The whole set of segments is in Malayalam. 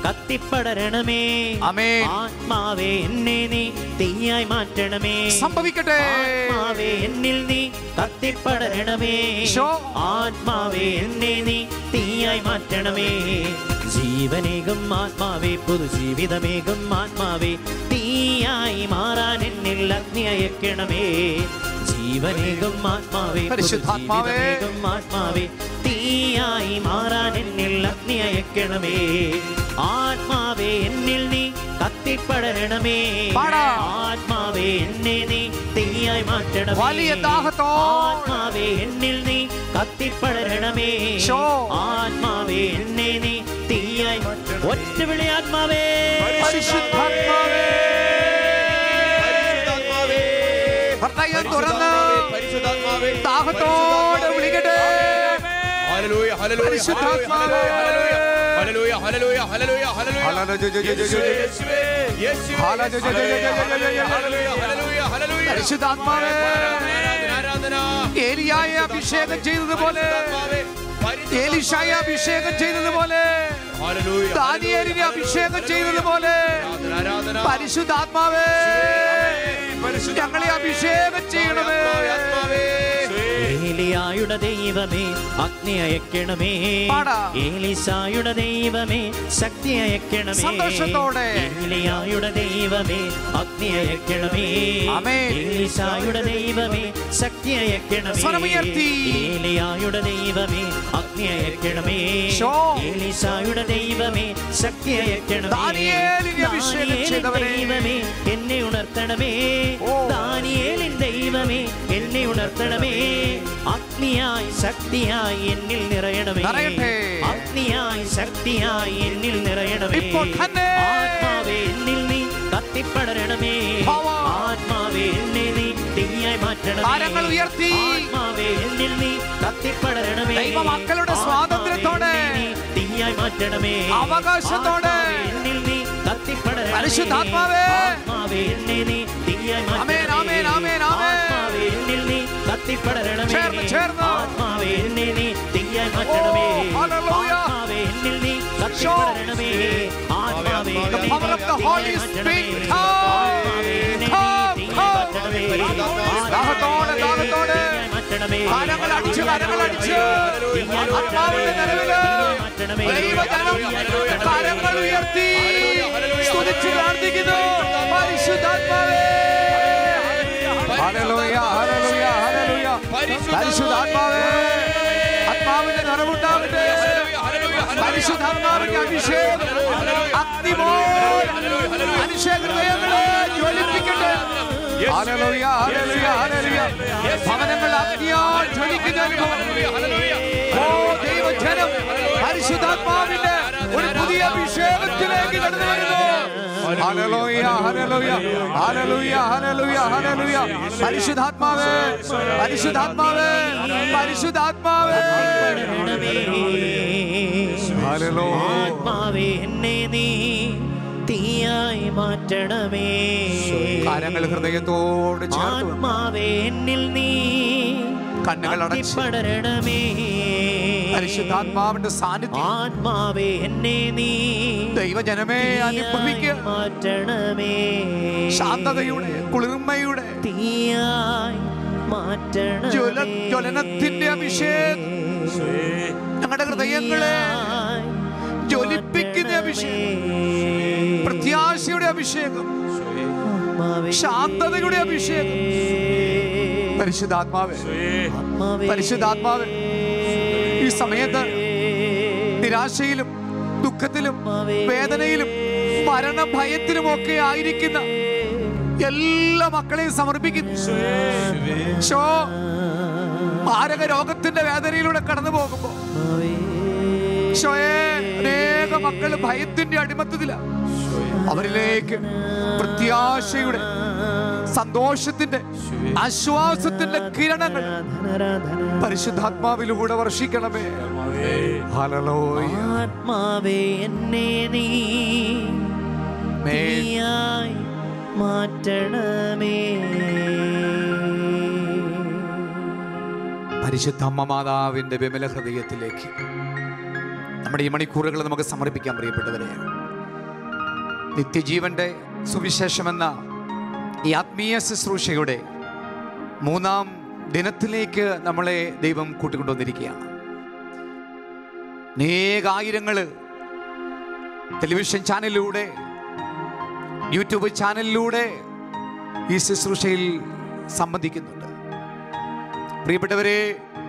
കത്തിപ്പടരണമേ ആമേൻ. ആത്മാവേ എന്നെ നീ തീയായി മാറ്റണമേ സംഭവിക്കട്ടെ ആത്മാവേ എന്നിൽ നീ കത്തിപ്പടരണമേ ഈശോ. ആത്മാവേ എന്നെ നീ തീയായി മാറ്റണമേ ജീവനേകും ആത്മാവേ പുതുജീവിതമേകും ആത്മാവേ തീയായി മാറാൻ എന്നിൽ അഗ്നി അയക്കണമേ ജീവനേകും ആത്മാവേ പരിശുദ്ധാത്മാവേ. പുതുജീവിതമേകും ആത്മാവേ തീയായി മാറാൻ എന്നിൽ അഗ്നി അയക്കണമേ ആത്മാവേ എന്നിൽ നീ കത്തിപ്പടരണമേ പാടാം. ആത്മാവേ എന്നെ നീ തീയായി മാറ്റണമേ വലിയ ദാഹത്തോ ആത്മാവേ എന്നിൽ നീ കത്തിപ്പടരണമേ ഈശോ. ആത്മാവേ എന്നെ നീ തീയായി ഒറ്റ വിളി ആത്മാവേ പരിശുദ്ധാത്മാവേ ഹൃദയം തുറന്ന് പരിശുദ്ധാത്മാവേ ദാഹത്തോടെ വിളിക്കട്ടെ ഹല്ലേലൂയ ഹല്ലേലൂയ പരിശുദ്ധാത്മാവേ. ഹല്ലേലൂയ ഹല്ലേലൂയ ഹല്ലേലൂയ ഹല്ലേലൂയ യേശുവേ യേശുവേ യേശുവേ ഹല്ലേലൂയ ഹല്ലേലൂയ ഹല്ലേലൂയ പരിശുദ്ധാത്മാവേ ആരാധന ആരാധന ഏലിയായെ അഭിഷേകം ചെയ്തതുപോലെ പരിശുദ്ധാത്മാവേ ഏലിഷായെ അഭിഷേകം ചെയ്തതുപോലെ ഹല്ലേലൂയ ദാനിയേലിനെ അഭിഷേകം ചെയ്തതുപോലെ ആരാധന ആരാധന പരിശുദ്ധാത്മാവേ ഞങ്ങളെ അഭിഷേകം ചെയ്യണമേ ആത്മാവേ ഏലിയായുടെ ദൈവമേ അഗ്നി അയക്കണമേ പാടാം. ഏലിസായുടെ ദൈവമേ ശക്തി അയക്കണമേ സന്തോഷത്തോടെ. ഏലിയായുടെ ദൈവമേ അഗ്നി അയക്കണമേ ആമേൻ. ഏലിസായുടെ ദൈവമേ ശക്തി അയക്കണമേ സ്വരമുയർത്തി. ഏലിയായുടെ ദൈവമേ അഗ്നി അയക്കണമേ ശോ. ഏലിസായുടെ ദൈവമേ ശക്തി അയക്കണമേ ദാനിയേലിനെ അഭിഷേകം ദാനിയേലിൻ ചെയ്തവനെ. ദൈവമേ എന്നെ ഉണർത്തണമേ ഓ. ദാനിയേലിൻ ദൈവമേ എന്നെ ഉണർത്തണമേ അഗ്നിയായി ശക്തിയായി എന്നിൽ നിറയണമേ നിറയട്ടെ. അഗ്നിയായി ശക്തിയായി എന്നിൽ നിറയണമേ ഇപ്പോൾ തന്നെ. ആത്മാവേ എന്നിൽ നീ കത്തിപ്പടരണമേ Power. ആത്മാവേ എന്നെ നീ തീയായി മാറ്റണമേ കരങ്ങൾ ഉയർത്തി. ആത്മാവേ എന്നിൽ നീ കത്തിപ്പടരണമേ ദൈവമക്കളുടെ സ്വാതന്ത്ര്യത്തോടെ. ആത്മാവേ എന്നെ നീ തീയായി മാറ്റണമേ അവകാശത്തോടെ. ആത്മാവേ എന്നിൽ നീ കത്തിപ്പടരണമേ പരിശുദ്ധാത്മാവേ. ആത്മാവേ എന്നെ നീ തീയായി ആമേൻ, മാറ്റണമേ ആമേൻ, ആമേൻ, ആമേൻ. ആത്മാവേ എന്നിൽ നീ കത്തിപ്പടരണമേ ചേർന്ന്, ചേർന്ന്. ആത്മാവേ എന്നെ നീ തീയായി മാറ്റണമേ ഓ, hallelujah. ആത്മാവേ എന്നിൽ നീ കത്തിപ്പടരണമേ ആത്മാവേ The എന്നിൽ power of the നീ Holy തീയായി Spirit. മാറ്റണമേ. Come, ആത്മാവേ എന്നെ നീ come, തീയായി come. മാറ്റണമേ. ദാഹത്തോടെ, ദാഹത്തോടെ. തീയായി മാറ്റണമേ. കരങ്ങൾ അടിച്ച്, കരങ്ങൾ അടിച്ച്. തീയായി ആത്മാവിന്റെ നിലവില് തീയായി മാറ്റണമേ. ദൈവജനം കരങ്ങൾ ഉയർത്തി സ്തുതിച്ച് പ്രാർത്ഥിക്കുന്നു പരിശുദ്ധാത്മാവേ ഹല്ലേലൂയ, ഹല്ലേലൂയ, ഹല്ലേലൂയ. പരിശുദ്ധാത്മാവേ ആത്മാവിന്റെ നിറവുണ്ടാവട്ടെ പരിശുദ്ധാത്മാവിന്റെ അഭിഷേകം അഗ്നിപോലെ മനുഷ്യ ഹൃദയങ്ങളെ ജ്വലിപ്പിക്കട്ടെ ഹല്ലേലൂയ, ഹല്ലേലൂയ, ഹല്ലേലൂയ. ഭവനങ്ങൾ അഗ്നിയാൽ ജ്വലിക്കുന്ന അനുഭവം ഓ ദൈവജനം പരിശുദ്ധാത്മാവിന്റെ ഒരു പുതിയ അഭിഷേകത്തിലേക്ക് കടന്നു വരുന്നു ഹല്ലേലൂയ, ഹല്ലേലൂയ, ഹല്ലേലൂയ, ഹല്ലേലൂയ, ഹല്ലേലൂയ. പരിശുദ്ധാത്മാവേ പരിശുദ്ധാത്മാവേ പരിശുദ്ധാത്മാവേ ഹല്ലേലൂയ. ആത്മാവേ എന്നെ നീ തീയായി മാറ്റണമേ കരങ്ങൾ ഹൃദയത്തോട് ചേർത്ത് വെക്ക്. ആത്മാവേ എന്നിൽ നീ കണ്ണുകൾ അടച്ച്. പടരണമേ പരിശുദ്ധാത്മാവിന്റെ സാന്നിധ്യം ആത്മാവേ എന്നെ നീ ദൈവജനമേ അനുഭവിക്കുക തീയായി മാറ്റണമേ ശാന്തതയുടെ കുളിർമയുടെ തീയായി മാറ്റണമേ ജ്വല ജ്വലനത്തിന്റെ അഭിഷേകം ഞങ്ങളുടെ ഹൃദയങ്ങളെ തീയായി ജ്വലിപ്പിക്കുന്ന അഭിഷേകം പ്രത്യാശയുടെ അഭിഷേകം ആത്മാവേ ശാന്തതയുടെ അഭിഷേകം പരിശുദ്ധാത്മാവേ ആത്മാവേ പരിശുദ്ധാത്മാവേ ഈ സമയത്ത് നിരാശയിലും ദുഃഖത്തിലും വേദനയിലും മരണഭയത്തിലും ഒക്കെ ആയിരിക്കുന്ന എല്ലാ മക്കളെയും സമർപ്പിക്കുന്നു ശോ മാരക രോഗത്തിന്റെ വേദനയിലൂടെ കടന്നു പോകുമ്പോ ഷോയെ അനേക മക്കൾ ഭയത്തിന്റെ അടിമത്തത്തിലാണ് അവരിലേക്ക് പ്രത്യാശയുടെ സന്തോഷത്തിന്റെ ആശ്വാസത്തിന്റെ കിരണങ്ങൾ പരിശുദ്ധാത്മാവിലൂടെ വർഷിക്കണമേ ഹല്ലേലൂയ. ആത്മാവേ എന്നെ നീ മേൽ തീയായി മാറ്റണമേ പരിശുദ്ധ അമ്മ മാതാവിന്റെ വിമല ഹൃദയത്തിലേക്ക് നമ്മുടെ ഈ മണിക്കൂറുകൾ നമുക്ക് സമർപ്പിക്കാൻ പ്രിയപ്പെട്ടവരെ നിത്യജീവന്റെ സുവിശേഷമെന്ന ഈ ആത്മീയ ശുശ്രൂഷയുടെ മൂന്നാം ദിനത്തിലേക്ക് നമ്മളെ ദൈവം കൂട്ടിക്കൊണ്ടുവന്നിരിക്കുകയാണ് അനേകായിരങ്ങൾ ടെലിവിഷൻ ചാനലിലൂടെ യൂട്യൂബ് ചാനലിലൂടെ ഈ ശുശ്രൂഷയിൽ സംബന്ധിക്കുന്നുണ്ട് പ്രിയപ്പെട്ടവരെ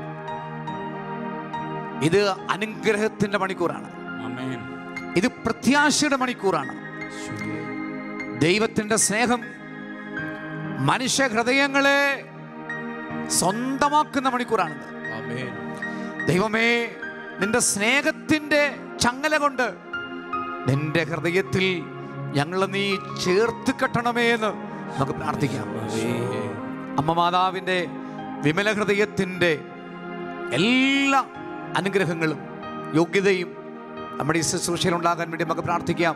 ഇത് അനുഗ്രഹത്തിന്റെ മണിക്കൂറാണ് ആമേൻ ഇത് പ്രത്യാശയുടെ മണിക്കൂറാണ് ദൈവത്തിന്റെ സ്നേഹം മനുഷ്യ ഹൃദയങ്ങളെ സ്വന്തമാക്കുന്ന മണിക്കൂറാണിത് ആമേൻ ദൈവമേ നിന്റെ സ്നേഹത്തിന്റെ ചങ്ങല കൊണ്ട് നിന്റെ ഹൃദയത്തിൽ ഞങ്ങൾ നീ ചേർത്ത് കെട്ടണമേ എന്ന് നമുക്ക് പ്രാർത്ഥിക്കാം അമ്മ മാതാവിൻ്റെ വിമല ഹൃദയത്തിൻ്റെ എല്ലാ അനുഗ്രഹങ്ങളും യോഗ്യതയും നമ്മുടെ ഈ ശുശ്രൂഷയിൽ ഉണ്ടാകാൻ വേണ്ടി നമുക്ക് പ്രാർത്ഥിക്കാം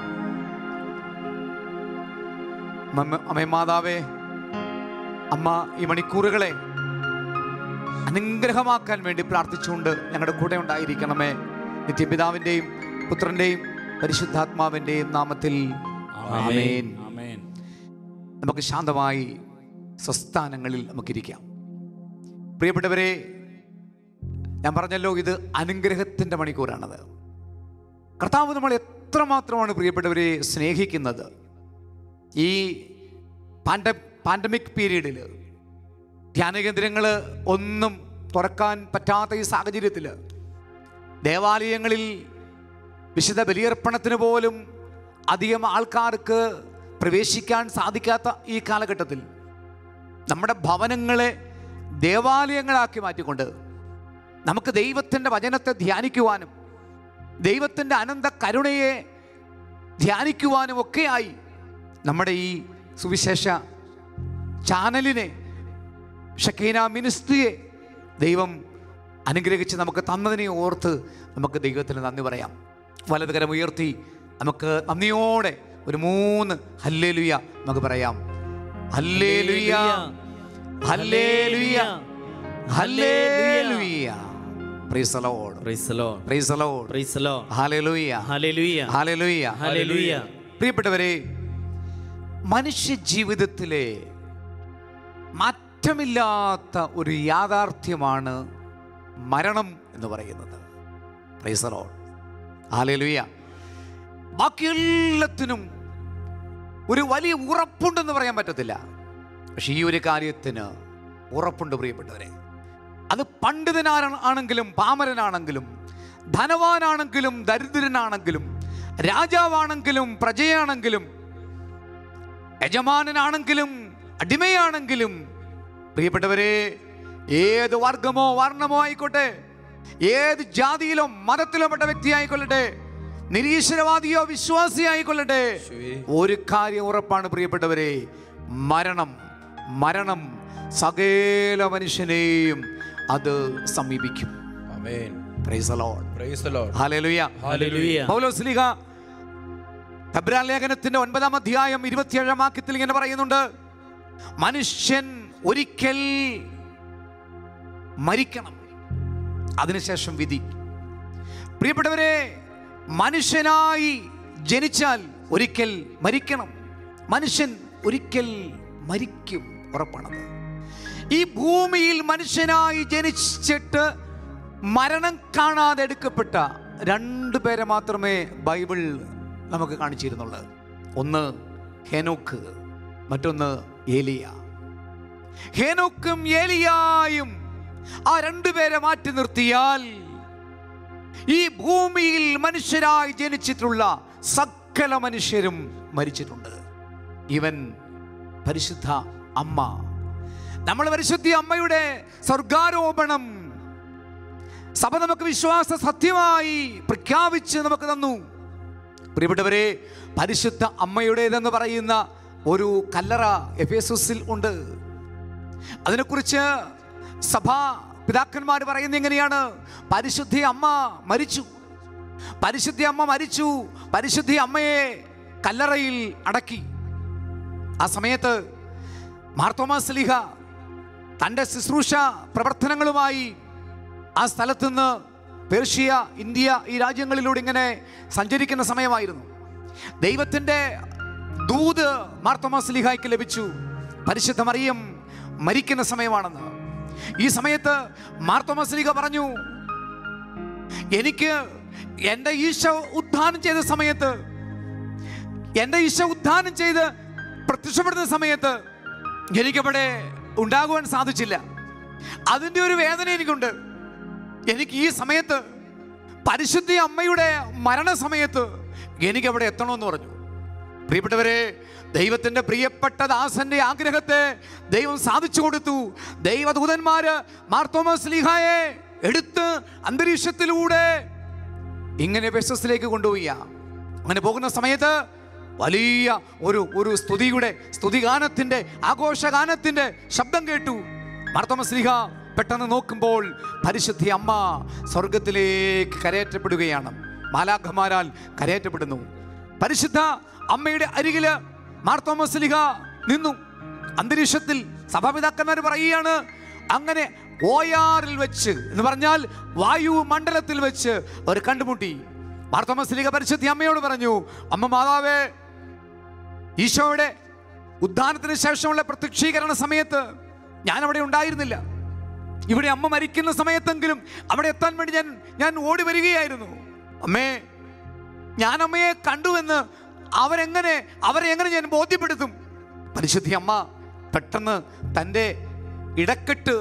മമ്മ- അമ്മേ മാതാവേ അമ്മ ഈ മണിക്കൂറുകളെ അനുഗ്രഹമാക്കാൻ വേണ്ടി പ്രാർത്ഥിച്ചുകൊണ്ട് ഞങ്ങളുടെ കൂടെ ഉണ്ടായിരിക്കണമേ നിത്യപിതാവിൻ്റെയും പുത്രൻ്റെയും പരിശുദ്ധാത്മാവിൻ്റെയും നാമത്തിൽ ആമേൻ ആമേൻ നമുക്ക് ശാന്തമായി സ്വസ്ഥാനങ്ങളിൽ നമുക്കിരിക്കാം പ്രിയപ്പെട്ടവരെ ഞാൻ പറഞ്ഞല്ലോ ഇത് അനുഗ്രഹത്തിൻ്റെ മണിക്കൂറാണത് കർത്താവ് നമ്മൾ എത്രമാത്രമാണ് പ്രിയപ്പെട്ടവരെ സ്നേഹിക്കുന്നത് ഈ പാൻഡ പാൻഡമിക് പീരീഡിൽ ധ്യാനകേന്ദ്രങ്ങൾ ഒന്നും തുറക്കാൻ പറ്റാത്ത ഈ സാഹചര്യത്തിൽ ദേവാലയങ്ങളിൽ വിശുദ്ധ ബലിയർപ്പണത്തിന് പോലും അധികം ആൾക്കാർക്ക് പ്രവേശിക്കാൻ സാധിക്കാത്ത ഈ കാലഘട്ടത്തിൽ നമ്മുടെ ഭവനങ്ങളെ ദേവാലയങ്ങളാക്കി മാറ്റിക്കൊണ്ട് നമുക്ക് ദൈവത്തിൻ്റെ വചനത്തെ ധ്യാനിക്കുവാനും ദൈവത്തിൻ്റെ അനന്ത കരുണയെ ധ്യാനിക്കുവാനും ഒക്കെയായി നമ്മുടെ ഈ സുവിശേഷ ചാനലിനെ ഷക്കീന മിനിസ്ത്രിയെ ദൈവം അനുഗ്രഹിച്ച് നമുക്ക് തന്നതിനെ ഓർത്ത് നമുക്ക് ദൈവത്തിന് നന്ദി പറയാം വലതുകരം ഉയർത്തി നമുക്ക് നന്ദിയോടെ ഒരു മൂന്ന് ഹല്ലേലുയ നമുക്ക് പറയാം ഹല്ലേലുയ ഹല്ലേലുയ ഹല്ലേലുയ praise the Lord praise the Lord praise the Lord praise the Lord ഹല്ലേലൂയ ഹല്ലേലൂയ ഹല്ലേലൂയ ഹല്ലേലൂയ പ്രിയപ്പെട്ടവരെ മനുഷ്യ ജീവിതത്തിലെ മാറ്റമില്ലാത്ത ഒരു യാഥാർത്ഥ്യമാണ് മരണം എന്ന് പറയുന്നത് പ്രൈസറോ ഹാലേലുയ ബാക്കി എല്ലാത്തിനും ഒരു വലിയ ഉറപ്പുണ്ടെന്ന് പറയാൻ പറ്റത്തില്ല പക്ഷെ ഈ ഒരു കാര്യത്തിന് ഉറപ്പുണ്ട് പ്രിയപ്പെട്ടവരെ അത് പണ്ഡിതനാണ് ആണെങ്കിലും പാമരനാണെങ്കിലും ധനവാനാണെങ്കിലും ദരിദ്രനാണെങ്കിലും രാജാവാണെങ്കിലും പ്രജയാണെങ്കിലും യജമാനനാണെങ്കിലും അടിമയാണെങ്കിലും പ്രിയപ്പെട്ടവരെ ഏത് വർഗമോ വർണ്ണമോ ആയിക്കോട്ടെ ഏത് ജാതിയിലോ മതത്തിലോ പെട്ട വ്യക്തി ആയിക്കൊള്ളട്ടെ നിരീശ്വരവാദിയോ വിശ്വാസി ആയിക്കൊള്ളട്ടെ ഒരു കാര്യം ഉറപ്പാണ് പ്രിയപ്പെട്ടവരെ മരണം മരണം സകല മനുഷ്യനെയും അത് സമീപിക്കും ആമേൻ Praise the Lord. Praise the Lord Hallelujah. ഹല്ലേലൂയ പൗലോസ്ലിഹ ഹെബ്രായ ലേഖനത്തിന്റെ ഒൻപതാം അധ്യായം ഇരുപത്തിയേഴാം വാക്യത്തിൽ ഇങ്ങനെ പറയുന്നുണ്ട് മനുഷ്യൻ ഒരിക്കൽ മരിക്കണം അതിനുശേഷം വിധി പ്രിയപ്പെട്ടവരെ മനുഷ്യനായി ജനിച്ചാൽ ഒരിക്കൽ മരിക്കണം മനുഷ്യൻ ഒരിക്കൽ മരിക്കും ഉറപ്പാണത് ഈ ഭൂമിയിൽ മനുഷ്യനായി ജനിച്ചിട്ട് മരണം കാണാതെ എടുക്കപ്പെട്ട രണ്ടു പേരെ മാത്രമേ ബൈബിൾ നമുക്ക് കാണിച്ചിരുന്നുള്ളൂ ഒന്ന് ഹെനോക്ക് മറ്റൊന്ന് ഏലിയ ഹേനോക്കും ഏലിയായും ആ രണ്ടുപേരെ മാറ്റി നിർത്തിയാൽ ഈ ഭൂമിയിൽ മനുഷ്യരായി ജനിച്ചിട്ടുള്ള സകല മനുഷ്യരും മരിച്ചിട്ടുണ്ട് ഇവൻ പരിശുദ്ധ അമ്മ നമ്മൾ പരിശുദ്ധി അമ്മയുടെ സ്വർഗാരോപണം സഭ നമുക്ക് വിശ്വാസ സത്യമായി പ്രഖ്യാപിച്ച് നമുക്ക് തന്നു പ്രിയപ്പെട്ടവരെ പരിശുദ്ധ അമ്മയുടേതെന്ന് പറയുന്ന ഒരു കല്ലറ എഫേസുസിൽ ഉണ്ട് അതിനെക്കുറിച്ച് സഭാ പിതാക്കന്മാർ പറയുന്നത് എങ്ങനെയാണ് പരിശുദ്ധി അമ്മ മരിച്ചു പരിശുദ്ധി അമ്മ മരിച്ചു പരിശുദ്ധി അമ്മയെ കല്ലറയിൽ അടക്കി ആ സമയത്ത് മാർത്തോമാ സ്ലിഹ തൻ്റെ ശുശ്രൂഷ പ്രവർത്തനങ്ങളുമായി ആ സ്ഥലത്തുനിന്ന് പേർഷ്യ ഇന്ത്യ ഈ രാജ്യങ്ങളിലൂടെ ഇങ്ങനെ സഞ്ചരിക്കുന്ന സമയമായിരുന്നു ദൈവത്തിൻ്റെ ദൂത് മാർത്തോമാസ്ലിഹായ്ക്ക് ലഭിച്ചു പരിശുദ്ധ മറിയം മരിക്കുന്ന സമയമാണെന്ന് ഈ സമയത്ത് മാർത്തോമാസ്ലിഹ പറഞ്ഞു എനിക്ക് എൻ്റെ ഈശോ ഉദ്ധാനം ചെയ്ത സമയത്ത് എൻ്റെ ഈശോ ഉദ്ധാനം ചെയ്ത് പ്രത്യക്ഷപ്പെടുന്ന സമയത്ത് എനിക്കവിടെ ഉണ്ടാകുവാൻ സാധിച്ചില്ല അതിൻ്റെ ഒരു വേദന എനിക്കുണ്ട് എനിക്ക് ഈ സമയത്ത് പരിശുദ്ധി അമ്മയുടെ മരണസമയത്ത് എനിക്കവിടെ എത്തണമെന്ന് പറഞ്ഞു പ്രിയപ്പെട്ടവരെ ദൈവത്തിന്റെ പ്രിയപ്പെട്ട ദാസന്റെ ആഗ്രഹത്തെ ദൈവം സാധിച്ചു കൊടുത്തു ദൈവദൂതന്മാര് മാർത്തോമസ് ലീഹായെ എടുത്ത് അന്തരീക്ഷത്തിലൂടെ ഇങ്ങനെ വെസസിലേക്ക് കൊണ്ടുപോയി അങ്ങനെ പോകുന്ന സമയത്ത് വലിയ ഒരു ഒരു സ്തുതിയുടെ സ്തുതിഗാനത്തിന്റെ ആഘോഷഗാനത്തിന്റെ ശബ്ദം കേട്ടു മാർത്തോമസ്ലിഹ പെട്ടെന്ന് നോക്കുമ്പോൾ പരിശുദ്ധി അമ്മ സ്വർഗത്തിലേക്ക് കരയേറ്റപ്പെടുകയാണ് മാലാഖമാരാൽ കരയേറ്റപ്പെടുന്നു പരിശുദ്ധ അമ്മയുടെ അരികില് മാർത്തോമസ്ലിഹ നിന്നു അന്തരീക്ഷത്തിൽ സഭാപിതാക്കന്മാർ പറയുകയാണ് അങ്ങനെ ഓയാറിൽ വെച്ച് എന്ന് പറഞ്ഞാൽ വായു മണ്ഡലത്തിൽ വെച്ച് അവർ കണ്ടുമുട്ടി മാർത്തോമസ്ലിഹ പരിശുദ്ധി അമ്മയോട് പറഞ്ഞു അമ്മ മാതാവേ ഈശോയുടെ ഉദ്ധാനത്തിന് ശേഷമുള്ള പ്രത്യക്ഷീകരണ സമയത്ത് ഞാൻ അവിടെ ഉണ്ടായിരുന്നില്ല ഇവിടെ അമ്മ മരിക്കുന്ന സമയത്തെങ്കിലും അവിടെ എത്താൻ വേണ്ടി ഞാൻ ഞാൻ ഓടി വരികയായിരുന്നു അമ്മേ ഞാൻ അമ്മയെ കണ്ടുവെന്ന് അവരെങ്ങനെ അവരെ എങ്ങനെ ഞാൻ ബോധ്യപ്പെടുത്തും പരിശുദ്ധി അമ്മ പെട്ടെന്ന് തൻ്റെ ഇടക്കെട്ട്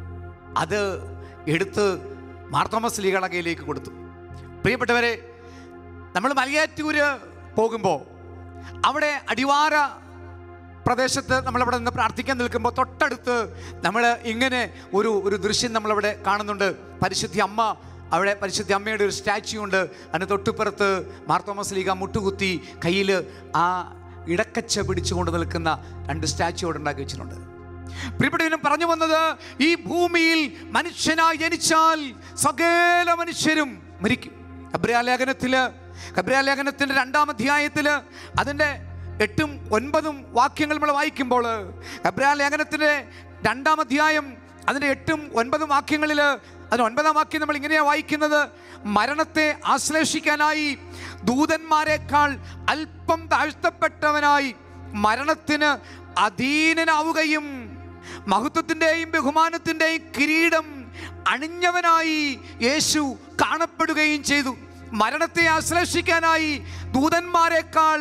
അത് എടുത്ത് മാർത്തോമസ് ലീകളകയിലേക്ക് കൊടുത്തു പ്രിയപ്പെട്ടവരെ നമ്മൾ മലയാറ്റൂര് പോകുമ്പോൾ അവിടെ അടിവാര പ്രദേശത്ത് നമ്മളവിടെ നിന്ന് പ്രാർത്ഥിക്കാൻ നിൽക്കുമ്പോൾ തൊട്ടടുത്ത് നമ്മൾ ഇങ്ങനെ ഒരു ഒരു ദൃശ്യം നമ്മളവിടെ കാണുന്നുണ്ട് പരിശുദ്ധി അമ്മ അവിടെ പരിശുദ്ധി അമ്മയുടെ ഒരു സ്റ്റാച്യു ഉണ്ട് അതിന് തൊട്ടുപ്പുറത്ത് മാർത്തോമസ് ലീഗ മുട്ടുകുത്തി കയ്യിൽ ആ ഇടക്കച്ച പിടിച്ചുകൊണ്ട് നിൽക്കുന്ന രണ്ട് സ്റ്റാച്യു അവിടെ ഉണ്ടാക്കി വെച്ചിട്ടുണ്ട് പ്രിയപ്പെട്ടവനും പറഞ്ഞു വന്നത് ഈ ഭൂമിയിൽ മനുഷ്യനായി ജനിച്ചാൽ സകല മനുഷ്യരും മരിക്കും കബ്രാലേഖനത്തില് കബ്രാലേഖനത്തിന്റെ രണ്ടാം അധ്യായത്തില് അതിന്റെ എട്ടും ഒൻപതും വാക്യങ്ങൾ നമ്മൾ വായിക്കുമ്പോൾ കബ്രാലേഖനത്തിന്റെ രണ്ടാം അധ്യായം അതിന്റെ എട്ടും ഒൻപതും വാക്യങ്ങളിൽ അതിന് ഒൻപതാം വാക്യം നമ്മൾ ഇങ്ങനെയാണ് വായിക്കുന്നത് മരണത്തെ ആശ്ലേഷിക്കാനായി ദൂതന്മാരെക്കാൾ അല്പം താഴ്ത്തപ്പെട്ടവനായി മരണത്തിന് അധീനനാവുകയും മഹത്വത്തിൻ്റെയും ബഹുമാനത്തിൻ്റെയും കിരീടം അണിഞ്ഞവനായി യേശു കാണപ്പെടുകയും ചെയ്തു മരണത്തെ ആശ്ലേഷിക്കാനായി ദൂതന്മാരെക്കാൾ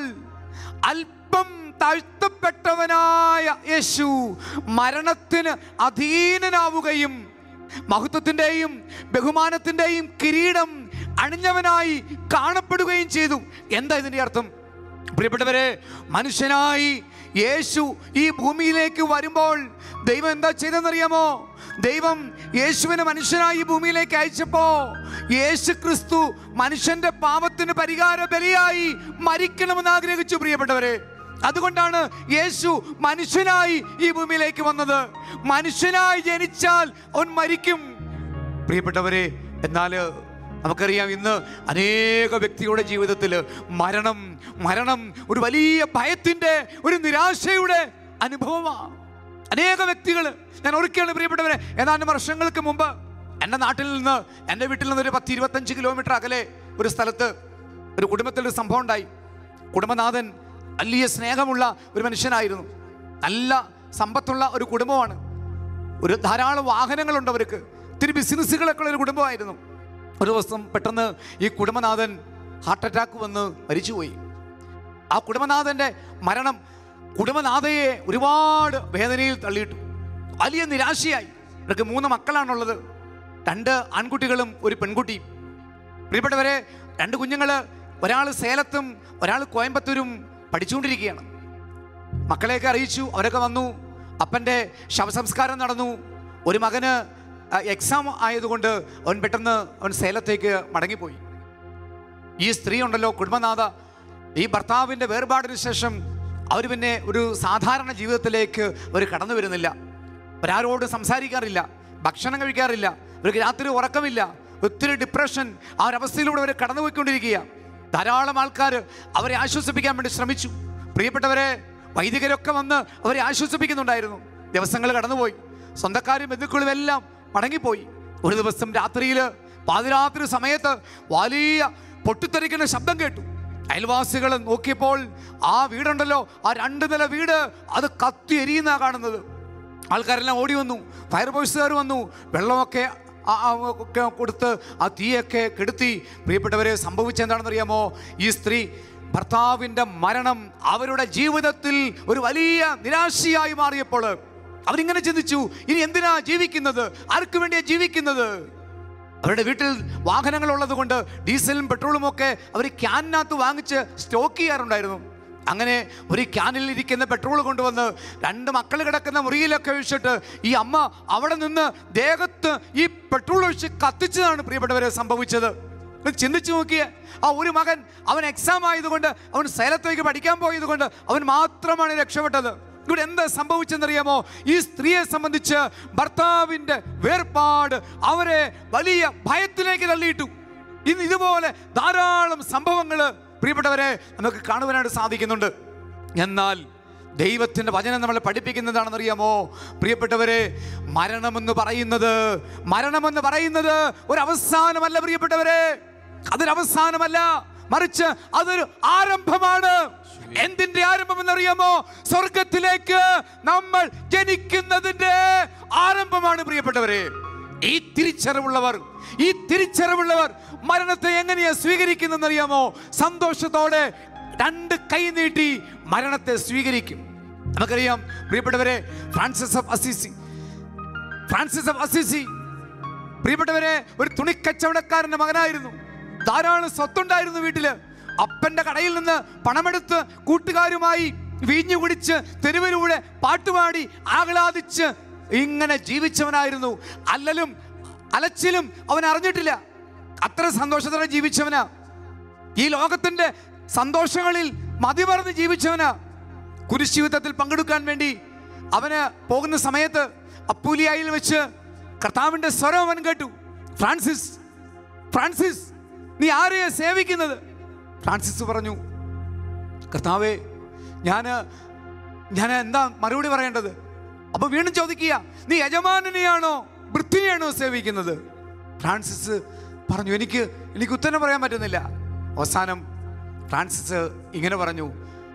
അല്പം താഴ്ത്തപ്പെട്ടവനായ യേശു മരണത്തിന് അധീനനാവുകയും മഹത്വത്തിൻ്റെയും ബഹുമാനത്തിൻ്റെയും കിരീടം അണിഞ്ഞവനായി കാണപ്പെടുകയും ചെയ്തു എന്താ ഇതിൻ്റെ അർത്ഥം പ്രിയപ്പെട്ടവരെ മനുഷ്യനായി യേശു ഈ ഭൂമിയിലേക്ക് വരുമ്പോൾ ദൈവം എന്താ ചെയ്തെന്നറിയാമോ ദൈവം യേശുവിനെ മനുഷ്യനായി ഈ ഭൂമിയിലേക്ക് അയച്ചപ്പോ യേശു ക്രിസ്തു മനുഷ്യന്റെ പാപത്തിന് പരിഹാര ബലിയായി മരിക്കണമെന്ന് ആഗ്രഹിച്ചു പ്രിയപ്പെട്ടവരെ അതുകൊണ്ടാണ് യേശു മനുഷ്യനായി ഈ ഭൂമിയിലേക്ക് വന്നത് മനുഷ്യനായി ജനിച്ചാൽ അവൻ മരിക്കും പ്രിയപ്പെട്ടവരെ എന്നാല് നമുക്കറിയാം ഇന്ന് അനേക വ്യക്തിയുടെ ജീവിതത്തിൽ മരണം മരണം ഒരു വലിയ ഭയത്തിൻ്റെ ഒരു നിരാശയുടെ അനുഭവമാണ് അനേക വ്യക്തികൾ ഞാൻ ഓർക്കുകയാണ് പ്രിയപ്പെട്ടവരെ ഏതാനും വർഷങ്ങൾക്ക് മുമ്പ് എൻ്റെ നാട്ടിൽ നിന്ന് എൻ്റെ വീട്ടിൽ നിന്ന് ഒരു പത്ത് ഇരുപത്തഞ്ച് കിലോമീറ്റർ അകലെ ഒരു സ്ഥലത്ത് ഒരു കുടുംബത്തിൽ ഒരു സംഭവം ഉണ്ടായി കുടുംബനാഥൻ വലിയ സ്നേഹമുള്ള ഒരു മനുഷ്യനായിരുന്നു നല്ല സമ്പത്തുള്ള ഒരു കുടുംബമാണ് ഒരു ധാരാളം വാഹനങ്ങളുണ്ട് അവർക്ക് ഒത്തിരി ബിസിനസ്സുകളൊക്കെ ഉള്ള ഒരു കുടുംബമായിരുന്നു ഒരു ദിവസം പെട്ടെന്ന് ഈ കുടുംബനാഥൻ ഹാർട്ട് അറ്റാക്ക് വന്ന് മരിച്ചുപോയി ആ കുടുംബനാഥൻ്റെ മരണം കുടുംബനാഥയെ ഒരുപാട് വേദനയിൽ തള്ളിയിട്ടു വലിയ നിരാശയായി ഇവർക്ക് മൂന്ന് മക്കളാണുള്ളത് രണ്ട് ആൺകുട്ടികളും ഒരു പെൺകുട്ടിയും പ്രിയപ്പെട്ടവരെ രണ്ട് കുഞ്ഞുങ്ങൾ ഒരാൾ സേലത്തും ഒരാൾ കോയമ്പത്തൂരും പഠിച്ചുകൊണ്ടിരിക്കുകയാണ് മക്കളെയൊക്കെ അറിയിച്ചു അവരൊക്കെ വന്നു അപ്പൻ്റെ ശവസംസ്കാരം നടന്നു ഒരു മകന് എക്സാം ആയതുകൊണ്ട് അവൻ പെട്ടെന്ന് അവൻ സേലത്തേക്ക് മടങ്ങിപ്പോയി ഈ സ്ത്രീ ഉണ്ടല്ലോ കുടുംബനാഥ ഈ ഭർത്താവിൻ്റെ വേർപാടിന് ശേഷം അവർ പിന്നെ ഒരു സാധാരണ ജീവിതത്തിലേക്ക് അവർ കടന്നു വരുന്നില്ല അവരാരോടും സംസാരിക്കാറില്ല ഭക്ഷണം കഴിക്കാറില്ല അവർക്ക് രാത്രി ഉറക്കമില്ല ഒത്തിരി ഡിപ്രഷൻ ആ ഒരവസ്ഥയിലൂടെ അവർ കടന്നുപോയിക്കൊണ്ടിരിക്കുക ധാരാളം ആൾക്കാർ അവരെ ആശ്വസിപ്പിക്കാൻ വേണ്ടി ശ്രമിച്ചു പ്രിയപ്പെട്ടവരെ വൈദികരൊക്കെ വന്ന് അവരെ ആശ്വസിപ്പിക്കുന്നുണ്ടായിരുന്നു ദിവസങ്ങൾ കടന്നുപോയി സ്വന്തക്കാരും ബന്ധുക്കളും എല്ലാം മടങ്ങിപ്പോയി ഒരു ദിവസം രാത്രിയിൽ പാതിരാത്രി സമയത്ത് വലിയ പൊട്ടിത്തെറിക്കുന്ന ശബ്ദം കേട്ടു അയൽവാസികൾ നോക്കിയപ്പോൾ ആ വീടുണ്ടല്ലോ ആ രണ്ട് നില വീട് അത് കത്തി എരിയുന്ന കാണുന്നത് ആൾക്കാരെല്ലാം ഓടി വന്നു ഫയർഫോഴ്സുകാർ വന്നു വെള്ളമൊക്കെ ആ- ആ ഒക്കെ കൊടുത്ത് ആ തീയൊക്കെ കെടുത്തി പ്രിയപ്പെട്ടവരെ സംഭവിച്ചെന്താണെന്നറിയാമോ ഈ സ്ത്രീ ഭർത്താവിൻ്റെ മരണം അവരുടെ ജീവിതത്തിൽ ഒരു വലിയ നിരാശയായി മാറിയപ്പോൾ അവരിങ്ങനെ ചിന്തിച്ചു ഇനി എന്തിനാ ജീവിക്കുന്നത് ആർക്കു വേണ്ടിയാ ജീവിക്കുന്നത് അവരുടെ വീട്ടിൽ വാഹനങ്ങൾ ഉള്ളത് കൊണ്ട് ഡീസലും പെട്രോളും ഒക്കെ അവർ ക്യാനിനകത്ത് വാങ്ങിച്ച് സ്റ്റോക്ക് ചെയ്യാറുണ്ടായിരുന്നു അങ്ങനെ ഒരു ക്യാനിൽ ഇരിക്കുന്ന പെട്രോൾ കൊണ്ടുവന്ന് രണ്ട് മക്കൾ കിടക്കുന്ന മുറിയിലൊക്കെ ഒഴിച്ചിട്ട് ഈ അമ്മ അവിടെ നിന്ന് ദേഹത്ത് ഈ പെട്രോൾ ഒഴിച്ച് കത്തിച്ചതാണ് പ്രിയപ്പെട്ടവരെ സംഭവിച്ചത് ഒന്ന് ചിന്തിച്ചു നോക്കിയേ ആ ഒരു മകൻ അവൻ എക്സാം ആയതുകൊണ്ട് അവൻ സേലത്തേക്ക് പഠിക്കാൻ പോയതുകൊണ്ട് അവൻ മാത്രമാണ് രക്ഷപ്പെട്ടത് ഇവിടെ എന്താ സംഭവിച്ചെന്നറിയാമോ ഈ സ്ത്രീയെ സംബന്ധിച്ച് ഭർത്താവിൻ്റെ വേർപാട് അവരെ വലിയ ഭയത്തിലേക്ക് തള്ളിയിട്ടു ഇന്ന് ഇതുപോലെ ധാരാളം സംഭവങ്ങൾ പ്രിയപ്പെട്ടവരെ നമുക്ക് കാണുവാനായിട്ട് സാധിക്കുന്നുണ്ട് എന്നാൽ ദൈവത്തിൻ്റെ വചനം നമ്മളെ പഠിപ്പിക്കുന്നതാണെന്നറിയാമോ പ്രിയപ്പെട്ടവരെ മരണമെന്ന് പറയുന്നത് മരണമെന്ന് പറയുന്നത് ഒരു അവസാനമല്ല പ്രിയപ്പെട്ടവരെ അതൊരു അവസാനമല്ല മറിച്ച് അതൊരു ആരംഭമാണ് എന്തിന്റെ ആരംഭം എന്നറിയാമോ സ്വർഗത്തിലേക്ക് നമ്മൾ ജനിക്കുന്നതിന്റെ ആരംഭമാണ് പ്രിയപ്പെട്ടവരെ ഈ തിരിച്ചറിവുള്ളവർ ഈ തിരിച്ചറിവുള്ളവർ മരണത്തെ എങ്ങനെയാ സ്വീകരിക്കുന്നതെന്നറിയാമോ സന്തോഷത്തോടെ രണ്ട് കൈ നീട്ടി മരണത്തെ സ്വീകരിക്കും നമുക്കറിയാം പ്രിയപ്പെട്ടവരെ Francis of Assisi Francis of Assisi പ്രിയപ്പെട്ടവരെ ഒരു തുണിക്കച്ചവടക്കാരന്റെ മകനായിരുന്നു ധാരാളം സ്വത്തുണ്ടായിരുന്നു വീട്ടില് അപ്പന്റെ കടയിൽ നിന്ന് പണമെടുത്ത് കൂട്ടുകാരുമായി വീഞ്ഞു കുടിച്ച് തെരുവിലൂടെ പാട്ടുപാടി ആഹ്ലാദിച്ച് ഇങ്ങനെ ജീവിച്ചവനായിരുന്നു അല്ലലും അലച്ചിലും അവൻ അറിഞ്ഞിട്ടില്ല അത്ര സന്തോഷത്തോടെ ജീവിച്ചവനാ ഈ ലോകത്തിന്റെ സന്തോഷങ്ങളിൽ മതിമറന്ന് ജീവിച്ചവനാ കുരിശുയുദ്ധത്തിൽ പങ്കെടുക്കാൻ വേണ്ടി അവന് പോകുന്ന സമയത്ത് അപ്പൂലിയായിൽ വെച്ച് കർത്താവിന്റെ സ്വരം അവൻ കേട്ടു ഫ്രാൻസിസ് ഫ്രാൻസിസ് നീ ആരെയാ സേവിക്കുന്നത് ഫ്രാൻസിസ് പറഞ്ഞു കർത്താവേ ഞാൻ ഞാൻ എന്താ മറുപടി പറയേണ്ടത് അപ്പൊ വീണ്ടും ചോദിക്കുക നീ യജമാനനെയാണോ വൃത്തിനെയാണോ സേവിക്കുന്നത് ഫ്രാൻസിസ് പറഞ്ഞു എനിക്ക് എനിക്ക് ഉത്തരം പറയാൻ പറ്റുന്നില്ല അവസാനം ഫ്രാൻസിസ് ഇങ്ങനെ പറഞ്ഞു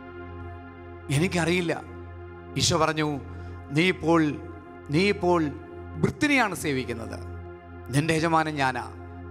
എനിക്കറിയില്ല ഈശോ പറഞ്ഞു നീ ഇപ്പോൾ നീ ഇപ്പോൾ വൃത്തിനെയാണ് സേവിക്കുന്നത് നിന്റെ യജമാനൻ ഞാനാ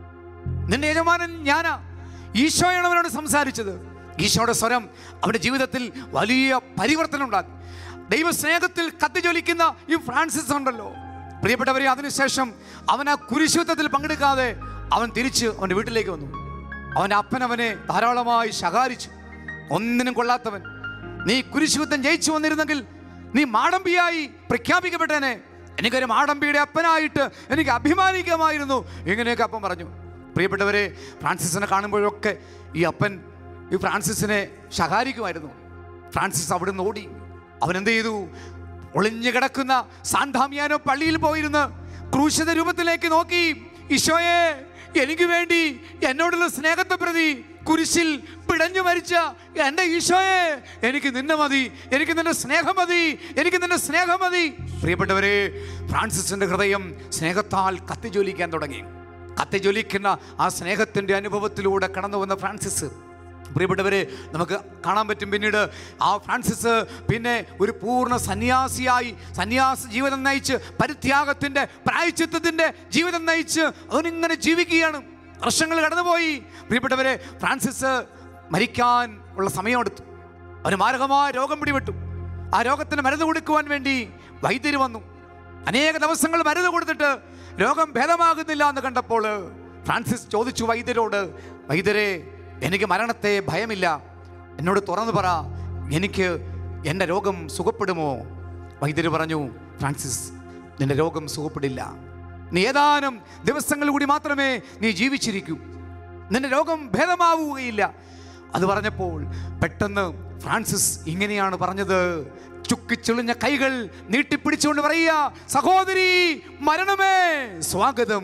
നിന്റെ യജമാനൻ ഞാനാ ഈശോയാണ് അവനോട് സംസാരിച്ചത് ഈശോയുടെ സ്വരം അവന്റെ ജീവിതത്തിൽ വലിയ പരിവർത്തനം ഉണ്ടാക്കി ദൈവസ്നേഹത്തിൽ കത്തിജ്വലിക്കുന്ന ഈ ഫ്രാൻസിസ് ഉണ്ടല്ലോ പ്രിയപ്പെട്ടവരെ അതിനുശേഷം അവൻ ആ കുരിശുദ്ധത്തിൽ പങ്കെടുക്കാതെ അവൻ തിരിച്ച് അവൻ്റെ വീട്ടിലേക്ക് വന്നു അവൻ്റെ അപ്പൻ അവനെ ധാരാളമായി ശകാരിച്ചു ഒന്നിനും കൊള്ളാത്തവൻ നീ കുരിശുദ്ധം ജയിച്ചു വന്നിരുന്നെങ്കിൽ നീ മാടമ്പിയായി പ്രഖ്യാപിക്കപ്പെട്ടേനെ എനിക്കൊരു മാടമ്പിയുടെ അപ്പനായിട്ട് എനിക്ക് അഭിമാനിക്കാമായിരുന്നു ഇങ്ങനെയൊക്കെ അപ്പൻ പറഞ്ഞു പ്രിയപ്പെട്ടവരെ ഫ്രാൻസിസിനെ കാണുമ്പോഴൊക്കെ ഈ അപ്പൻ ഈ ഫ്രാൻസിസിനെ ശകാരിക്കുമായിരുന്നു ഫ്രാൻസിസ് അവിടുന്ന് ഓടി അവൻ എന്ത് ചെയ്തു ഒളിഞ്ഞു കിടക്കുന്ന സാന്താമിയാനോ പള്ളിയിൽ പോയിരുന്ന് ക്രൂശിത രൂപത്തിലേക്ക് നോക്കി ഈശോയെ എനിക്ക് വേണ്ടി എന്നോടുള്ള സ്നേഹത്തെ പ്രതി കുരിശിൽ പിടഞ്ഞു മരിച്ച എൻ്റെ ഈശോയെ എനിക്ക് നിന്നെ മതി എനിക്ക് നിന്റെ സ്നേഹം മതി എനിക്ക് നിന്റെ സ്നേഹം മതി പ്രിയപ്പെട്ടവരെ ഫ്രാൻസിസിന്റെ ഹൃദയം സ്നേഹത്താൽ കത്തിജ്വലിക്കാൻ തുടങ്ങി കത്തിജ്വലിക്കുന്ന ആ സ്നേഹത്തിൻ്റെ അനുഭവത്തിലൂടെ കടന്നു വന്ന ഫ്രാൻസിസ് പ്രിയപ്പെട്ടവരെ നമുക്ക് കാണാൻ പറ്റും പിന്നീട് ആ ഫ്രാൻസിസ് പിന്നെ ഒരു പൂർണ്ണ സന്യാസിയായി സന്യാസ ജീവിതം നയിച്ച് പരിത്യാഗത്തിൻ്റെ പ്രായച്ചിത്തത്തിൻ്റെ ജീവിതം നയിച്ച് അവനിങ്ങനെ ജീവിക്കുകയാണ് വർഷങ്ങൾ കടന്നുപോയി പ്രിയപ്പെട്ടവരെ ഫ്രാൻസിസ് മരിക്കാൻ ഉള്ള സമയമെടുത്തു അവന് മാരകമായ രോഗം പിടിപെട്ടു ആ രോഗത്തിന് മരുന്ന് കൊടുക്കുവാൻ വേണ്ടി വൈദ്യര് വന്നു അനേക ദിവസങ്ങൾ മരുന്ന് കൊടുത്തിട്ട് രോഗം ഭേദമാകുന്നില്ല എന്ന് കണ്ടപ്പോൾ ഫ്രാൻസിസ് ചോദിച്ചു വൈദ്യരോട് വൈദ്യരെ എനിക്ക് മരണത്തെ ഭയമില്ല എന്നോട് തുറന്നു പറ എനിക്ക് എൻ്റെ രോഗം സുഖപ്പെടുമോ വൈദ്യര് പറഞ്ഞു ഫ്രാൻസിസ് നിന്റെ രോഗം സുഖപ്പെടില്ല നീ ഏതാനും ദിവസങ്ങൾ കൂടി മാത്രമേ നീ ജീവിച്ചിരിക്കൂ നിന്റെ രോഗം ഭേദമാവുകയില്ല അത് പറഞ്ഞപ്പോൾ പെട്ടെന്ന് ഫ്രാൻസിസ് ഇങ്ങനെയാണ് പറഞ്ഞത് ചുക്കിച്ചുളിഞ്ഞ കൈകൾ നീട്ടിപ്പിടിച്ചുകൊണ്ട് പറയുക സഹോദരി മരണമേ സ്വാഗതം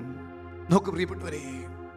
നോക്ക് പ്രിയപ്പെട്ടവരെ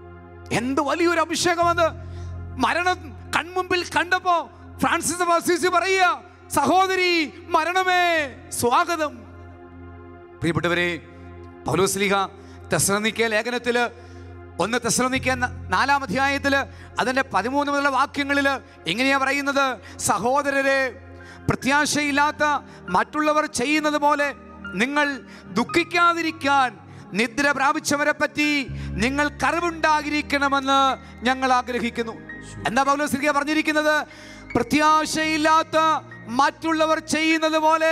എന്ത് വലിയൊരു അഭിഷേകം അത് മരണം കൺമുമ്പിൽ കണ്ടപ്പോ ഫ്രാൻസിസ് ഓഫ് അസീസി പറയുക സഹോദരി മരണമേ സ്വാഗതം പ്രിയപ്പെട്ടവരെ പൗലോസ്ലിഹ തെസ്സനിക്ക ലേഖനത്തിൽ ഒന്ന് തെസ്സലോനിക്ക നാലാം അധ്യായത്തിൽ അതിൻ്റെ പതിമൂന്ന് മുതലുള്ള വാക്യങ്ങളിൽ എങ്ങനെയാ പറയുന്നത് സഹോദരരെ പ്രത്യാശയില്ലാത്ത മറ്റുള്ളവർ ചെയ്യുന്നത് പോലെ നിങ്ങൾ ദുഃഖിക്കാതിരിക്കാൻ നിദ്ര പ്രാപിച്ചവരെ പറ്റി നിങ്ങൾ കറിവുണ്ടാകിരിക്കണമെന്ന് ഞങ്ങൾ ആഗ്രഹിക്കുന്നു എന്താ പൗലോസിക പറഞ്ഞിരിക്കുന്നത് പ്രത്യാശയില്ലാത്ത മറ്റുള്ളവർ ചെയ്യുന്നത് പോലെ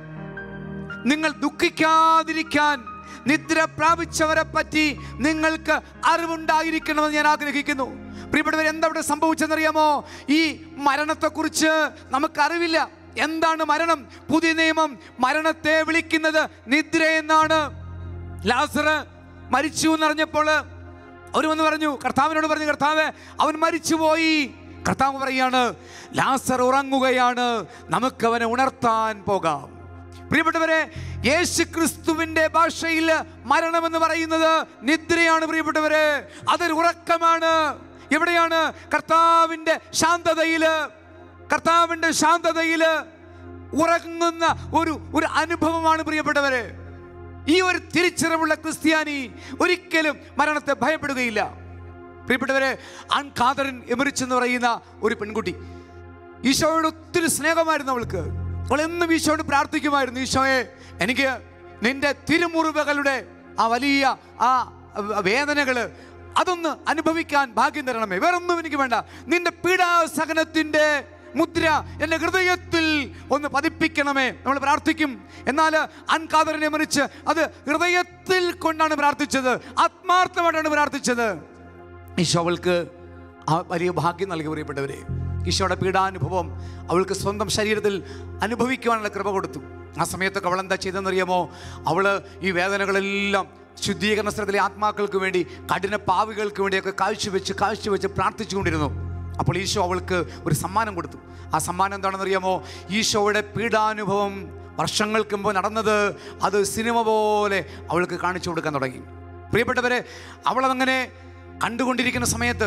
നിങ്ങൾ ദുഃഖിക്കാതിരിക്കാൻ നിദ്ര പ്രാപിച്ചവരെ പറ്റി നിങ്ങൾക്ക് അറിവുണ്ടായിരിക്കണമെന്ന് ഞാൻ ആഗ്രഹിക്കുന്നു പ്രിയപ്പെട്ടവർ എന്താ ഇവിടെ സംഭവിച്ചെന്നറിയാമോ ഈ മരണത്തെക്കുറിച്ച് നമുക്കറിവില്ല എന്താണ് മരണം പുതിയ നിയമം മരണത്തെ വിളിക്കുന്നത് നിദ്ര എന്നാണ് ലാസർ മരിച്ചു എന്നറിഞ്ഞപ്പോൾ അവർ വന്ന് പറഞ്ഞു കർത്താവിനോട് പറഞ്ഞു കർത്താവ് അവൻ മരിച്ചുപോയി കർത്താവ് പറയാണ് ലാസർ ഉറങ്ങുകയാണ് നമുക്ക് അവനെ ഉണർത്താൻ പോകാം പ്രിയപ്പെട്ടവരെ യേശു ക്രിസ്തുവിന്റെ ഭാഷയിൽ മരണമെന്ന് പറയുന്നത് നിദ്രയാണ് പ്രിയപ്പെട്ടവരെ അതൊരു ഉറക്കമാണ് എവിടെയാണ് കർത്താവിന്റെ ശാന്തതയില് കർത്താവിന്റെ ശാന്തതയില് ഉറങ്ങുന്ന ഒരു ഒരു അനുഭവമാണ് പ്രിയപ്പെട്ടവരെ ഈ ഒരു തിരിച്ചറിവുള്ള ക്രിസ്ത്യാനി ഒരിക്കലും മരണത്തെ ഭയപ്പെടുകയില്ല പ്രിയപ്പെട്ടവരെ ആൺ ഖാദറിൻ എമറിച്ച് എന്ന് പറയുന്ന ഒരു പെൺകുട്ടി ഈശോയോട് ഒത്തിരി സ്നേഹമായിരുന്നു അവൾക്ക് അവൾ എന്നും ഈശോയോട് പ്രാർത്ഥിക്കുമായിരുന്നു ഈശോയെ എനിക്ക് നിന്റെ തിരുമുറിവുകളുടെ ആ വലിയ ആ വേദനകള് അതൊന്ന് അനുഭവിക്കാൻ ഭാഗ്യം തരണമേ വേറൊന്നും എനിക്ക് വേണ്ട നിന്റെ പീഡാസഹനത്തിന്റെ മുദ്ര എൻ്റെ ഹൃദയത്തിൽ ഒന്ന് പതിപ്പിക്കണമേ നമ്മൾ പ്രാർത്ഥിക്കും എന്നാൽ അൻകാദറിനെ മറിച്ച് അത് ഹൃദയത്തിൽ കൊണ്ടാണ് പ്രാർത്ഥിച്ചത് ആത്മാർത്ഥമായിട്ടാണ് പ്രാർത്ഥിച്ചത് ഈശോ അവൾക്ക് ആ വലിയ ഭാഗ്യം നൽകി പ്രിയപ്പെട്ടവരെ ഈശോയുടെ പീഡാനുഭവം അവൾക്ക് സ്വന്തം ശരീരത്തിൽ അനുഭവിക്കുവാനുള്ള കൃപ കൊടുത്തു ആ സമയത്തൊക്കെ അവൾ എന്താ ചെയ്തെന്നറിയാമോ അവൾ ഈ വേദനകളെല്ലാം ശുദ്ധീകരണ സ്ഥലത്തിലെ ആത്മാക്കൾക്ക് വേണ്ടി കഠിന പാവികൾക്ക് വേണ്ടിയൊക്കെ കാഴ്ചവെച്ച് കാഴ്ചവെച്ച് പ്രാർത്ഥിച്ചുകൊണ്ടിരുന്നു അപ്പോൾ ഈശോ അവൾക്ക് ഒരു സമ്മാനം കൊടുത്തു ആ സമ്മാനം എന്താണെന്നറിയാമോ ഈശോയുടെ പീഡാനുഭവം വർഷങ്ങൾക്ക് മുമ്പ് നടന്നത് അത് സിനിമ പോലെ അവൾക്ക് കാണിച്ചു കൊടുക്കാൻ തുടങ്ങി പ്രിയപ്പെട്ടവരെ അവളതങ്ങനെ കണ്ടുകൊണ്ടിരിക്കുന്ന സമയത്ത്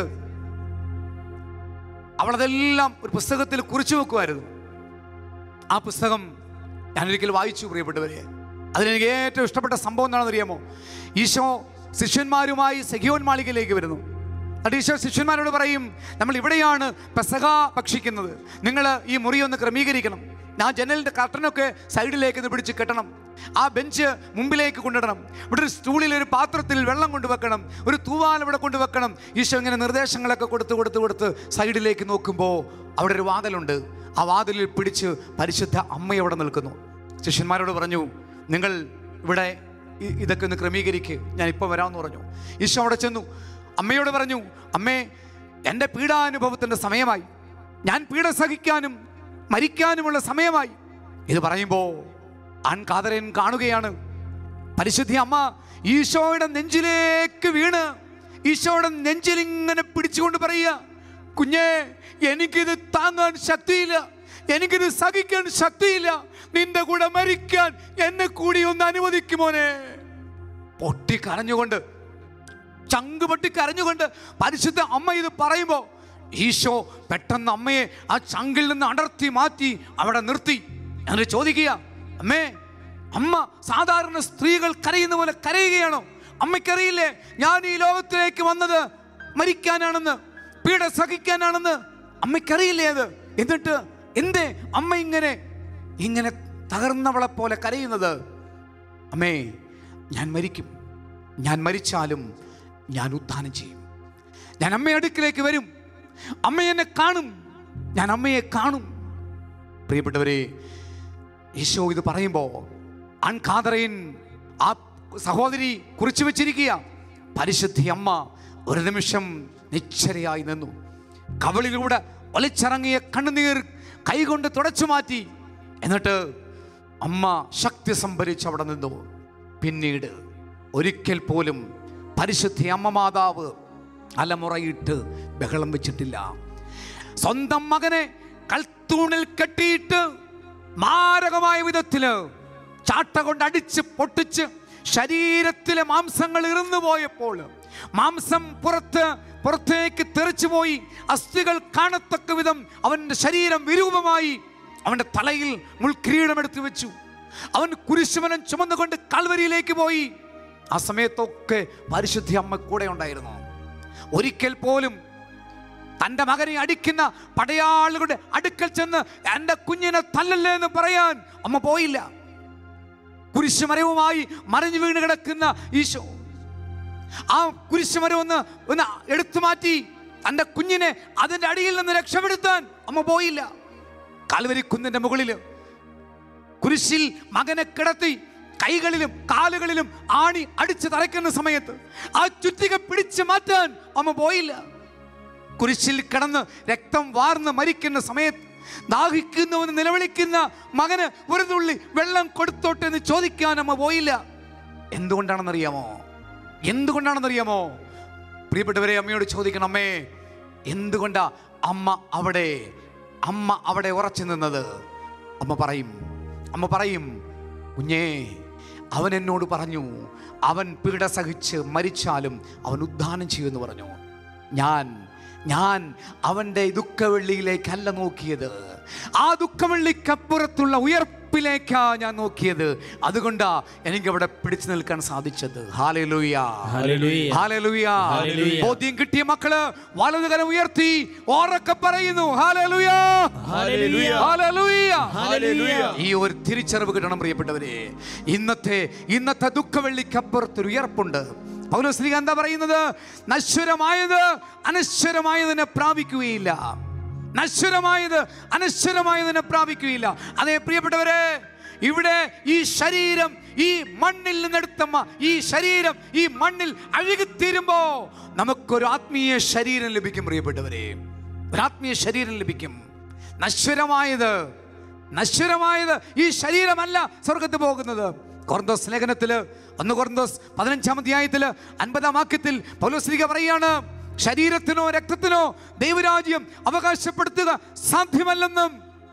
അവളതെല്ലാം ഒരു പുസ്തകത്തിൽ കുറിച്ചു വെക്കുമായിരുന്നു ആ പുസ്തകം ഞാനൊരിക്കൽ വായിച്ചു പ്രിയപ്പെട്ടവരെ അതിലെനിക്ക് ഏറ്റവും ഇഷ്ടപ്പെട്ട സംഭവം എന്താണെന്ന് അറിയാമോ ഈശോ ശിഷ്യന്മാരുമായി സഖിയോൻ മാളികയിലേക്ക് വരുന്നു എന്നിട്ട് ഈശോ ശിഷ്യന്മാരോട് പറയും നമ്മൾ ഇവിടെയാണ് പെസക ഭക്ഷിക്കുന്നത് നിങ്ങൾ ഈ മുറി ഒന്ന് ക്രമീകരിക്കണം ആ ജനലിൻ്റെ കർട്ടനൊക്കെ സൈഡിലേക്ക് ഒന്ന് പിടിച്ച് കെട്ടണം ആ ബെഞ്ച് മുമ്പിലേക്ക് കൊണ്ടിടണം ഇവിടെ ഒരു സ്റ്റൂളിൽ ഒരു പാത്രത്തിൽ വെള്ളം കൊണ്ടുവെക്കണം ഒരു തൂവാൽ ഇവിടെ കൊണ്ടുവെക്കണം ഈശോ ഇങ്ങനെ നിർദ്ദേശങ്ങളൊക്കെ കൊടുത്ത് കൊടുത്ത് കൊടുത്ത് സൈഡിലേക്ക് നോക്കുമ്പോൾ അവിടെ ഒരു വാതിലുണ്ട് ആ വാതിലിൽ പിടിച്ച് പരിശുദ്ധ അമ്മ അവിടെ നിൽക്കുന്നു ശിഷ്യന്മാരോട് പറഞ്ഞു നിങ്ങൾ ഇവിടെ ഇ- ഇതൊക്കെ ഒന്ന് ക്രമീകരിക്ക് ഞാൻ ഇപ്പോൾ വരാമെന്ന് പറഞ്ഞു ഈശോ അവിടെ ചെന്നു അമ്മയോട് പറഞ്ഞു അമ്മേ എൻ്റെ പീഡാനുഭവത്തിൻ്റെ സമയമായി ഞാൻ പീഡ സഹിക്കാനും മരിക്കാനുമുള്ള സമയമായി ഇത് പറയുമ്പോൾ ആൺകാതരൻ കാണുകയാണ് പരിശുദ്ധി അമ്മ ഈശോയുടെ നെഞ്ചിലേക്ക് വീണ് ഈശോയുടെ നെഞ്ചിൽ ഇങ്ങനെ പിടിച്ചുകൊണ്ട് പറയുക കുഞ്ഞേ എനിക്കിത് താങ്ങാൻ ശക്തിയില്ല എനിക്കിത് സഹിക്കാൻ ശക്തിയില്ല നിന്റെ കൂടെ മരിക്കാൻ എന്നെ കൂടി ഒന്ന് അനുവദിക്കുമോനെ പൊട്ടി കരഞ്ഞുകൊണ്ട് ചങ്ക് പൊട്ടി കരഞ്ഞുകൊണ്ട് പരിശുദ്ധ അമ്മ ഇത് പറയുമ്പോൾ ഈശോ പെട്ടെന്ന് അമ്മയെ ആ ചങ്കിൽ നിന്ന് അടർത്തി മാറ്റി അവിടെ നിർത്തി എന്നിട്ട് ചോദിക്കുക അമ്മേ അമ്മ സാധാരണ സ്ത്രീകൾ കരയുന്ന പോലെ കരയുകയാണോ അമ്മയ്ക്കറിയില്ലേ ഞാൻ ഈ ലോകത്തിലേക്ക് വന്നത് മരിക്കാനാണെന്ന് പീഡ സഹിക്കാനാണെന്ന് അമ്മയ്ക്കറിയില്ലേ അത് എന്നിട്ട് എന്തേ അമ്മ ഇങ്ങനെ ഇങ്ങനെ തകർന്നവളെ പോലെ കരയുന്നത് അമ്മേ ഞാൻ മരിക്കും ഞാൻ മരിച്ചാലും ഞാൻ ഉത്ഥാനം ചെയ്യും ഞാൻ അമ്മയുടെ അടുക്കിലേക്ക് വരും അമ്മ എന്നെ കാണും ഞാൻ അമ്മയെ കാണും പ്രിയപ്പെട്ടവരെ ഈശോ ഇത് പറയുമ്പോൾ അൺഖാദറയിൻ ആ സഹോദരി കുറിച്ചു വെച്ചിരിക്കുക പരിശുദ്ധി അമ്മ ഒരു നിമിഷം നിശ്ചരയായി നിന്നു കവളിലൂടെ ഒലിച്ചിറങ്ങിയ കണ്ണുനീർ കൈകൊണ്ട് തുടച്ചു മാറ്റി എന്നിട്ട് അമ്മ ശക്തി സംഭരിച്ച് അവിടെ നിന്നു പിന്നീട് ഒരിക്കൽ പോലും പരിശുദ്ധി അമ്മ മാതാവ് അലമുറയിട്ട് ബഹളം വെച്ചിട്ടില്ല സ്വന്തം മകനെ കൽത്തൂണിൽ കെട്ടിയിട്ട് മാരകമായ വിധത്തില് ചാട്ട കൊണ്ട് അടിച്ച് പൊട്ടിച്ച് ശരീരത്തിലെ മാംസങ്ങൾ ഇറന്നു പോയപ്പോൾ മാംസം പുറത്ത് പുറത്തേക്ക് തെറിച്ചു പോയി അസ്ഥികൾ കാണത്തക്ക വിധം അവൻ്റെ ശരീരം വിരൂപമായി അവൻ്റെ തലയിൽ മുൾക്കിരീടമെടുത്തു വെച്ചു അവൻ കുരിശുമനം ചുമന്നുകൊണ്ട് കാൽവരിയിലേക്ക് പോയി ആ സമയത്തൊക്കെ പരിശുദ്ധി അമ്മ കൂടെ ഉണ്ടായിരുന്നു ഒരിക്കൽ പോലും തൻ്റെ മകനെ അടിക്കുന്ന പടയാളുകളുടെ അടുക്കൽ ചെന്ന് എൻ്റെ കുഞ്ഞിനെ തല്ലല്ലേ എന്ന് പറയാൻ അമ്മ പോയില്ല കുരിശുമരവുമായി മറിഞ്ഞു വീണ് കിടക്കുന്ന ഈശോ ആ കുരിശുമരം ഒന്ന് ഒന്ന് എടുത്തു മാറ്റി തൻ്റെ കുഞ്ഞിനെ അതിൻ്റെ അടിയിൽ നിന്ന് രക്ഷപ്പെടുത്താൻ അമ്മ പോയില്ല കാൽവരി കുന്നിൻ്റെ മുകളിൽ കുരിശിൽ മകനെ കിടത്തി കൈകളിലും കാലുകളിലും ആണി അടിച്ച് തറയ്ക്കുന്ന സമയത്ത് ആ ചുറ്റിക പിടിച്ചു മാറ്റാൻ അമ്മ പോയില്ല കുരിശിൽ കിടന്ന് രക്തം വാർന്ന് മരിക്കുന്ന സമയത്ത് ദാഹിക്കുന്നവന് നിലവിളിക്കുന്ന മകന് ഒരു തുള്ളി വെള്ളം കൊടുത്തോട്ടെ എന്ന് ചോദിക്കാൻ അമ്മ പോയില്ല എന്തുകൊണ്ടാണെന്നറിയാമോ എന്തുകൊണ്ടാണെന്നറിയാമോ പ്രിയപ്പെട്ടവരെ അമ്മയോട് ചോദിക്കണം അമ്മേ എന്തുകൊണ്ടാ അമ്മ അവിടെ അമ്മ അവിടെ ഉറച്ചു നിന്നത് അമ്മ പറയും അമ്മ പറയും കുഞ്ഞേ അവൻ എന്നോട് പറഞ്ഞു അവൻ പീഡ സഹിച്ച് മരിച്ചാലും അവൻ ഉദ്ധാനം ചെയ്യുമെന്ന് പറഞ്ഞു ഞാൻ ഞാൻ അവൻ്റെ ദുഃഖവെള്ളിയിലേക്കല്ല നോക്കിയത് ആ ദുഃഖവെള്ളിക്കപ്പുറത്തുള്ള ഉയർപ്പിലേക്കാ ഞാൻ നോക്കിയത് അതുകൊണ്ടാ എനിക്ക് അവിടെ പിടിച്ചു നിൽക്കാൻ സാധിച്ചത് ഹാലലൂയ ഹല്ലേലൂയ. Hallelujah hallelujah. ബോധ്യം കിട്ടിയ മക്കള് വലതുകരം ഉയർത്തി ഓറൊക്കെ പറയുന്നു ഹാലലൂയ ഹല്ലേലൂയ. Hallelujah hallelujah. ഈ ഒരു തിരിച്ചറിവ് കിട്ടണം പ്രിയപ്പെട്ടവരെ ഇന്നത്തെ ഇന്നത്തെ ദുഃഖവെള്ളിക്കപ്പുറത്തൊരു ഉയർപ്പുണ്ട് പൗലോസ്ലിക എന്താ പറയുന്നത് നശ്വരമായത് അനശ്വരമായതിനെ പ്രാപിക്കുകയില്ല നശ്വരമായത് അനശ്വരമായതിനെ പ്രാപിക്കുകയില്ല അതേ പ്രിയപ്പെട്ടവരെ ഇവിടെ ഈ ശരീരം ഈ മണ്ണിൽ നിന്നെടുത്തമ്മ ഈ ശരീരം ഈ മണ്ണിൽ അഴുകിത്തീരുമ്പോ നമുക്കൊരു ആത്മീയ ശരീരം ലഭിക്കും പ്രിയപ്പെട്ടവരെ ഒരു ആത്മീയ ശരീരം ലഭിക്കും നശ്വരമായത് നശ്വരമായത് ഈ ശരീരമല്ല സ്വർഗത്ത് പോകുന്നത് കൊർന്തോസ് ലേഖനത്തില് ഒന്ന് കൊർന്തോസ് പതിനഞ്ചാം അധ്യായത്തില് അൻപതാം വാക്യത്തിൽ പൗലോസ്ലിക പറയാണ് ശരീരത്തിനോ രക്തത്തിനോ ദൈവരാജ്യം അവകാശപ്പെടുത്തുക സാധ്യമല്ലെന്നും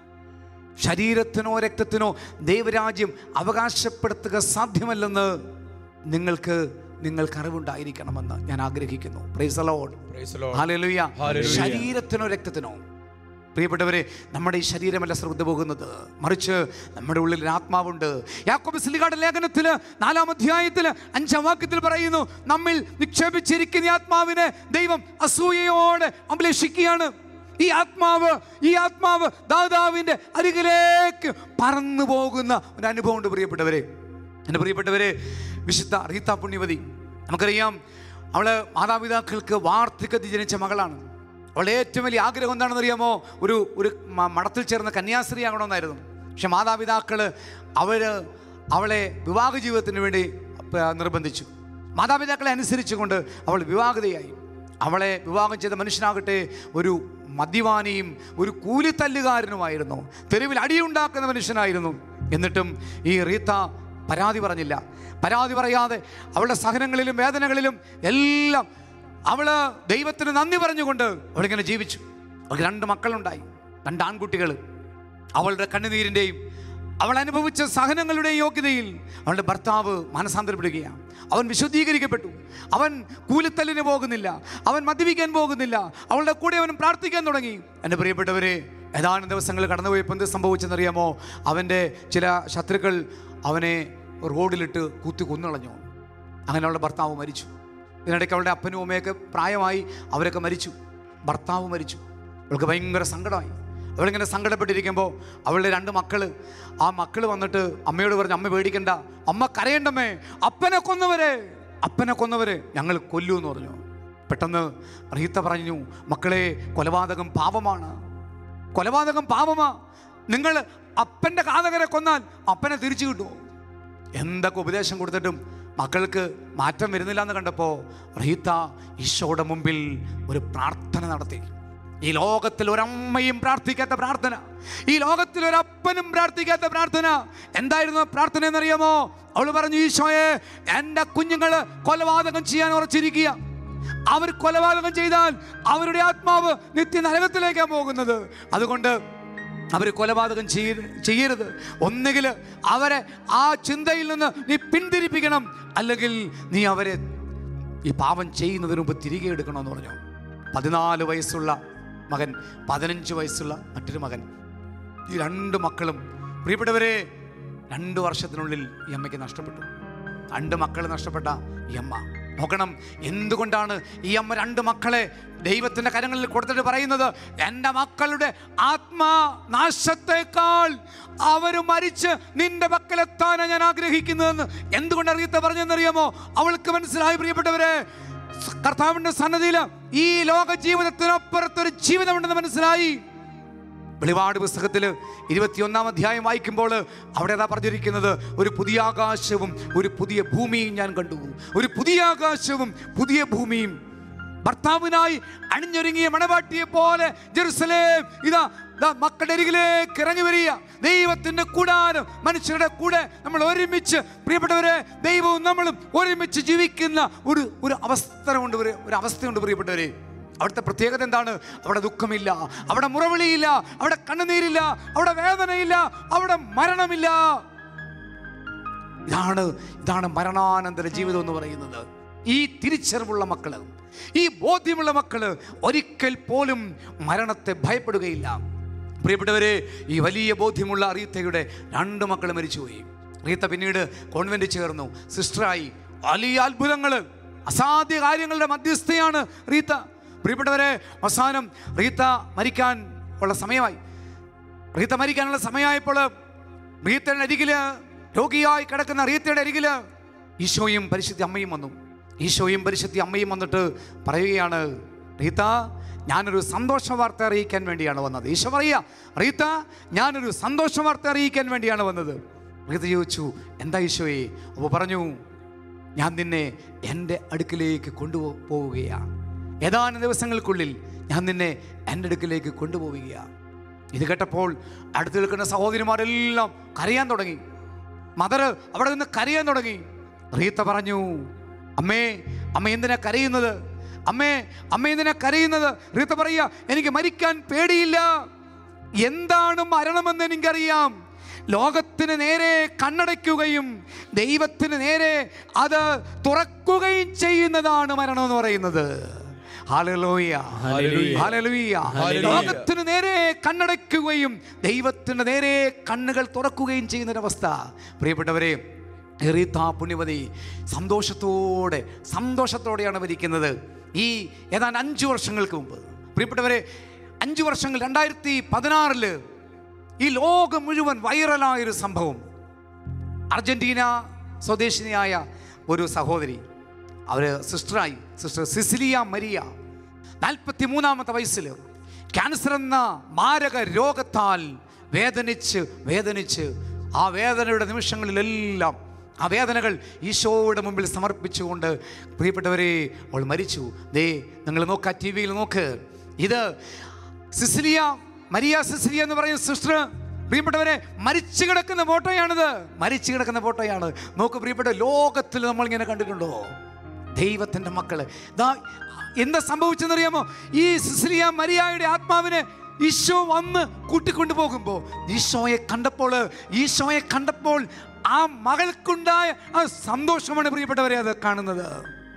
ശരീരത്തിനോ രക്തത്തിനോ ദൈവരാജ്യം അവകാശപ്പെടുത്തുക സാധ്യമല്ലെന്ന് നിങ്ങൾക്ക് നിങ്ങൾക്ക് അറിവുണ്ടായിരിക്കണമെന്ന് ഞാൻ ആഗ്രഹിക്കുന്നു praise the Lord. Praise the Lord. ഹല്ലേലൂയ. ഹല്ലേലൂയ. ശരീരത്തിനോ രക്തത്തിനോ പ്രിയപ്പെട്ടവരെ നമ്മുടെ ഈ ശരീരമല്ല ശ്രദ്ധ പോകുന്നത് മറിച്ച് നമ്മുടെ ഉള്ളിൽ ഒരു ആത്മാവുണ്ട് യാക്കോബ് സ്ലിഗായുടെ ലേഖനത്തിൽ നാലാം അധ്യായത്തിൽ അഞ്ചാം വാക്യത്തിൽ പറയുന്നു നമ്മിൽ നിക്ഷേപിച്ചിരിക്കുന്ന ഈ ആത്മാവിനെ ദൈവം അസൂയയോടെ അഭിലഷിക്കുകയാണ് ഈ ആത്മാവ് ഈ ആത്മാവ് ദാതാവിൻ്റെ അരികിലേക്ക് പറന്നു പോകുന്ന ഒരു അനുഭവമുണ്ട് പ്രിയപ്പെട്ടവരെ എൻ്റെ പ്രിയപ്പെട്ടവരെ വിശുദ്ധ റീത്ത പുണ്യവതി നമുക്കറിയാം അവള് മാതാപിതാക്കൾക്ക് വാർദ്ധക്യത്തിൽ ജനിച്ച മകളാണ് അവളുടെ ഏറ്റവും വലിയ ആഗ്രഹം എന്താണെന്ന് അറിയാമോ ഒരു ഒരു മ- മഠത്തിൽ ചേർന്ന കന്യാസ്ത്രീ ആകണമെന്നായിരുന്നു പക്ഷെ മാതാപിതാക്കൾ അവർ അവളെ വിവാഹ ജീവിതത്തിന് വേണ്ടി പ- നിർബന്ധിച്ചു മാതാപിതാക്കളെ അനുസരിച്ചുകൊണ്ട് അവൾ വിവാഹിതയായി അവളെ വിവാഹം ചെയ്ത മനുഷ്യനാകട്ടെ ഒരു മദ്യപാനിയും ഒരു കൂലിത്തല്ലുകാരനുമായിരുന്നു തെരുവിൽ അടിയുണ്ടാക്കുന്ന മനുഷ്യനായിരുന്നു എന്നിട്ടും ഈ റീത്ത പരാതി പറഞ്ഞില്ല പരാതി പറയാതെ അവളുടെ സഹനങ്ങളിലും വേദനകളിലും എല്ലാം അവള് ദൈവത്തിന് നന്ദി പറഞ്ഞുകൊണ്ട് അവളിങ്ങനെ ജീവിച്ചു അവൾക്ക് രണ്ട് മക്കളുണ്ടായി രണ്ട് ആൺകുട്ടികൾ അവളുടെ കണ്ണുനീരിൻ്റെയും അവൾ അനുഭവിച്ച സഹനങ്ങളുടെയും യോഗ്യതയിൽ അവളുടെ ഭർത്താവ് മനസാന്തരപ്പെടുകയാണ് അവൻ വിശുദ്ധീകരിക്കപ്പെട്ടു അവൻ കൂലിത്തല്ലിന് പോകുന്നില്ല അവൻ മദ്യപിക്കാൻ പോകുന്നില്ല അവളുടെ കൂടെ അവൻ പ്രാർത്ഥിക്കാൻ തുടങ്ങി എൻ്റെ പ്രിയപ്പെട്ടവരെ ഏതാനും ദിവസങ്ങൾ കടന്നുപോയപ്പോൾ എന്ത് സംഭവിച്ചെന്നറിയാമോ അവൻ്റെ ചില ശത്രുക്കൾ അവനെ റോഡിലിട്ട് കുത്തി കൊന്നുകളഞ്ഞു അങ്ങനെ അവളുടെ ഭർത്താവ് മരിച്ചു ഇതിനിടയ്ക്ക് അവളുടെ അപ്പനും അമ്മയൊക്കെ പ്രായമായി അവരൊക്കെ മരിച്ചു ഭർത്താവ് മരിച്ചു അവൾക്ക് ഭയങ്കര സങ്കടമായി അവളിങ്ങനെ സങ്കടപ്പെട്ടിരിക്കുമ്പോൾ അവളുടെ രണ്ട് മക്കള് ആ മക്കള് വന്നിട്ട് അമ്മയോട് പറഞ്ഞു അമ്മ പേടിക്കണ്ട അമ്മ കരയണ്ടമ്മേ അപ്പനെ കൊന്നവരെ അപ്പനെ കൊന്നവരെ ഞങ്ങൾ കൊല്ലൂ എന്ന് പറഞ്ഞു പെട്ടെന്ന് റീത്ത പറഞ്ഞു മക്കളെ കൊലപാതകം പാപമാണ് കൊലപാതകം പാപമാ നിങ്ങൾ അപ്പൻ്റെ കാതകരെ കൊന്നാൽ അപ്പനെ തിരിച്ചു കിട്ടുമോ എന്തൊക്കെ ഉപദേശം കൊടുത്തിട്ടും മക്കൾക്ക് മാറ്റം വരുന്നില്ല എന്ന് കണ്ടപ്പോൾ റീത്ത ഈശോയുടെ മുമ്പിൽ ഒരു പ്രാർത്ഥന നടത്തി ഈ ലോകത്തിൽ ഒരമ്മയും പ്രാർത്ഥിക്കാത്ത പ്രാർത്ഥന ഈ ലോകത്തിൽ ഒരപ്പനും പ്രാർത്ഥിക്കാത്ത പ്രാർത്ഥന എന്തായിരുന്നു ആ പ്രാർത്ഥന എന്നറിയാമോ അവൾ പറഞ്ഞു ഈശോയെ എൻ്റെ കുഞ്ഞുങ്ങൾ കൊലപാതകം ചെയ്യാൻ ഉറച്ചിരിക്കുക അവർ കൊലപാതകം ചെയ്താൽ അവരുടെ ആത്മാവ് നിത്യ നരകത്തിലേക്കാണ് പോകുന്നത് അതുകൊണ്ട് അവർ കൊലപാതകം ചെയ്യ ചെയ്യരുത് ഒന്നുകിൽ അവരെ ആ ചിന്തയിൽ നിന്ന് നീ പിന്തിരിപ്പിക്കണം അല്ലെങ്കിൽ നീ അവരെ ഈ പാപം ചെയ്യുന്നതിന് മുമ്പ് തിരികെ എടുക്കണമെന്ന് പറഞ്ഞു പതിനാല് വയസ്സുള്ള മകൻ പതിനഞ്ച് വയസ്സുള്ള മറ്റൊരു മകൻ ഈ രണ്ട് മക്കളും പ്രിയപ്പെട്ടവരെ രണ്ട് വർഷത്തിനുള്ളിൽ ഈ അമ്മയ്ക്ക് നഷ്ടപ്പെട്ടു രണ്ട് മക്കൾ നഷ്ടപ്പെട്ട ഈ അമ്മ നോക്കണം എന്തുകൊണ്ടാണ് ഈ അമ്മ രണ്ട് മക്കളെ ദൈവത്തിന്റെ കരങ്ങളിൽ കൊടുത്തിട്ട് പറയുന്നത് എൻ്റെ മക്കളുടെ ആത്മാ നാശത്തേക്കാൾ അവർ മരിച്ച് നിന്റെ പക്കലെത്താനാണ് ഞാൻ ആഗ്രഹിക്കുന്നതെന്ന് എന്തുകൊണ്ട് അറിയത്തെ പറഞ്ഞെന്നറിയാമോ അവൾക്ക് മനസ്സിലായി പ്രിയപ്പെട്ടവരെ കർത്താവിന്റെ സന്നദ്ധിയിൽ ഈ ലോക ജീവിതത്തിനപ്പുറത്തൊരു ജീവിതമുണ്ടെന്ന് മനസ്സിലായി വെളിപാട് പുസ്തകത്തിൽ ഇരുപത്തിയൊന്നാം അധ്യായം വായിക്കുമ്പോൾ അവിടെ അതാ പറഞ്ഞിരിക്കുന്നത് ഒരു പുതിയ ആകാശവും ഒരു പുതിയ ഭൂമിയും ഞാൻ കണ്ടു ഒരു പുതിയ ആകാശവും പുതിയ ഭൂമിയും ഭർത്താവിനായി അണിഞ്ഞൊരുങ്ങിയ മണവാട്ടിയെ പോലെ ജെറുസലേം ഇതാ ദാ മക്കളുടെ അരികിലേക്ക് ഇറങ്ങി വരിക ദൈവത്തിന്റെ കൂടാരം മനുഷ്യരുടെ കൂടെ നമ്മൾ ഒരുമിച്ച് പ്രിയപ്പെട്ടവരെ ദൈവവും നമ്മളും ഒരുമിച്ച് ജീവിക്കുന്ന ഒരു ഒരു അവസരമുണ്ട് ഒരു ഒരു അവസ്ഥയുണ്ട് പ്രിയപ്പെട്ടവരെ അവിടുത്തെ പ്രത്യേകത എന്താണ് അവിടെ ദുഃഖമില്ല അവിടെ മുറവിളിയില്ല അവിടെ കണ്ണുനീരില്ല അവിടെ വേദനയില്ല അവിടെ മരണമില്ല ഇതാണ് ഇതാണ് മരണാനന്തര ജീവിതം എന്ന് പറയുന്നത് ഈ തിരിച്ചറിവുള്ള മക്കള് ഈ ബോധ്യമുള്ള മക്കള് ഒരിക്കൽ പോലും മരണത്തെ ഭയപ്പെടുകയില്ല പ്രിയപ്പെട്ടവരെ ഈ വലിയ ബോധ്യമുള്ള റീത്തയുടെ രണ്ട് മക്കൾ മരിച്ചുപോയി റീത്ത പിന്നീട് കോൺവെന്റ് ചേർന്നു സിസ്റ്ററായി വലിയ അത്ഭുതങ്ങൾ അസാധ്യ കാര്യങ്ങളുടെ മധ്യസ്ഥയാണ് റീത്ത പ്രിയപ്പെട്ടവരെ അവസാനം റീത്ത മരിക്കാൻ ഉള്ള സമയമായി റീത്ത മരിക്കാനുള്ള സമയമായപ്പോൾ റീത്തയുടെ അരികില് രോഗിയായി കിടക്കുന്ന റീത്തയുടെ അരികില് ഈശോയും പരിശുദ്ധി അമ്മയും വന്നു ഈശോയും പരിശുദ്ധി അമ്മയും വന്നിട്ട് പറയുകയാണ് റീത്ത ഞാനൊരു സന്തോഷ വാർത്ത അറിയിക്കാൻ വേണ്ടിയാണ് വന്നത് ഈശോ പറയുക റീത്ത ഞാനൊരു സന്തോഷ വാർത്ത അറിയിക്കാൻ വേണ്ടിയാണ് വന്നത് റീത്ത ചോദിച്ചു എന്താ ഈശോയെ അപ്പോൾ പറഞ്ഞു ഞാൻ നിന്നെ എൻ്റെ അടുക്കിലേക്ക് കൊണ്ടുപോ പോവുകയാണ് ഏതാനും ദിവസങ്ങൾക്കുള്ളിൽ ഞാൻ നിന്നെ എൻ്റെ അടുക്കിലേക്ക് കൊണ്ടുപോവുകയാണ് ഇത് കേട്ടപ്പോൾ അടുത്ത് നിൽക്കുന്ന സഹോദരിമാരെല്ലാം കരയാൻ തുടങ്ങി മദർ അവിടെ നിന്ന് കരയാൻ തുടങ്ങി റീത്ത പറഞ്ഞു അമ്മേ അമ്മ എന്തിനാ കരയുന്നത് അമ്മേ അമ്മ എന്തിനാ കരയുന്നത് റീത്ത പറയുക എനിക്ക് മരിക്കാൻ പേടിയില്ല എന്താണ് മരണമെന്ന് എനിക്കറിയാം ലോകത്തിന് നേരെ കണ്ണടയ്ക്കുകയും ദൈവത്തിന് നേരെ അത് തുറക്കുകയും ചെയ്യുന്നതാണ് മരണം എന്ന് പറയുന്നത് ഹല്ലേലൂയ. ഹല്ലേലൂയ. ഹല്ലേലൂയ. ഹല്ലേലൂയ. ലോകത്തിന് നേരെ കണ്ണടയ്ക്കുകയും ദൈവത്തിന് നേരെ കണ്ണുകൾ തുറക്കുകയും ചെയ്യുന്നൊരവസ്ഥ പ്രിയപ്പെട്ടവരെ എറീത്ത പുണ്യവതി സന്തോഷത്തോടെ സന്തോഷത്തോടെയാണ് മരിക്കുന്നത് ഈ ഏതാണ്ട് അഞ്ചു വർഷങ്ങൾക്ക് മുമ്പ് പ്രിയപ്പെട്ടവരെ അഞ്ചു വർഷങ്ങൾ രണ്ടായിരത്തി പതിനാറില് ഈ ലോകം മുഴുവൻ വൈറലായൊരു സംഭവം അർജന്റീന സ്വദേശിനിയായ ഒരു സഹോദരി അവർ സിസ്റ്ററായി സിസ്റ്റർ സിസിലിയ മരിയ നാൽപ്പത്തി മൂന്നാമത്തെ വയസ്സിൽ ക്യാൻസർ എന്ന മാരക രോഗത്താൽ വേദനിച്ച് വേദനിച്ച് ആ വേദനയുടെ നിമിഷങ്ങളിലെല്ലാം ആ വേദനകൾ ഈശോയുടെ മുമ്പിൽ സമർപ്പിച്ചുകൊണ്ട് പ്രിയപ്പെട്ടവരെ അവൾ മരിച്ചു ദേ നിങ്ങൾ നോക്കുക ടി വിയിൽ നോക്ക് ഇത് സിസിലിയ മരിയ സിസിലിയ എന്ന് പറയുന്ന സിസ്റ്റർ പ്രിയപ്പെട്ടവരെ മരിച്ചു കിടക്കുന്ന ഫോട്ടോയാണിത് മരിച്ചു കിടക്കുന്ന ഫോട്ടോയാണ് നോക്ക് പ്രിയപ്പെട്ട ലോകത്തിൽ നമ്മൾ ഇങ്ങനെ കണ്ടിട്ടുണ്ടോ ദൈവത്തിൻ്റെ മക്കള് ദാ എന്താ സംഭവിച്ചെന്നറിയാമോ ഈ സിസിലിയ മരിയായുടെ ആത്മാവിനെ ഈശോ വന്ന് കൂട്ടിക്കൊണ്ടു പോകുമ്പോൾ ഈശോയെ കണ്ടപ്പോൾ ഈശോയെ കണ്ടപ്പോൾ ആ മകൾക്കുണ്ടായ ആ സന്തോഷമാണ് പ്രിയപ്പെട്ടവരെ അത് കാണുന്നത്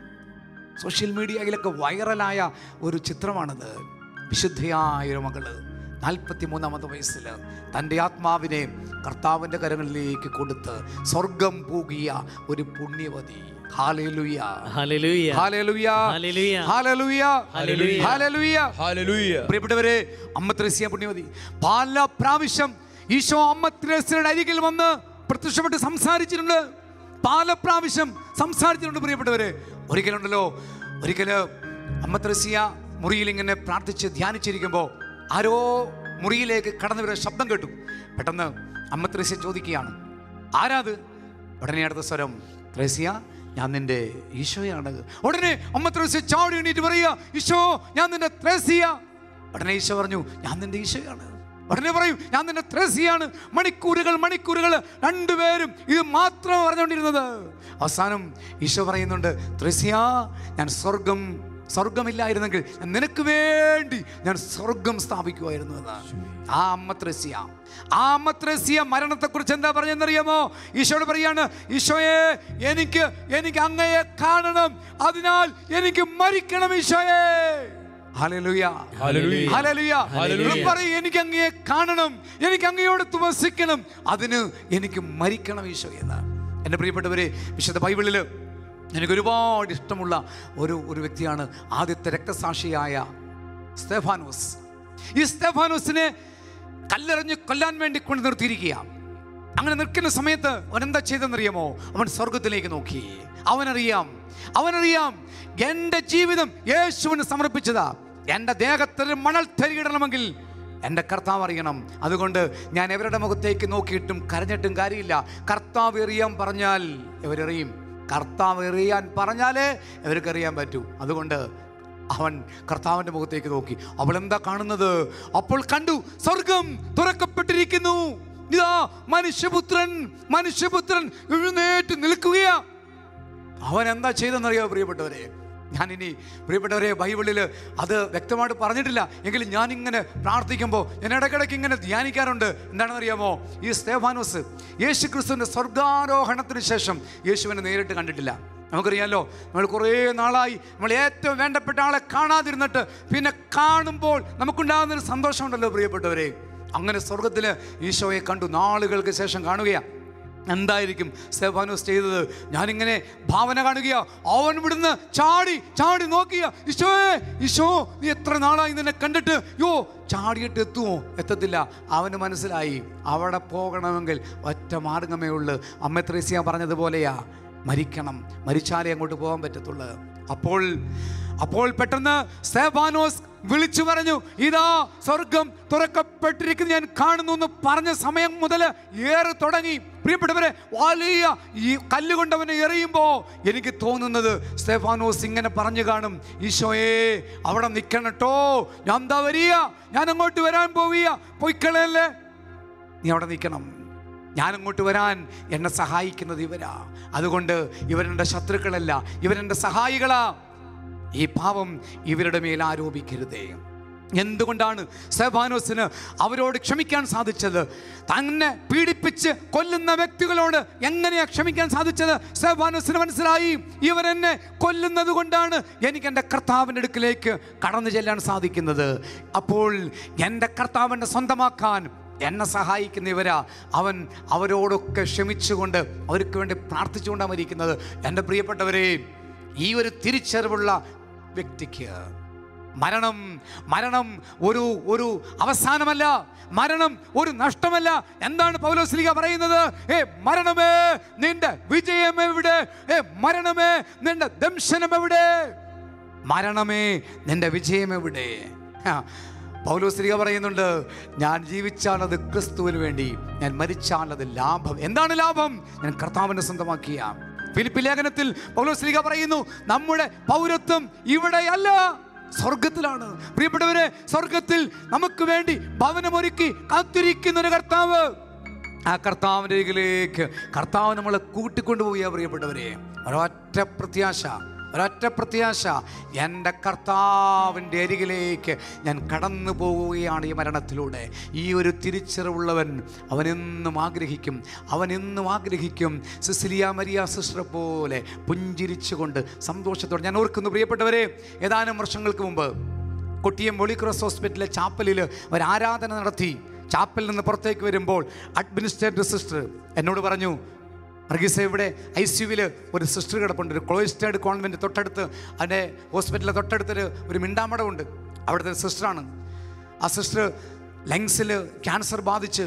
സോഷ്യൽ മീഡിയയിലൊക്കെ വൈറലായ ഒരു ചിത്രമാണത് വിശുദ്ധയായ ഒരു മകള് നാൽപ്പത്തി മൂന്നാമത്തെ വയസ്സിൽ തൻ്റെ ആത്മാവിനെ കർത്താവിൻ്റെ കരങ്ങളിലേക്ക് കൊടുത്ത് സ്വർഗം പൂകിയ ഒരു പുണ്യവതി ഹാലേലുയ ഹല്ലേലൂയ ഹാലേലുയ ഹല്ലേലൂയ. ഹാലേലുയ ഹല്ലേലൂയ. ഹാലേലുയ Hallelujah. പ്രിയപ്പെട്ടവരെ അമ്മ ത്രേസ്യ പുണ്യവതി പല പ്രാവശ്യം ഈശോ അമ്മ ത്രേസ്യയുടെ അരികിൽ വന്ന് പ്രത്യക്ഷപ്പെട്ട് സംസാരിച്ചിട്ടുണ്ട് പല പ്രാവശ്യം സംസാരിച്ചിട്ടുണ്ട് പ്രിയപ്പെട്ടവരെ ഒരിക്കലുണ്ടല്ലോ ഒരിക്കല് അമ്മ ത്രേസ്യ മുറിയിൽ ഇങ്ങനെ പ്രാർത്ഥിച്ച് ധ്യാനിച്ചിരിക്കുമ്പോൾ ആരോ മുറിയിലേക്ക് കടന്നു വരുന്ന ശബ്ദം കേട്ടു പെട്ടെന്ന് അമ്മ ത്രേസ്യ ചോദിക്കുകയാണ് ആരാത് ഉടനെ അടുത്ത സ്വരം ത്രേസ്യ ഞാൻ നിന്റെ ഈശോയാണ് ഉടനെ അമ്മ ത്രേസ്യ ചാടി എണീറ്റ് പറയുക ഈശോ ഞാൻ നിന്റെ ത്രേസ്യ ഉടനെ ഈശോ പറഞ്ഞു ഞാൻ നിന്റെ ഈശോയാണ് ഉടനെ പറയും ഞാൻ നിന്റെ ത്രേസ്യാണ് മണിക്കൂറുകൾ മണിക്കൂറുകൾ രണ്ടുപേരും ഇത് മാത്രം പറഞ്ഞുകൊണ്ടിരുന്നത് അവസാനം ഈശോ പറയുന്നുണ്ട് ത്രേസ്യ ഞാൻ സ്വർഗം സ്വർഗമില്ലായിരുന്നെങ്കിൽ ഞാൻ നിനക്ക് വേണ്ടി ഞാൻ സ്വർഗം സ്ഥാപിക്കുമായിരുന്നു എന്നാണ് ആ അമ്മ ത്രേസ്യ ആ അമ്മ ത്രേസ്യ മരണത്തെക്കുറിച്ച് എന്താ പറഞ്ഞെന്നറിയാമോ ഈശോയോട് പറയാണ് ഈശോയെ എനിക്ക് എനിക്ക് അങ്ങയെ കാണണം അതിനാൽ എനിക്ക് മരിക്കണം ഈശോയെ ഹല്ലേലൂയ ഹല്ലേലൂയ. ഹല്ലേലൂയ. ഹല്ലേലൂയ. നിങ്ങൾ പറയും എനിക്ക് അങ്ങയെ കാണണം എനിക്ക് അങ്ങയോട് വസിക്കണം അതിന് എനിക്ക് മരിക്കണം ഈശോ എന്ന് എൻ്റെ പ്രിയപ്പെട്ടവരെ വിശുദ്ധ ബൈബിളിൽ എനിക്ക് ഒരുപാട് ഇഷ്ടമുള്ള ഒരു ഒരു വ്യക്തിയാണ് ആദ്യത്തെ രക്തസാക്ഷിയായ സ്തേഫാനോസ് ഈ സ്തേഫാനോസിനെ കല്ലെറിഞ്ഞ് കൊല്ലാൻ വേണ്ടി കൊണ്ട് നിർത്തിയിരിക്കുക അങ്ങനെ നിൽക്കുന്ന സമയത്ത് അവൻ എന്താ ചെയ്തെന്നറിയാമോ അവൻ സ്വർഗത്തിലേക്ക് നോക്കി അവനറിയാം അവനറിയാം എൻ്റെ ജീവിതം യേശുവിന് സമർപ്പിച്ചതാ എൻ്റെ ദേഹത്തിൽ മണൽ തരികിടണമെങ്കിൽ എൻ്റെ കർത്താവ് അറിയണം അതുകൊണ്ട് ഞാൻ ഇവരുടെ മുഖത്തേക്ക് നോക്കിയിട്ടും കരഞ്ഞിട്ടും കാര്യമില്ല കർത്താവ് എറിയാൻ പറഞ്ഞാൽ ഇവരെറിയും കർത്താവ് എറിയാൻ പറഞ്ഞാലേ ഇവർക്കറിയാൻ പറ്റൂ അതുകൊണ്ട് അവൻ കർത്താവിന്റെ മുഖത്തേക്ക് നോക്കി അവൾ എന്താ കാണുന്നത് അപ്പോൾ കണ്ടു സ്വർഗം തുറക്കപ്പെട്ടിരിക്കുന്നു ഇതാ മനുഷ്യപുത്രൻ മനുഷ്യപുത്രൻ എഴുന്നേറ്റ് നിൽക്കുകയാ അവൻ എന്താ ചെയ്തെന്നറിയോ പ്രിയപ്പെട്ടവരെ ഞാനിനി പ്രിയപ്പെട്ടവരെ ബൈബിളിൽ അത് വ്യക്തമായിട്ട് പറഞ്ഞിട്ടില്ല എങ്കിലും ഞാനിങ്ങനെ പ്രാർത്ഥിക്കുമ്പോൾ ഞാൻ ഇടയ്ക്കിടയ്ക്ക് ഇങ്ങനെ ധ്യാനിക്കാറുണ്ട് എന്താണെന്നറിയാമോ ഈ സ്തേഫാനോസ് യേശു ക്രിസ്തുവിൻ്റെ സ്വർഗാരോഹണത്തിന് ശേഷം യേശുവിനെ നേരിട്ട് കണ്ടിട്ടില്ല നമുക്കറിയാമല്ലോ നമ്മൾ കുറേ നാളായി നമ്മൾ ഏറ്റവും വേണ്ടപ്പെട്ട ആളെ കാണാതിരുന്നിട്ട് പിന്നെ കാണുമ്പോൾ നമുക്കുണ്ടാകുന്നൊരു സന്തോഷമുണ്ടല്ലോ പ്രിയപ്പെട്ടവരെ അങ്ങനെ സ്വർഗത്തിൽ ഈശോയെ കണ്ടു നാളുകൾക്ക് ശേഷം കാണുകയാണ് എന്തായിരിക്കും സ്തെഫാനോസ് ചെയ്തത് ഞാനിങ്ങനെ ഭാവന കാണുകയാ അവൻ ഇവിടുന്ന് ചാടി ചാടി നോക്കിയ ഈശോയെ ഈശോ നീ എത്ര നാളായി നിന്നെ കണ്ടിട്ട് യോ ചാടിയിട്ട് എത്തുമോ എത്തത്തില്ല അവന് മനസ്സിലായി അവിടെ പോകണമെങ്കിൽ ഒറ്റ മാർഗമേ ഉള്ളൂ അമ്മ ത്രേസ്യ പറഞ്ഞതുപോലെയാ മരിക്കണം മരിച്ചാലേ അങ്ങോട്ട് പോകാൻ പറ്റത്തുള്ളൂ അപ്പോൾ അപ്പോൾ പെട്ടെന്ന് സ്തേഫാനോസ് വിളിച്ചു പറഞ്ഞു ഇതാ സ്വർഗം തുറക്കപ്പെട്ടിരിക്കുന്നു ഞാൻ കാണുന്നു എന്ന് പറഞ്ഞ സമയം മുതൽ ഏറെ തുടങ്ങി പ്രിയപ്പെട്ടവരെ വലിയ ഈ കല്ലുകൊണ്ടവനെ എറിയുമ്പോ എനിക്ക് തോന്നുന്നത് സ്തേഫാനോസ് ഇങ്ങനെ പറഞ്ഞു കാണും ഈശോയെ അവിടെ നിൽക്കണം കേട്ടോ ഞാൻ എന്താ വരിക ഞാൻ അങ്ങോട്ട് വരാൻ പോവുക പൊയ്ക്കളയല്ലേ നീ അവിടെ നിൽക്കണം ഞാൻ അങ്ങോട്ട് വരാൻ എന്നെ സഹായിക്കുന്നത് ഇവരാ അതുകൊണ്ട് ഇവരെൻ്റെ ശത്രുക്കളല്ല ഇവരെൻ്റെ സഹായികളാ ഈ പാപം ഇവരുടെ മേൽ ആരോപിക്കരുതേ എന്തുകൊണ്ടാണ് സെബാനോസിന് അവരോട് ക്ഷമിക്കാൻ സാധിച്ചത് തന്നെ പീഡിപ്പിച്ച് കൊല്ലുന്ന വ്യക്തികളോട് എങ്ങനെയാ ക്ഷമിക്കാൻ സാധിച്ചത് സെബാനോസിന് മനസ്സിലായി ഇവരെന്നെ കൊല്ലുന്നത് കൊണ്ടാണ് എനിക്ക് എൻ്റെ കർത്താവിൻ്റെ അടുക്കിലേക്ക് കടന്നു ചെല്ലാൻ സാധിക്കുന്നത് അപ്പോൾ എൻ്റെ കർത്താവിനെ സ്വന്തമാക്കാൻ എന്നെ സഹായിക്കുന്ന ഇവരാ അവൻ അവരോടൊക്കെ ക്ഷമിച്ചുകൊണ്ട് അവർക്ക് വേണ്ടി പ്രാർത്ഥിച്ചുകൊണ്ടാണ് മരിക്കുന്നത് എൻ്റെ പ്രിയപ്പെട്ടവരെ ഈ ഒരു തിരിച്ചറിവുള്ള വ്യക്തിക്ക് മരണം മരണം ഒരു ഒരു അവസാനമല്ല മരണം ഒരു നഷ്ടമല്ല എന്താണ് പൗലോസ്ലിക പറയുന്നത് ഏ മരണമേ നിന്റെ വിജയം എവിടെ ഏ മരണമേ നിന്റെ ദംശനം എവിടെ മരണമേ നിന്റെ വിജയം എവിടെ ആ, പൗലോസ്ലിക പറയുന്നുണ്ട് ഞാൻ ജീവിച്ചാലത് ക്രിസ്തുവിന് വേണ്ടി ഞാൻ മരിച്ചാലത് ലാഭം എന്താണ് ലാഭം ഞാൻ കർത്താവിനെ സ്വന്തമാക്കിയ ഫിലിപ്പ് ലേഖനത്തിൽ പൗലോസ്ലിക പറയുന്നു നമ്മുടെ പൗരത്വം ഇവിടെയല്ല സ്വർഗത്തിലാണ് പ്രിയപ്പെട്ടവരെ സ്വർഗത്തിൽ നമുക്ക് വേണ്ടി ഭവനമൊരുക്കി കാത്തിരിക്കുന്ന ഒരു കർത്താവ് ആ കർത്താവിൻ്റെ അരികിലേക്ക് കർത്താവ് നമ്മളെ കൂട്ടിക്കൊണ്ടുപോയി പ്രിയപ്പെട്ടവരെ ഒരൊറ്റ പ്രത്യാശ ഒരൊറ്റ പ്രത്യാശ എൻ്റെ കർത്താവിൻ്റെ അരികിലേക്ക് ഞാൻ കടന്നു പോവുകയാണ് ഈ മരണത്തിലൂടെ ഈ ഒരു തിരിച്ചറിവുള്ളവൻ അവനെന്നും ആഗ്രഹിക്കും അവനെന്നും ആഗ്രഹിക്കും സിസിലിയ മരിയ സിസ്റ്ററെ പോലെ പുഞ്ചിരിച്ചുകൊണ്ട് സന്തോഷത്തോടെ ഞാൻ ഓർക്കുന്നു പ്രിയപ്പെട്ടവരെ ഏതാനും വർഷങ്ങൾക്ക് മുമ്പ് കൊട്ടിയം മോളിക്രോസ് ഹോസ്പിറ്റലിലെ ചാപ്പലിൽ ഒരു ആരാധന നടത്തി ചാപ്പലിൽ നിന്ന് പുറത്തേക്ക് വരുമ്പോൾ അഡ്മിനിസ്ട്രേറ്റീവ് സിസ്റ്റർ എന്നോട് പറഞ്ഞു വർഗീസ് ഇവിടെ ഐ സി യുവിൽ ഒരു സിസ്റ്റർ കിടപ്പുണ്ട് ഒരു ക്ലോയിസ്റ്റേഡ് കോൺവെൻറ്റ് തൊട്ടടുത്ത് അതിൻ്റെ ഹോസ്പിറ്റലിലെ തൊട്ടടുത്തൊരു ഒരു മിണ്ടാമടമുണ്ട് അവിടുത്തെ സിസ്റ്ററാണ് ആ സിസ്റ്റർ ലങ്സിൽ ക്യാൻസർ ബാധിച്ച്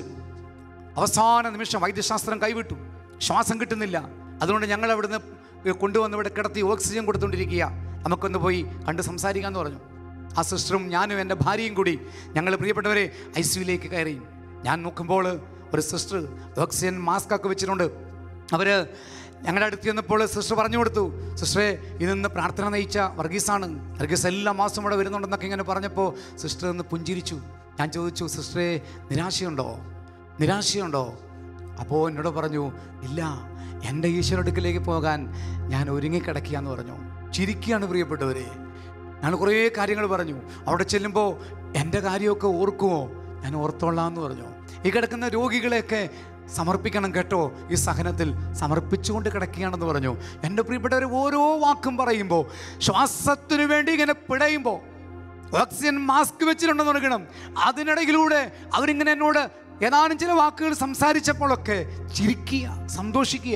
അവസാന നിമിഷം വൈദ്യശാസ്ത്രം കൈവിട്ടു ശ്വാസം കിട്ടുന്നില്ല അതുകൊണ്ട് ഞങ്ങൾ അവിടുന്ന് കൊണ്ടുവന്ന് ഇവിടെ കിടത്തി ഓക്സിജൻ കൊടുത്തുകൊണ്ടിരിക്കുക നമുക്കൊന്ന് പോയി കണ്ട് സംസാരിക്കാമെന്ന് പറഞ്ഞു ആ സിസ്റ്ററും ഞാനും എൻ്റെ ഭാര്യയും കൂടി ഞങ്ങൾ പ്രിയപ്പെട്ടവരെ ഐ സിയുലേക്ക് കയറി ഞാൻ നോക്കുമ്പോൾ ഒരു സിസ്റ്റർ ഓക്സിജൻ മാസ്ക് ഒക്കെ വെച്ചിട്ടുണ്ട് അവർ ഞങ്ങളുടെ അടുത്ത് ചെന്നപ്പോൾ സിസ്റ്റർ പറഞ്ഞു കൊടുത്തു സിസ്റ്ററെ ഇന്ന് പ്രാർത്ഥന നയിച്ച വർഗീസാണ് വർഗീസ് എല്ലാ മാസവും ഇവിടെ വരുന്നുണ്ടെന്നൊക്കെ ഇങ്ങനെ പറഞ്ഞപ്പോൾ സിസ്റ്റർ ഒന്ന് പുഞ്ചിരിച്ചു ഞാൻ ചോദിച്ചു സിസ്റ്ററെ നിരാശയുണ്ടോ നിരാശയുണ്ടോ അപ്പോൾ എന്നോട് പറഞ്ഞു ഇല്ല എൻ്റെ ഈശ്വര അടുക്കിലേക്ക് പോകാൻ ഞാൻ ഒരുങ്ങിക്കിടക്കുകയെന്ന് പറഞ്ഞു ചിരിക്കുകയാണ് പ്രിയപ്പെട്ടവരെ ഞാൻ കുറേ കാര്യങ്ങൾ പറഞ്ഞു അവിടെ ചെല്ലുമ്പോൾ എൻ്റെ കാര്യമൊക്കെ ഓർക്കുമോ ഞാൻ ഓർത്തോളാം എന്ന് പറഞ്ഞു ഈ കിടക്കുന്ന രോഗികളെയൊക്കെ സമർപ്പിക്കണം കേട്ടോ ഈ സഹനത്തിൽ സമർപ്പിച്ചുകൊണ്ട് കിടക്കുകയാണെന്ന് പറഞ്ഞു എൻ്റെ പ്രിയപ്പെട്ടവർ ഓരോ വാക്കും പറയുമ്പോൾ ശ്വാസത്തിനു വേണ്ടി ഇങ്ങനെ പിടയുമ്പോൾ ഓക്സിജൻ മാസ്ക് വെച്ചിട്ടുണ്ടെന്ന് പറയണം അതിനിടയിലൂടെ അവരിങ്ങനെ എന്നോട് ഏതാനും ചില വാക്കുകൾ സംസാരിച്ചപ്പോഴൊക്കെ ചിരിക്കുക സന്തോഷിക്കുക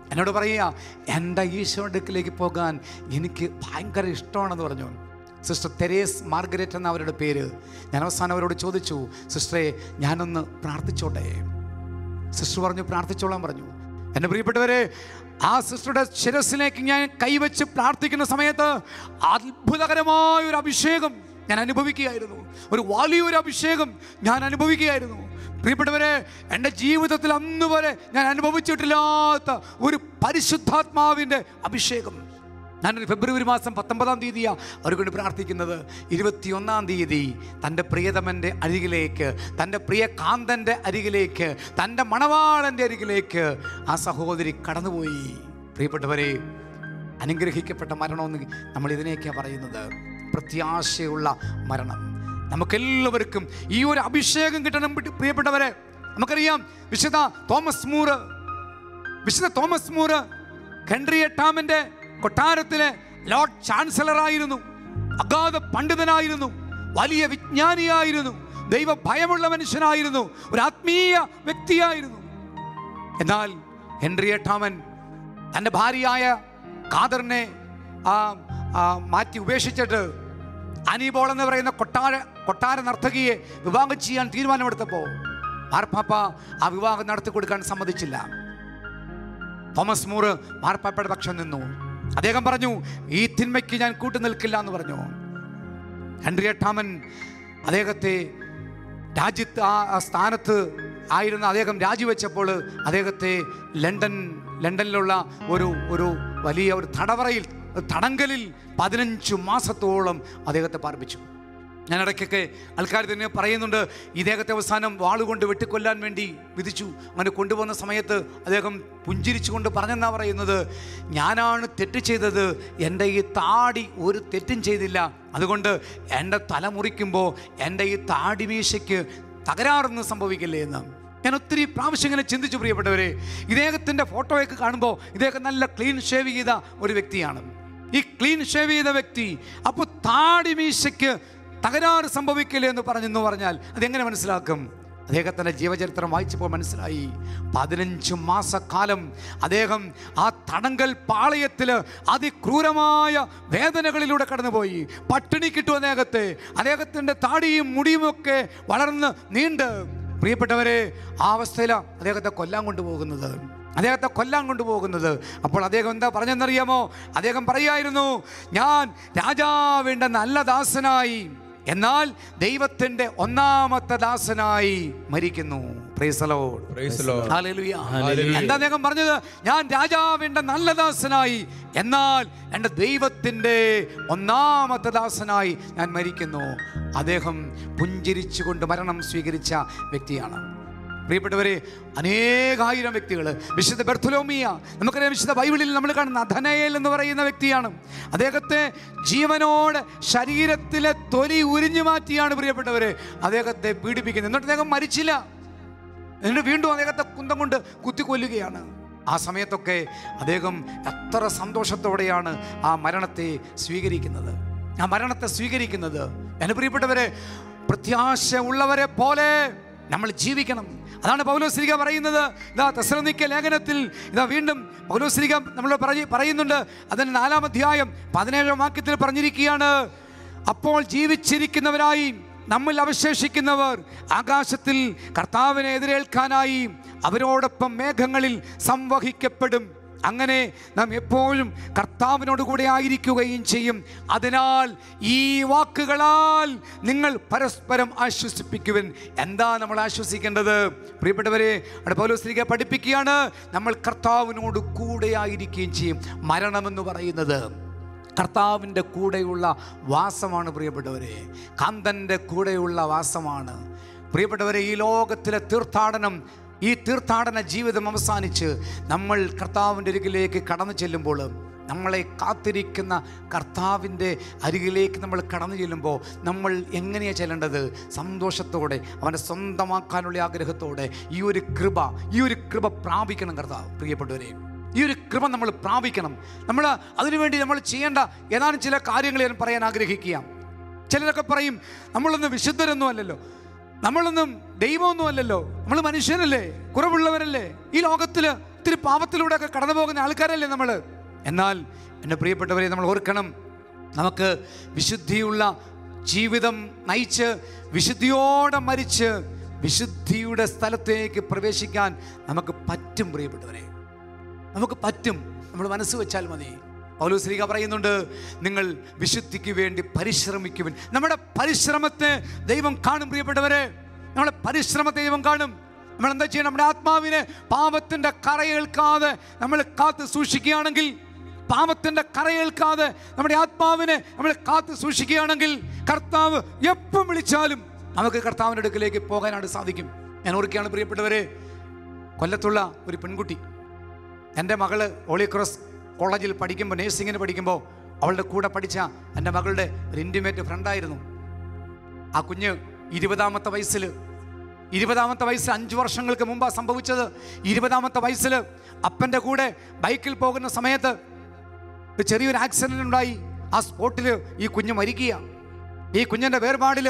എന്നോട് പറയുക എൻ്റെ ഈശോയുടെ അടുക്കിലേക്ക് പോകാൻ എനിക്ക് ഭയങ്കര ഇഷ്ടമാണെന്ന് പറഞ്ഞു സിസ്റ്റർ തെരേസ് മാർഗരറ്റ് എന്ന അവരുടെ പേര് ഞാൻ അവസാനം അവരോട് ചോദിച്ചു സിസ്റ്ററെ ഞാനൊന്ന് പ്രാർത്ഥിച്ചോട്ടെ സിസ്റ്റർ പറഞ്ഞു പ്രാർത്ഥിച്ചോളാൻ പറഞ്ഞു എൻ്റെ പ്രിയപ്പെട്ടവരെ ആ സിസ്റ്ററുടെ ശിരസിലേക്ക് ഞാൻ കൈവച്ച് പ്രാർത്ഥിക്കുന്ന സമയത്ത് അത്ഭുതകരമായ ഒരു അഭിഷേകം ഞാൻ അനുഭവിക്കുകയായിരുന്നു ഒരു വലിയൊരു അഭിഷേകം ഞാൻ അനുഭവിക്കുകയായിരുന്നു പ്രിയപ്പെട്ടവരെ എൻ്റെ ജീവിതത്തിൽ അന്ന് വരെ ഞാൻ അനുഭവിച്ചിട്ടില്ലാത്ത ഒരു പരിശുദ്ധാത്മാവിൻ്റെ അഭിഷേകം ഞാനൊരു ഫെബ്രുവരി മാസം പത്തൊമ്പതാം തീയതിയാണ് അവർക്ക് വേണ്ടി പ്രാർത്ഥിക്കുന്നത് ഇരുപത്തിയൊന്നാം തീയതി തൻ്റെ പ്രിയതമൻ്റെ അരികിലേക്ക് തൻ്റെ പ്രിയ കാന്തൻ്റെ അരികിലേക്ക് തൻ്റെ മണവാളൻ്റെ അരികിലേക്ക് ആ സഹോദരി കടന്നുപോയി പ്രിയപ്പെട്ടവരെ അനുഗ്രഹിക്കപ്പെട്ട മരണമെന്ന് നമ്മൾ ഇതിനെയൊക്കെയാണ് പറയുന്നത് പ്രത്യാശയുള്ള മരണം നമുക്കെല്ലാവർക്കും ഈ ഒരു അഭിഷേകം കിട്ടണം പ്രിയപ്പെട്ടവരെ നമുക്കറിയാം വിശുദ്ധ തോമസ് മൂറ് വിശുദ്ധ തോമസ് മൂറ് ഹെൻറി എട്ടാമന്റെ കൊട്ടാരത്തിലെ ലോർഡ് ചാൻസലർ ആയിരുന്നു അഗാധ പണ്ഡിതനായിരുന്നു വലിയ വിജ്ഞാനിയായിരുന്നു ദൈവ ഭയമുള്ള മനുഷ്യനായിരുന്നു ഒരു ആത്മീയ വ്യക്തിയായിരുന്നു എന്നാൽ ഹെൻറി എട്ടാമൻ തൻ്റെ ഭാര്യയായ ഖാദറിനെ ആ, ആ, മാറ്റി ഉപേക്ഷിച്ചിട്ട് അനീബോൾ എന്ന് പറയുന്ന കൊട്ടാര കൊട്ടാര നർത്തകിയെ വിവാഹം ചെയ്യാൻ തീരുമാനമെടുത്തപ്പോൾ മാർപ്പാപ്പ ആ വിവാഹം നടത്തി കൊടുക്കാൻ സമ്മതിച്ചില്ല തോമസ് മൂറ് മാർപ്പാപ്പയുടെ പക്ഷം നിന്നു അദ്ദേഹം പറഞ്ഞു ഈ തിന്മയ്ക്ക് ഞാൻ കൂട്ടു നിൽക്കില്ല എന്ന് പറഞ്ഞു ഹെൻറി എട്ടാമൻ അദ്ദേഹത്തെ രാജ്യത്ത് ആ ആ സ്ഥാനത്ത് ആയിരുന്ന അദ്ദേഹം രാജിവെച്ചപ്പോൾ അദ്ദേഹത്തെ ലണ്ടൻ ലണ്ടനിലുള്ള ഒരു ഒരു വലിയ ഒരു തടവറയിൽ തടങ്കലിൽ പതിനഞ്ച് മാസത്തോളം അദ്ദേഹത്തെ പാർപ്പിച്ചു ഞാൻ ഇടയ്ക്കൊക്കെ ആൾക്കാർ തന്നെ പറയുന്നുണ്ട് ഇദ്ദേഹത്തെ അവസാനം വാളുകൊണ്ട് വെട്ടിക്കൊല്ലാൻ വേണ്ടി വിധിച്ചു അങ്ങനെ കൊണ്ടുപോകുന്ന സമയത്ത് അദ്ദേഹം പുഞ്ചിരിച്ചുകൊണ്ട് പറഞ്ഞെന്നാ പറയുന്നത് ഞാനാണ് തെറ്റ് ചെയ്തത് എൻ്റെ ഈ താടി ഒരു തെറ്റും ചെയ്തില്ല അതുകൊണ്ട് എൻ്റെ തല മുറിക്കുമ്പോൾ എൻ്റെ ഈ താടി മീശയ്ക്ക് തകരാറൊന്നും സംഭവിക്കില്ലേ എന്ന് ഞാൻ ഒത്തിരി പ്രാവശ്യം ഇങ്ങനെ ചിന്തിച്ചു പ്രിയപ്പെട്ടവരെ ഇദ്ദേഹത്തിൻ്റെ ഫോട്ടോയൊക്കെ കാണുമ്പോൾ ഇദ്ദേഹം നല്ല ക്ലീൻ ഷേവ് ചെയ്ത ഒരു വ്യക്തിയാണ് ഈ ക്ലീൻ ഷേവ് ചെയ്ത വ്യക്തി അപ്പോൾ താടി മീശയ്ക്ക് തകരാറ് സംഭവിക്കില്ല എന്ന് പറഞ്ഞെന്ന് പറഞ്ഞാൽ അതെങ്ങനെ മനസ്സിലാക്കും അദ്ദേഹത്തിൻ്റെ ജീവചരിത്രം വായിച്ചപ്പോൾ മനസ്സിലായി പതിനഞ്ച് മാസക്കാലം അദ്ദേഹം ആ തടങ്കൽ പാളയത്തിൽ അതിക്രൂരമായ വേദനകളിലൂടെ കടന്നുപോയി പട്ടിണി കിട്ടും അദ്ദേഹത്തെ അദ്ദേഹത്തിൻ്റെ താടിയും മുടിയുമൊക്കെ വളർന്ന് നീണ്ട് പ്രിയപ്പെട്ടവരെ ആ അവസ്ഥയിലാണ് അദ്ദേഹത്തെ കൊല്ലാൻ കൊണ്ടുപോകുന്നത് അദ്ദേഹത്തെ കൊല്ലാൻ കൊണ്ടുപോകുന്നത് അപ്പോൾ അദ്ദേഹം എന്താ പറഞ്ഞെന്നറിയാമോ അദ്ദേഹം പറയായിരുന്നു ഞാൻ രാജാവിൻ്റെ നല്ല ദാസനായി എന്നാൽ ദൈവത്തിൻ്റെ ഒന്നാമത്തെ ദാസനായി മരിക്കുന്നു Praise the Lord. Praise the Lord. Hallelujah. Hallelujah. എന്താ അദ്ദേഹം പറഞ്ഞത് ഞാൻ രാജാവിൻ്റെ നല്ല ദാസനായി എന്നാൽ എൻ്റെ ദൈവത്തിൻ്റെ ഒന്നാമത്തെ ദാസനായി ഞാൻ മരിക്കുന്നു അദ്ദേഹം പുഞ്ചിരിച്ചുകൊണ്ട് മരണം സ്വീകരിച്ച വ്യക്തിയാണ് പ്രിയപ്പെട്ടവരെ അനേകായിരം വ്യക്തികൾ വിശുദ്ധ ബെർത്തുലോമിയ നമുക്കറിയാം വിശുദ്ധ ബൈബിളിൽ നമ്മൾ കാണുന്ന അധനയേൽ എന്ന് പറയുന്ന വ്യക്തിയാണ് അദ്ദേഹത്തെ ജീവനോട് ശരീരത്തിലെ തൊലി ഉരിഞ്ഞു മാറ്റിയാണ് പ്രിയപ്പെട്ടവരെ അദ്ദേഹത്തെ പീഡിപ്പിക്കുന്നത് എന്നിട്ട് അദ്ദേഹം മരിച്ചില്ല എന്നിട്ട് വീണ്ടും അദ്ദേഹത്തെ കുന്തം കൊണ്ട് കുത്തിക്കൊല്ലുകയാണ് ആ സമയത്തൊക്കെ അദ്ദേഹം എത്ര സന്തോഷത്തോടെയാണ് ആ മരണത്തെ സ്വീകരിക്കുന്നത് ആ മരണത്തെ സ്വീകരിക്കുന്നത് എൻ്റെ പ്രിയപ്പെട്ടവരെ പ്രത്യാശ ഉള്ളവരെ പോലെ നമ്മൾ ജീവിക്കണം അതാണ് പൗലോസ്ലിക പറയുന്നത് ഇതാ തെസലോനിക്ക ലേഖനത്തിൽ ഇതാ വീണ്ടും പൗലോസ്ലിക നമ്മൾ പറഞ്ഞ് പറയുന്നുണ്ട് അതിന് നാലാം അധ്യായം പതിനേഴാം വാക്യത്തിൽ പറഞ്ഞിരിക്കുകയാണ് അപ്പോൾ ജീവിച്ചിരിക്കുന്നവരായി നമ്മിൽ അവശേഷിക്കുന്നവർ ആകാശത്തിൽ കർത്താവിനെ എതിരേൽക്കാനായി അവരോടൊപ്പം മേഘങ്ങളിൽ സംവഹിക്കപ്പെടും അങ്ങനെ നാം എപ്പോഴും കർത്താവിനോട് കൂടെ ആയിരിക്കുകയും ചെയ്യും അതിനാൽ ഈ വാക്കുകളാൽ നിങ്ങൾ പരസ്പരം ആശ്വസിപ്പിക്കുവൻ എന്താ നമ്മൾ ആശ്വസിക്കേണ്ടത് പ്രിയപ്പെട്ടവരെ അവിടെ പൗലോസ്ലിക പഠിപ്പിക്കുകയാണ് നമ്മൾ കർത്താവിനോട് കൂടെ ആയിരിക്കുകയും ചെയ്യും മരണമെന്ന് പറയുന്നത് കർത്താവിൻ്റെ കൂടെയുള്ള വാസമാണ് പ്രിയപ്പെട്ടവരെ കാന്തൻ്റെ കൂടെയുള്ള വാസമാണ് പ്രിയപ്പെട്ടവരെ ഈ ലോകത്തിലെ തീർത്ഥാടനം ഈ തീർത്ഥാടന ജീവിതം അവസാനിച്ച് നമ്മൾ കർത്താവിൻ്റെ അരികിലേക്ക് കടന്നു ചെല്ലുമ്പോൾ നമ്മളെ കാത്തിരിക്കുന്ന കർത്താവിൻ്റെ അരികിലേക്ക് നമ്മൾ കടന്നു ചെല്ലുമ്പോൾ നമ്മൾ എങ്ങനെയാണ് ചെല്ലേണ്ടത് സന്തോഷത്തോടെ അവനെ സ്വന്തമാക്കാനുള്ള ആഗ്രഹത്തോടെ ഈ ഒരു കൃപ ഈ ഒരു കൃപ പ്രാപിക്കണം കർത്താവ് പ്രിയപ്പെട്ടവരെ ഈ ഒരു കൃപ നമ്മൾ പ്രാപിക്കണം നമ്മൾ അതിനുവേണ്ടി നമ്മൾ ചെയ്യേണ്ട ഏതാനും ചില കാര്യങ്ങൾ ഞാൻ പറയാൻ ആഗ്രഹിക്കുക ചിലരൊക്കെ പറയും നമ്മളൊന്നും വിശുദ്ധരൊന്നും അല്ലല്ലോ നമ്മളൊന്നും ദൈവമൊന്നും അല്ലല്ലോ നമ്മൾ മനുഷ്യനല്ലേ കുറവുള്ളവരല്ലേ ഈ ലോകത്തിൽ ഒത്തിരി പാപത്തിലൂടെ ഒക്കെ കടന്നു പോകുന്ന ആൾക്കാരല്ലേ നമ്മൾ എന്നാൽ എൻ്റെ പ്രിയപ്പെട്ടവരെ നമ്മൾ ഓർക്കണം നമുക്ക് വിശുദ്ധിയുള്ള ജീവിതം നയിച്ച് വിശുദ്ധിയോടെ മരിച്ച് വിശുദ്ധിയുടെ സ്ഥലത്തേക്ക് പ്രവേശിക്കാൻ നമുക്ക് പറ്റും പ്രിയപ്പെട്ടവരെ നമുക്ക് പറ്റും നമ്മൾ മനസ്സ് വെച്ചാൽ മതി പൗലോസ്ലിക പറയുന്നുണ്ട് നിങ്ങൾ വിശുദ്ധിക്ക് വേണ്ടി പരിശ്രമിക്കുവിൻ നമ്മുടെ പരിശ്രമത്തെ ദൈവം കാണും പ്രിയപ്പെട്ടവരെ നമ്മുടെ പരിശ്രമത്തെ ദൈവം കാണും നമ്മൾ എന്താ ചെയ്യണം നമ്മുടെ ആത്മാവിനെ പാപത്തിൻ്റെ കറയേൽക്കാതെ നമ്മൾ കാത്ത് സൂക്ഷിക്കുകയാണെങ്കിൽ പാപത്തിൻ്റെ കറയേൽക്കാതെ നമ്മുടെ ആത്മാവിനെ നമ്മൾ കാത്ത് സൂക്ഷിക്കുകയാണെങ്കിൽ കർത്താവ് എപ്പം വിളിച്ചാലും നമുക്ക് കർത്താവിൻ്റെ അടുക്കിലേക്ക് പോകാനായിട്ട് സാധിക്കും ഞാൻ ഓർക്കുകയാണ് പ്രിയപ്പെട്ടവരെ കൊല്ലത്തുള്ള ഒരു പെൺകുട്ടി എൻ്റെ മകള് ഹോളി ക്രോസ് കോളേജിൽ പഠിക്കുമ്പോൾ നേഴ്സിങ്ങിന് പഠിക്കുമ്പോൾ അവളുടെ കൂടെ പഠിച്ച എൻ്റെ മകളുടെ ഒരു ഇൻറ്റിമേറ്റ് ഫ്രണ്ടായിരുന്നു ആ കുഞ്ഞ് ഇരുപതാമത്തെ വയസ്സിൽ ഇരുപതാമത്തെ വയസ്സിൽ അഞ്ച് വർഷങ്ങൾക്ക് മുമ്പാണ് സംഭവിച്ചത് ഇരുപതാമത്തെ വയസ്സിൽ അപ്പൻ്റെ കൂടെ ബൈക്കിൽ പോകുന്ന സമയത്ത് ഒരു ചെറിയൊരു ആക്സിഡൻ്റ് ഉണ്ടായി ആ സ്പോട്ടിൽ ഈ കുഞ്ഞ് മരിക്കുക ഈ കുഞ്ഞിൻ്റെ വേർപാടിൽ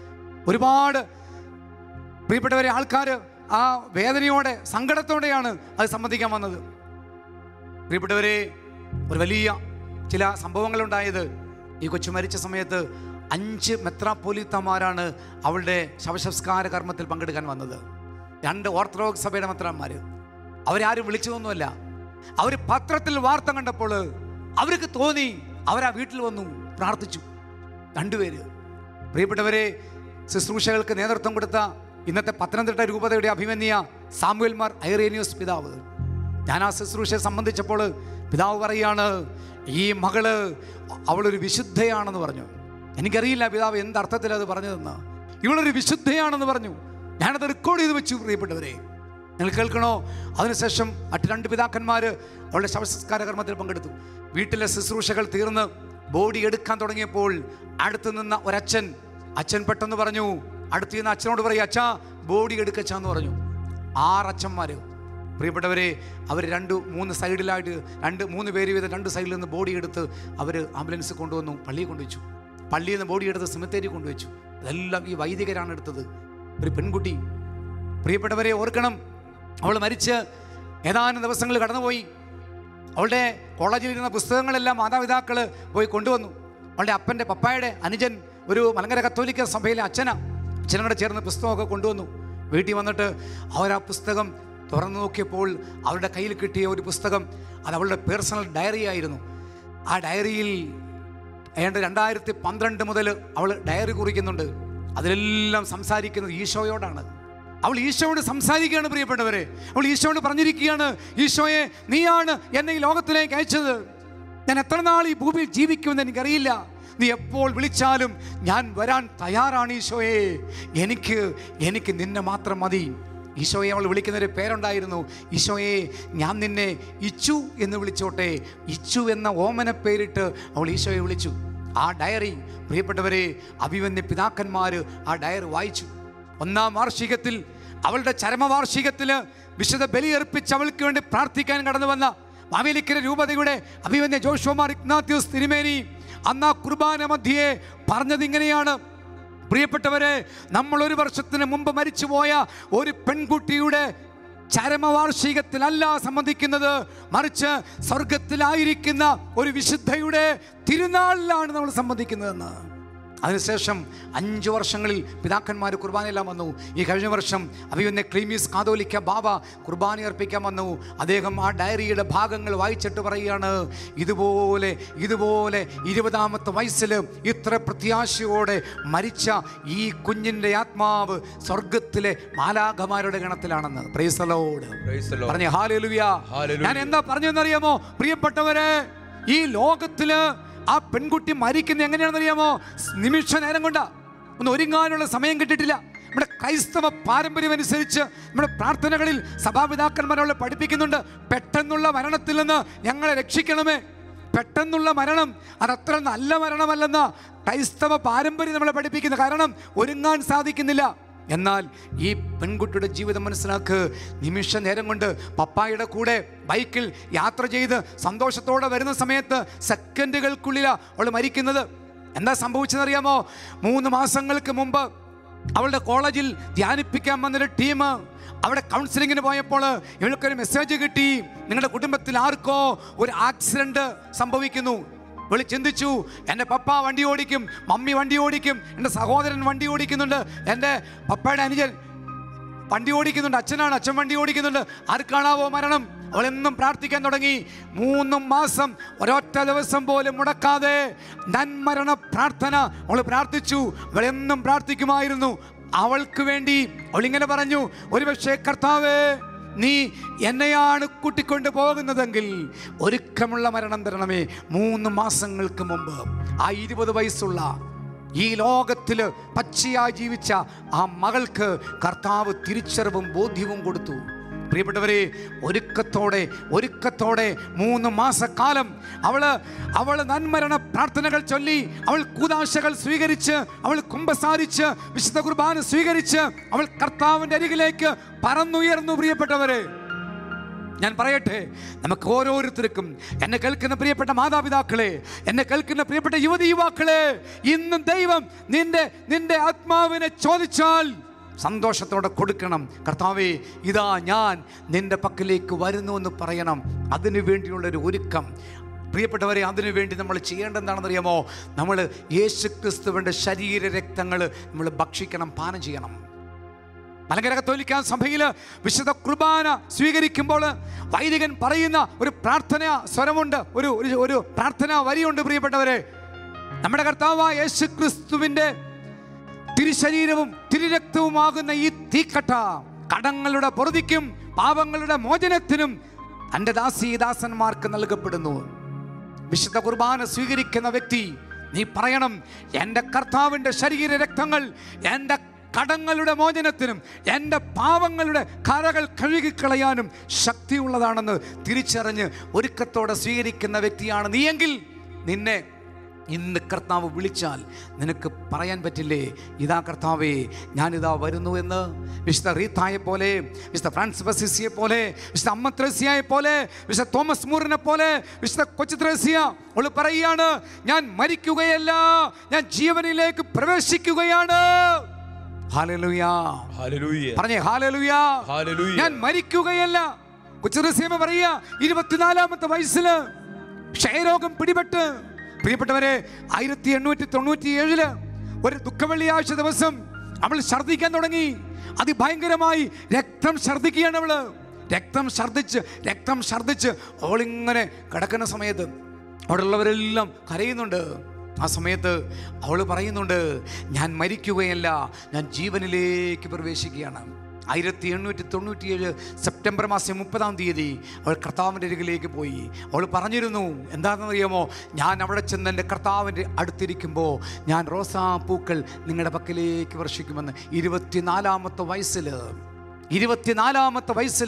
ഒരുപാട് പ്രിയപ്പെട്ടവരെ ആൾക്കാർ ആ വേദനയോടെ സങ്കടത്തോടെയാണ് അത് സംബന്ധിക്കാൻ വന്നത് പ്രിയപ്പെട്ടവരെ ഒരു വലിയ ചില സംഭവങ്ങളുണ്ടായത് ഈ കൊച്ചു മരിച്ച സമയത്ത് അഞ്ച് മെത്രാപ്പോലിത്തമാരാണ് അവളുടെ ശവസംസ്കാര കർമ്മത്തിൽ പങ്കെടുക്കാൻ വന്നത് രണ്ട് ഓർത്തഡോക്സ് സഭയുടെ മെത്രാന്മാർ അവരാരും വിളിച്ചതൊന്നുമല്ല അവർ പത്രത്തിൽ വാർത്ത കണ്ടപ്പോൾ അവർക്ക് തോന്നി അവരാ വീട്ടിൽ വന്നു പ്രാർത്ഥിച്ചു രണ്ടുപേര് പ്രിയപ്പെട്ടവരെ ശുശ്രൂഷകൾക്ക് നേതൃത്വം കൊടുത്ത ഇന്നത്തെ പത്തനംതിട്ട രൂപതയുടെ അഭിമന്യ സാമുവൽമാർ ഐറേനിയോസ് പിതാവ് ഞാൻ ആ ശുശ്രൂഷയെ സംബന്ധിച്ചപ്പോൾ പിതാവ് പറയാണ് ഈ മകള് അവളൊരു വിശുദ്ധയാണെന്ന് പറഞ്ഞു എനിക്കറിയില്ല പിതാവ് എന്ത് അർത്ഥത്തിൽ അത് പറഞ്ഞതെന്ന് ഇവളൊരു വിശുദ്ധയാണെന്ന് പറഞ്ഞു ഞാനത് റെക്കോർഡ് ചെയ്ത് വെച്ചു പ്രിയപ്പെട്ടവരെ നിങ്ങൾ കേൾക്കണോ അതിനുശേഷം മറ്റു രണ്ട് പിതാക്കന്മാർ അവളുടെ ശവസംസ്കാര കർമ്മത്തിൽ പങ്കെടുത്തു വീട്ടിലെ ശുശ്രൂഷകൾ തീർന്ന് ബോഡി എടുക്കാൻ തുടങ്ങിയപ്പോൾ അടുത്ത് നിന്ന ഒരച്ഛൻ അച്ഛൻ പെട്ടെന്ന് പറഞ്ഞു അടുത്ത് നിന്ന് അച്ഛനോട് പറയും അച്ഛാ ബോഡി എടുക്കച്ചാന്ന് പറഞ്ഞു ആറച്ഛന്മാര് പ്രിയപ്പെട്ടവരെ അവർ രണ്ട് മൂന്ന് സൈഡിലായിട്ട് രണ്ട് മൂന്ന് പേര് വീതം രണ്ട് സൈഡിൽ നിന്ന് ബോഡി എടുത്ത് അവർ ആംബുലൻസ് കൊണ്ടുവന്നു പള്ളിയിൽ കൊണ്ടുവച്ചു പള്ളിയിൽ നിന്ന് ബോഡി എടുത്ത് സിമിത്തേരി കൊണ്ടുവച്ചു ഇതെല്ലാം ഈ വൈദികരാണ് എടുത്തത് ഒരു പെൺകുട്ടി പ്രിയപ്പെട്ടവരെ ഓർക്കണം അവൾ മരിച്ച് ഏതാനും ദിവസങ്ങൾ കടന്നുപോയി അവളുടെ കോളേജിലിരുന്ന പുസ്തകങ്ങളെല്ലാം മാതാപിതാക്കൾ പോയി കൊണ്ടുവന്നു അവളുടെ അപ്പൻ്റെ പപ്പായുടെ അനുജൻ ഒരു മലങ്കര കത്തോലിക്ക സഭയിലെ അച്ഛനാ അച്ഛനോട് ചേർന്ന് പുസ്തകമൊക്കെ കൊണ്ടുവന്നു വീട്ടിൽ വന്നിട്ട് അവർ ആ പുസ്തകം തുറന്നു നോക്കിയപ്പോൾ അവളുടെ കയ്യിൽ കിട്ടിയ ഒരു പുസ്തകം അത് അവളുടെ പേഴ്സണൽ ഡയറി ആയിരുന്നു ആ ഡയറിയിൽ ഏതാണ്ട് രണ്ടായിരത്തി പന്ത്രണ്ട് മുതൽ അവൾ ഡയറി കുറിക്കുന്നുണ്ട് അതിലെല്ലാം സംസാരിക്കുന്നത് ഈശോയോടാണ് അവൾ ഈശോയോട് സംസാരിക്കുകയാണ് പ്രിയപ്പെട്ടവരെ അവൾ ഈശോയോട് പറഞ്ഞിരിക്കുകയാണ് ഈശോയെ നീയാണ് എന്നെ ഈ ലോകത്തിലേക്ക് അയച്ചത് ഞാൻ എത്ര നാൾ ഈ ഭൂമിയിൽ ജീവിക്കുമെന്ന് എനിക്കറിയില്ല നീ എപ്പോൾ വിളിച്ചാലും ഞാൻ വരാൻ തയ്യാറാണ് ഈശോയെ എനിക്ക് എനിക്ക് നിന്നെ മാത്രം മതി ഈശോയെ അവൾ വിളിക്കുന്ന ഒരു പേരുണ്ടായിരുന്നു ഈശോയെ ഞാൻ നിന്നെ ഇച്ചു എന്ന് വിളിച്ചോട്ടെ ഇച്ചു എന്ന ഓമന പേരിട്ട് അവൾ ഈശോയെ വിളിച്ചു ആ ഡയറി പ്രിയപ്പെട്ടവരെ അഭിമന്യ പിതാക്കന്മാർ ആ ഡയറി വായിച്ചു ഒന്നാം വാർഷികത്തിൽ അവളുടെ ചരമവാർഷികത്തിൽ വിശുദ്ധ ബലിയർപ്പിച്ച് അവൾക്ക് വേണ്ടി പ്രാർത്ഥിക്കാൻ കടന്നു വന്ന മാവേലിക്കര രൂപതയുടെ അഭിമന്യ ജോഷുമാർ ഇഗ്നാത്യൂസ് തിരുമേനി അന്ന് ആ കുർബാന മധ്യേ പറഞ്ഞത് ഇങ്ങനെയാണ് പ്രിയപ്പെട്ടവരെ നമ്മൾ ഒരു വർഷത്തിന് മുമ്പ് മരിച്ചുപോയ ഒരു പെൺകുട്ടിയുടെ ചരമവാർഷികത്തിലല്ല സംബന്ധിക്കുന്നത് മറിച്ച് സ്വർഗത്തിലായിരിക്കുന്ന ഒരു വിശുദ്ധയുടെ തിരുനാളിലാണ് നമ്മൾ സംബന്ധിക്കുന്നതെന്ന് അതിനുശേഷം അഞ്ച് വർഷങ്ങളിൽ പിതാക്കന്മാർ കുർബാനയെല്ലാം വന്നു ഈ കഴിഞ്ഞ വർഷം അഭിമന്യ ക്ലീമീസ് കാതോലിക്ക ബാബ കുർബാന അർപ്പിക്കാൻ വന്നു അദ്ദേഹം ആ ഡയറിയുടെ ഭാഗങ്ങൾ വായിച്ചിട്ട് പറയുകയാണ് ഇതുപോലെ ഇതുപോലെ ഇരുപതാമത്തെ വയസ്സിൽ ഇത്ര പ്രത്യാശയോടെ മരിച്ച ഈ കുഞ്ഞിൻ്റെ ആത്മാവ് സ്വർഗത്തിലെ മാലാഖമാരുടെ ഗണത്തിലാണെന്ന് പ്രൈസലോട് Praise the Lord. പറഞ്ഞേ ഹാലേലുയ Hallelujah. ഞാൻ എന്താ പറഞ്ഞെന്നറിയാമോ പ്രിയപ്പെട്ടവരെ ഈ ലോകത്തില് ആ പെൺകുട്ടി മരിക്കുന്ന എങ്ങനെയാണെന്ന് അറിയാമോ നിമിഷ നേരം കൊണ്ടാ ഒന്ന് ഒരുങ്ങാനുള്ള സമയം കിട്ടിയിട്ടില്ല നമ്മുടെ ക്രൈസ്തവ പാരമ്പര്യം അനുസരിച്ച് നമ്മുടെ പ്രാർത്ഥനകളിൽ സഭാപിതാക്കന്മാരോട് പഠിപ്പിക്കുന്നുണ്ട് പെട്ടെന്നുള്ള മരണത്തിൽ നിന്ന് ഞങ്ങളെ രക്ഷിക്കണമേ പെട്ടെന്നുള്ള മരണം അതത്ര നല്ല മരണമല്ലെന്ന ക്രൈസ്തവ പാരമ്പര്യം നമ്മളെ പഠിപ്പിക്കുന്നു കാരണം ഒരുങ്ങാൻ സാധിക്കുന്നില്ല എന്നാൽ ഈ പെൺകുട്ടിയുടെ ജീവിതം മനസ്സിലാക്ക് നിമിഷ നേരം കൊണ്ട് പപ്പായുടെ കൂടെ ബൈക്കിൽ യാത്ര ചെയ്ത് സന്തോഷത്തോടെ വരുന്ന സമയത്ത് സെക്കൻഡുകൾക്കുള്ളിലാണ് അവൾ മരിക്കുന്നത് എന്താ സംഭവിച്ചതെന്നറിയാമോ മൂന്ന് മാസങ്ങൾക്ക് മുമ്പ് അവളുടെ കോളേജിൽ ധ്യാനിപ്പിക്കാൻ വന്നൊരു ടീം അവിടെ കൗൺസിലിങ്ങിന് പോയപ്പോൾ ഇവൾക്കൊരു മെസ്സേജ് കിട്ടി നിങ്ങളുടെ കുടുംബത്തിൽ ആർക്കോ ഒരു ആക്സിഡന്റ് സംഭവിക്കുന്നു വിളി ചിന്തിച്ചു എൻ്റെ പപ്പ വണ്ടി ഓടിക്കും മമ്മി വണ്ടി ഓടിക്കും എൻ്റെ സഹോദരൻ വണ്ടി ഓടിക്കുന്നുണ്ട് എൻ്റെ പപ്പയുടെ അനുജൻ വണ്ടി ഓടിക്കുന്നുണ്ട് അച്ഛനാണ് അച്ഛൻ വണ്ടി ഓടിക്കുന്നുണ്ട് ആർക്കാണാവോ മരണം അവളെന്നും പ്രാർത്ഥിക്കാൻ തുടങ്ങി മൂന്നും മാസം ഒരൊറ്റ ദിവസം പോലും മുടക്കാതെ നന്മരണ പ്രാർത്ഥന അവൾ പ്രാർത്ഥിച്ചു അവളെന്നും പ്രാർത്ഥിക്കുമായിരുന്നു അവൾക്ക് വേണ്ടി അവളിങ്ങനെ പറഞ്ഞു ഒരുപക്ഷെ കർത്താവേ നീ എന്നെയാണ് കൂട്ടിക്കൊണ്ട് പോകുന്നതെങ്കിൽ ഒരുക്കമുള്ള മരണം തരണമേ മൂന്ന് മാസങ്ങൾക്ക് മുമ്പ് ആ ഇരുപത് വയസ്സുള്ള ഈ ലോകത്തില് പച്ചയായി ജീവിച്ച ആ മകൾക്ക് കർത്താവ് തിരിച്ചറിവും ബോധ്യവും കൊടുത്തു പ്രിയപ്പെട്ടവരെ ഒരുക്കത്തോടെ ഒരുക്കത്തോടെ മൂന്ന് മാസക്കാലം അവള് അവള് നന്മരണ പ്രാർത്ഥനകൾ ചൊല്ലി അവൾ കൂതാശകൾ സ്വീകരിച്ച് അവൾ കുമ്പസാരിച്ച് വിശുദ്ധ കുർബാന സ്വീകരിച്ച് അവൾ കർത്താവിൻ്റെ അരികിലേക്ക് പറന്നുയർന്നു പ്രിയപ്പെട്ടവരെ ഞാൻ പറയട്ടെ നമുക്ക് ഓരോരുത്തർക്കും എന്നെ കേൾക്കുന്ന പ്രിയപ്പെട്ട മാതാപിതാക്കളെ എന്നെ കേൾക്കുന്ന പ്രിയപ്പെട്ട യുവതി യുവാക്കളെ ഇന്നും ദൈവം നിന്റെ നിന്റെ ആത്മാവിനെ ചോദിച്ചാൽ സന്തോഷത്തോടെ കൊടുക്കണം കർത്താവേ ഇതാ ഞാൻ നിന്റെ പക്കലേക്ക് വരുന്നു എന്ന് പറയണം അതിനു വേണ്ടിയുള്ളൊരു ഒരുക്കം പ്രിയപ്പെട്ടവരെ അതിനു വേണ്ടി നമ്മൾ ചെയ്യേണ്ടത് എന്താണെന്നറിയാമോ നമ്മൾ യേശു ക്രിസ്തുവിൻ്റെ ശരീര രക്തങ്ങൾ നമ്മൾ ഭക്ഷിക്കണം പാനം ചെയ്യണം മലങ്കര കത്തോലിക്ക സഭയിൽ വിശുദ്ധ കുർബാന സ്വീകരിക്കുമ്പോൾ വൈദികൻ പറയുന്ന ഒരു പ്രാർത്ഥന സ്വരമുണ്ട് ഒരു ഒരു- ഒരു പ്രാർത്ഥന വരിയുണ്ട് പ്രിയപ്പെട്ടവരെ നമ്മുടെ കർത്താവായ യേശു ക്രിസ്തുവിൻ്റെ തിരുശരീരവും തിരുരക്തവുമാകുന്ന ഈ തീക്കട്ട കടങ്ങളുടെ പൊറുതിക്കും പാപങ്ങളുടെ മോചനത്തിനും എൻ്റെ ദാസി ദാസന്മാർക്ക് നൽകപ്പെടുന്നു വിശുദ്ധ കുർബാന സ്വീകരിക്കുന്ന വ്യക്തി നീ പറയണം എൻ്റെ കർത്താവിൻ്റെ ശരീര രക്തങ്ങൾ എൻ്റെ കടങ്ങളുടെ മോചനത്തിനും എൻ്റെ പാവങ്ങളുടെ കരകൾ കഴുകിക്കളയാനും ശക്തിയുള്ളതാണെന്ന് തിരിച്ചറിഞ്ഞ് ഒരുക്കത്തോടെ സ്വീകരിക്കുന്ന വ്യക്തിയാണ് നീയെങ്കിൽ നിന്നെ ഇന്ന് കർത്താവ് വിളിച്ചാൽ നിനക്ക് പറയാൻ പറ്റില്ലേ ഇതാ കർത്താവേ ഞാനിതാ വരുന്നു എന്ന് വിശുദ്ധ റീത്തായെ പോലെ വിശുദ്ധ ഫ്രാൻസ് ബസിസിയെ പോലെ വിശുദ്ധ അമ്മ ത്രേസ്യയെ പോലെ വിശുദ്ധ തോമസ് മൂറിനെ പോലെ വിശുദ്ധ കൊച്ചു ത്രേസ്യ അവൾ പറയുകയാണ് ഞാൻ മരിക്കുകയല്ല ഞാൻ ജീവനിലേക്ക് പ്രവേശിക്കുകയാണ് ഹാലലുയാ ഹല്ലേലൂയ പറഞ്ഞേ ഹാലലുയാ ഹല്ലേലൂയ. ഞാൻ മരിക്കുകയല്ല കൊച്ചുറസീമ പറയുക ഇരുപത്തിനാലാമത്തെ വയസ്സില് ക്ഷയരോഗം പിടിപെട്ട് പ്രിയപ്പെട്ടവരെ ആയിരത്തി എണ്ണൂറ്റി തൊണ്ണൂറ്റി ഏഴില് ഒരു ദുഃഖവെള്ളിയാഴ്ച ദിവസം അവൾ ഛർദ്ദിക്കാൻ തുടങ്ങി അതിഭയങ്കരമായി രക്തം ഛർദ്ദിക്കുകയാണ് അവള് രക്തം ഛർദ്ദിച്ച് രക്തം ഛർദ്ദിച്ച് അവളിങ്ങനെ കിടക്കുന്ന സമയത്ത് അവിടെയുള്ളവരെല്ലാം കരയുന്നുണ്ട് ആ സമയത്ത് അവൾ പറയുന്നുണ്ട് ഞാൻ മരിക്കുകയല്ല ഞാൻ ജീവനിലേക്ക് പ്രവേശിക്കുകയാണ് ആയിരത്തി എണ്ണൂറ്റി തൊണ്ണൂറ്റിയേഴ് സെപ്റ്റംബർ മാസം മുപ്പതാം തീയതി അവൾ കർത്താവിൻ്റെ അരികിലേക്ക് പോയി അവൾ പറഞ്ഞിരുന്നു എന്താണെന്ന് അറിയാമോ ഞാൻ അവിടെ ചെന്ന് എൻ്റെ കർത്താവിൻ്റെ അടുത്തിരിക്കുമ്പോൾ ഞാൻ റോസാപ്പൂക്കൾ നിങ്ങളുടെ പക്കലേക്ക് വർഷിക്കുമെന്ന് ഇരുപത്തിനാലാമത്തെ വയസ്സിൽ ഇരുപത്തിനാലാമത്തെ വയസ്സിൽ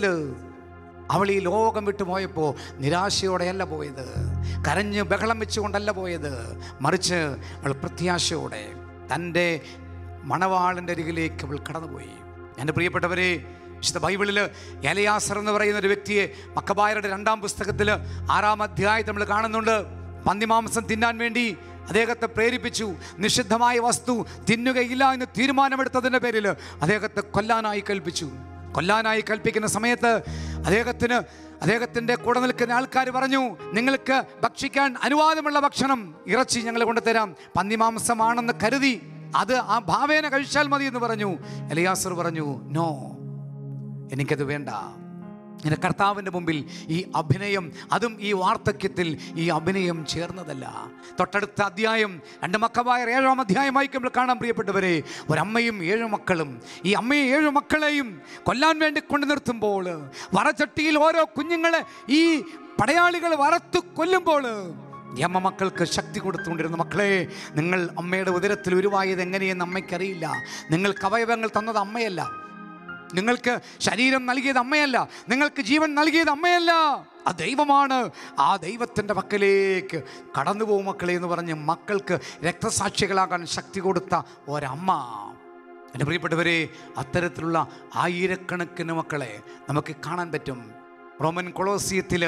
അവൾ ഈ ലോകം വിട്ടു പോയപ്പോൾ നിരാശയോടെയല്ല പോയത് കരഞ്ഞ് ബഹളം വെച്ചുകൊണ്ടല്ല പോയത് മറിച്ച് അവൾ പ്രത്യാശയോടെ തൻ്റെ മണവാളിൻ്റെ അരികിലേക്ക് അവൾ കടന്നുപോയി എൻ്റെ പ്രിയപ്പെട്ടവരെ വിശുദ്ധ ബൈബിളിൽ എലയാസർ എന്ന് പറയുന്ന ഒരു വ്യക്തിയെ മക്കബായരുടെ രണ്ടാം പുസ്തകത്തിൽ ആറാം അധ്യായത്തിൽ നമ്മൾ കാണുന്നുണ്ട് പന്നിമാംസം തിന്നാൻ വേണ്ടി അദ്ദേഹത്തെ പ്രേരിപ്പിച്ചു നിഷിദ്ധമായ വസ്തു തിന്നുകയില്ല എന്ന് തീരുമാനമെടുത്തതിൻ്റെ പേരിൽ അദ്ദേഹത്തെ കൊല്ലാനായി കൽപ്പിച്ചു കൊല്ലാനായി കൽപ്പിക്കുന്ന സമയത്ത് അദ്ദേഹത്തിന് അദ്ദേഹത്തിൻ്റെ കൂടെ നിൽക്കുന്ന ആൾക്കാർ പറഞ്ഞു നിങ്ങൾക്ക് ഭക്ഷിക്കാൻ അനുവാദമുള്ള ഭക്ഷണം ഇറച്ചി ഞങ്ങൾ കൊണ്ടുതരാം പന്നിമാംസമാണെന്ന് കരുതി അത് ആ ഭാവേന കഴിച്ചാൽ മതി എന്ന് പറഞ്ഞു എലിയാസർ പറഞ്ഞു നോ എനിക്കത് വേണ്ട എൻ്റെ കർത്താവിൻ്റെ മുമ്പിൽ ഈ അഭിനയം അതും ഈ വാർദ്ധക്യത്തിൽ ഈ അഭിനയം ചേർന്നതല്ല തൊട്ടടുത്ത അധ്യായം രണ്ട് മക്കവായ ഏഴാം അധ്യായം വായിക്കുമ്പോൾ കാണാൻ പ്രിയപ്പെട്ടവരെ ഒരമ്മയും ഏഴു മക്കളും ഈ അമ്മയും ഏഴു മക്കളെയും കൊല്ലാൻ വേണ്ടി കൊണ്ടു നിർത്തുമ്പോൾ വറച്ചട്ടിയിൽ ഓരോ കുഞ്ഞുങ്ങളെ ഈ പടയാളികൾ വറുത്തു കൊല്ലുമ്പോൾ ഈ അമ്മ മക്കൾക്ക് ശക്തി കൊടുത്തുകൊണ്ടിരുന്ന മക്കളെ നിങ്ങൾ അമ്മയുടെ ഉദരത്തിൽ ഉരുവായത് എങ്ങനെയെന്ന് അമ്മയ്ക്കറിയില്ല നിങ്ങൾക്ക് അവയവങ്ങൾ തന്നത് അമ്മയല്ല നിങ്ങൾക്ക് ശരീരം നൽകിയത് അമ്മയല്ല നിങ്ങൾക്ക് ജീവൻ നൽകിയത് അമ്മയല്ല ആ ദൈവമാണ് ആ ദൈവത്തിൻ്റെ പക്കലേക്ക് കടന്നു പോകും മക്കളെ എന്ന് പറഞ്ഞ് മക്കൾക്ക് രക്തസാക്ഷികളാകാൻ ശക്തി കൊടുത്ത ഒരമ്മ എൻ്റെ പ്രിയപ്പെട്ടവരെ അത്തരത്തിലുള്ള ആയിരക്കണക്കിന് മക്കളെ നമുക്ക് കാണാൻ പറ്റും റോമൻ കൊളോസിയത്തിൽ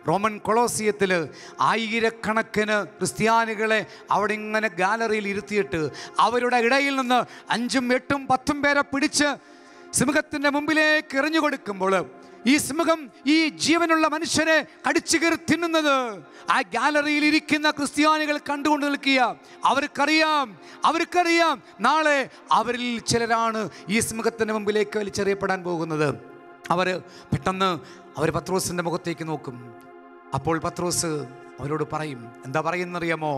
റോമൻ കൊളോസിയത്തിൽ ആയിരക്കണക്കിന് ക്രിസ്ത്യാനികളെ അവിടെ ഇങ്ങനെ ഗാലറിയിൽ ഇരുത്തിയിട്ട് അവരുടെ ഇടയിൽ നിന്ന് അഞ്ചും എട്ടും പത്തും പേരെ പിടിച്ച് സിംഹത്തിൻ്റെ മുമ്പിലേക്ക് എറിഞ്ഞു കൊടുക്കുമ്പോൾ ഈ സിംഹം ഈ ജീവനുള്ള മനുഷ്യനെ കടിച്ചു കയറി തിന്നുന്നത് ആ ഗാലറിയിൽ ഇരിക്കുന്ന ക്രിസ്ത്യാനികൾ കണ്ടുകൊണ്ട് നിൽക്കുക അവർക്കറിയാം അവർക്കറിയാം നാളെ അവരിൽ ചിലരാണ് ഈ സിംഹത്തിൻ്റെ മുമ്പിലേക്ക് വലിച്ചെറിയപ്പെടാൻ പോകുന്നത് അവർ പെട്ടെന്ന് അവർ പത്രോസിൻ്റെ മുഖത്തേക്ക് നോക്കും അപ്പോൾ പത്രോസ് അവരോട് പറയും എന്താ പറയുന്നറിയാമോ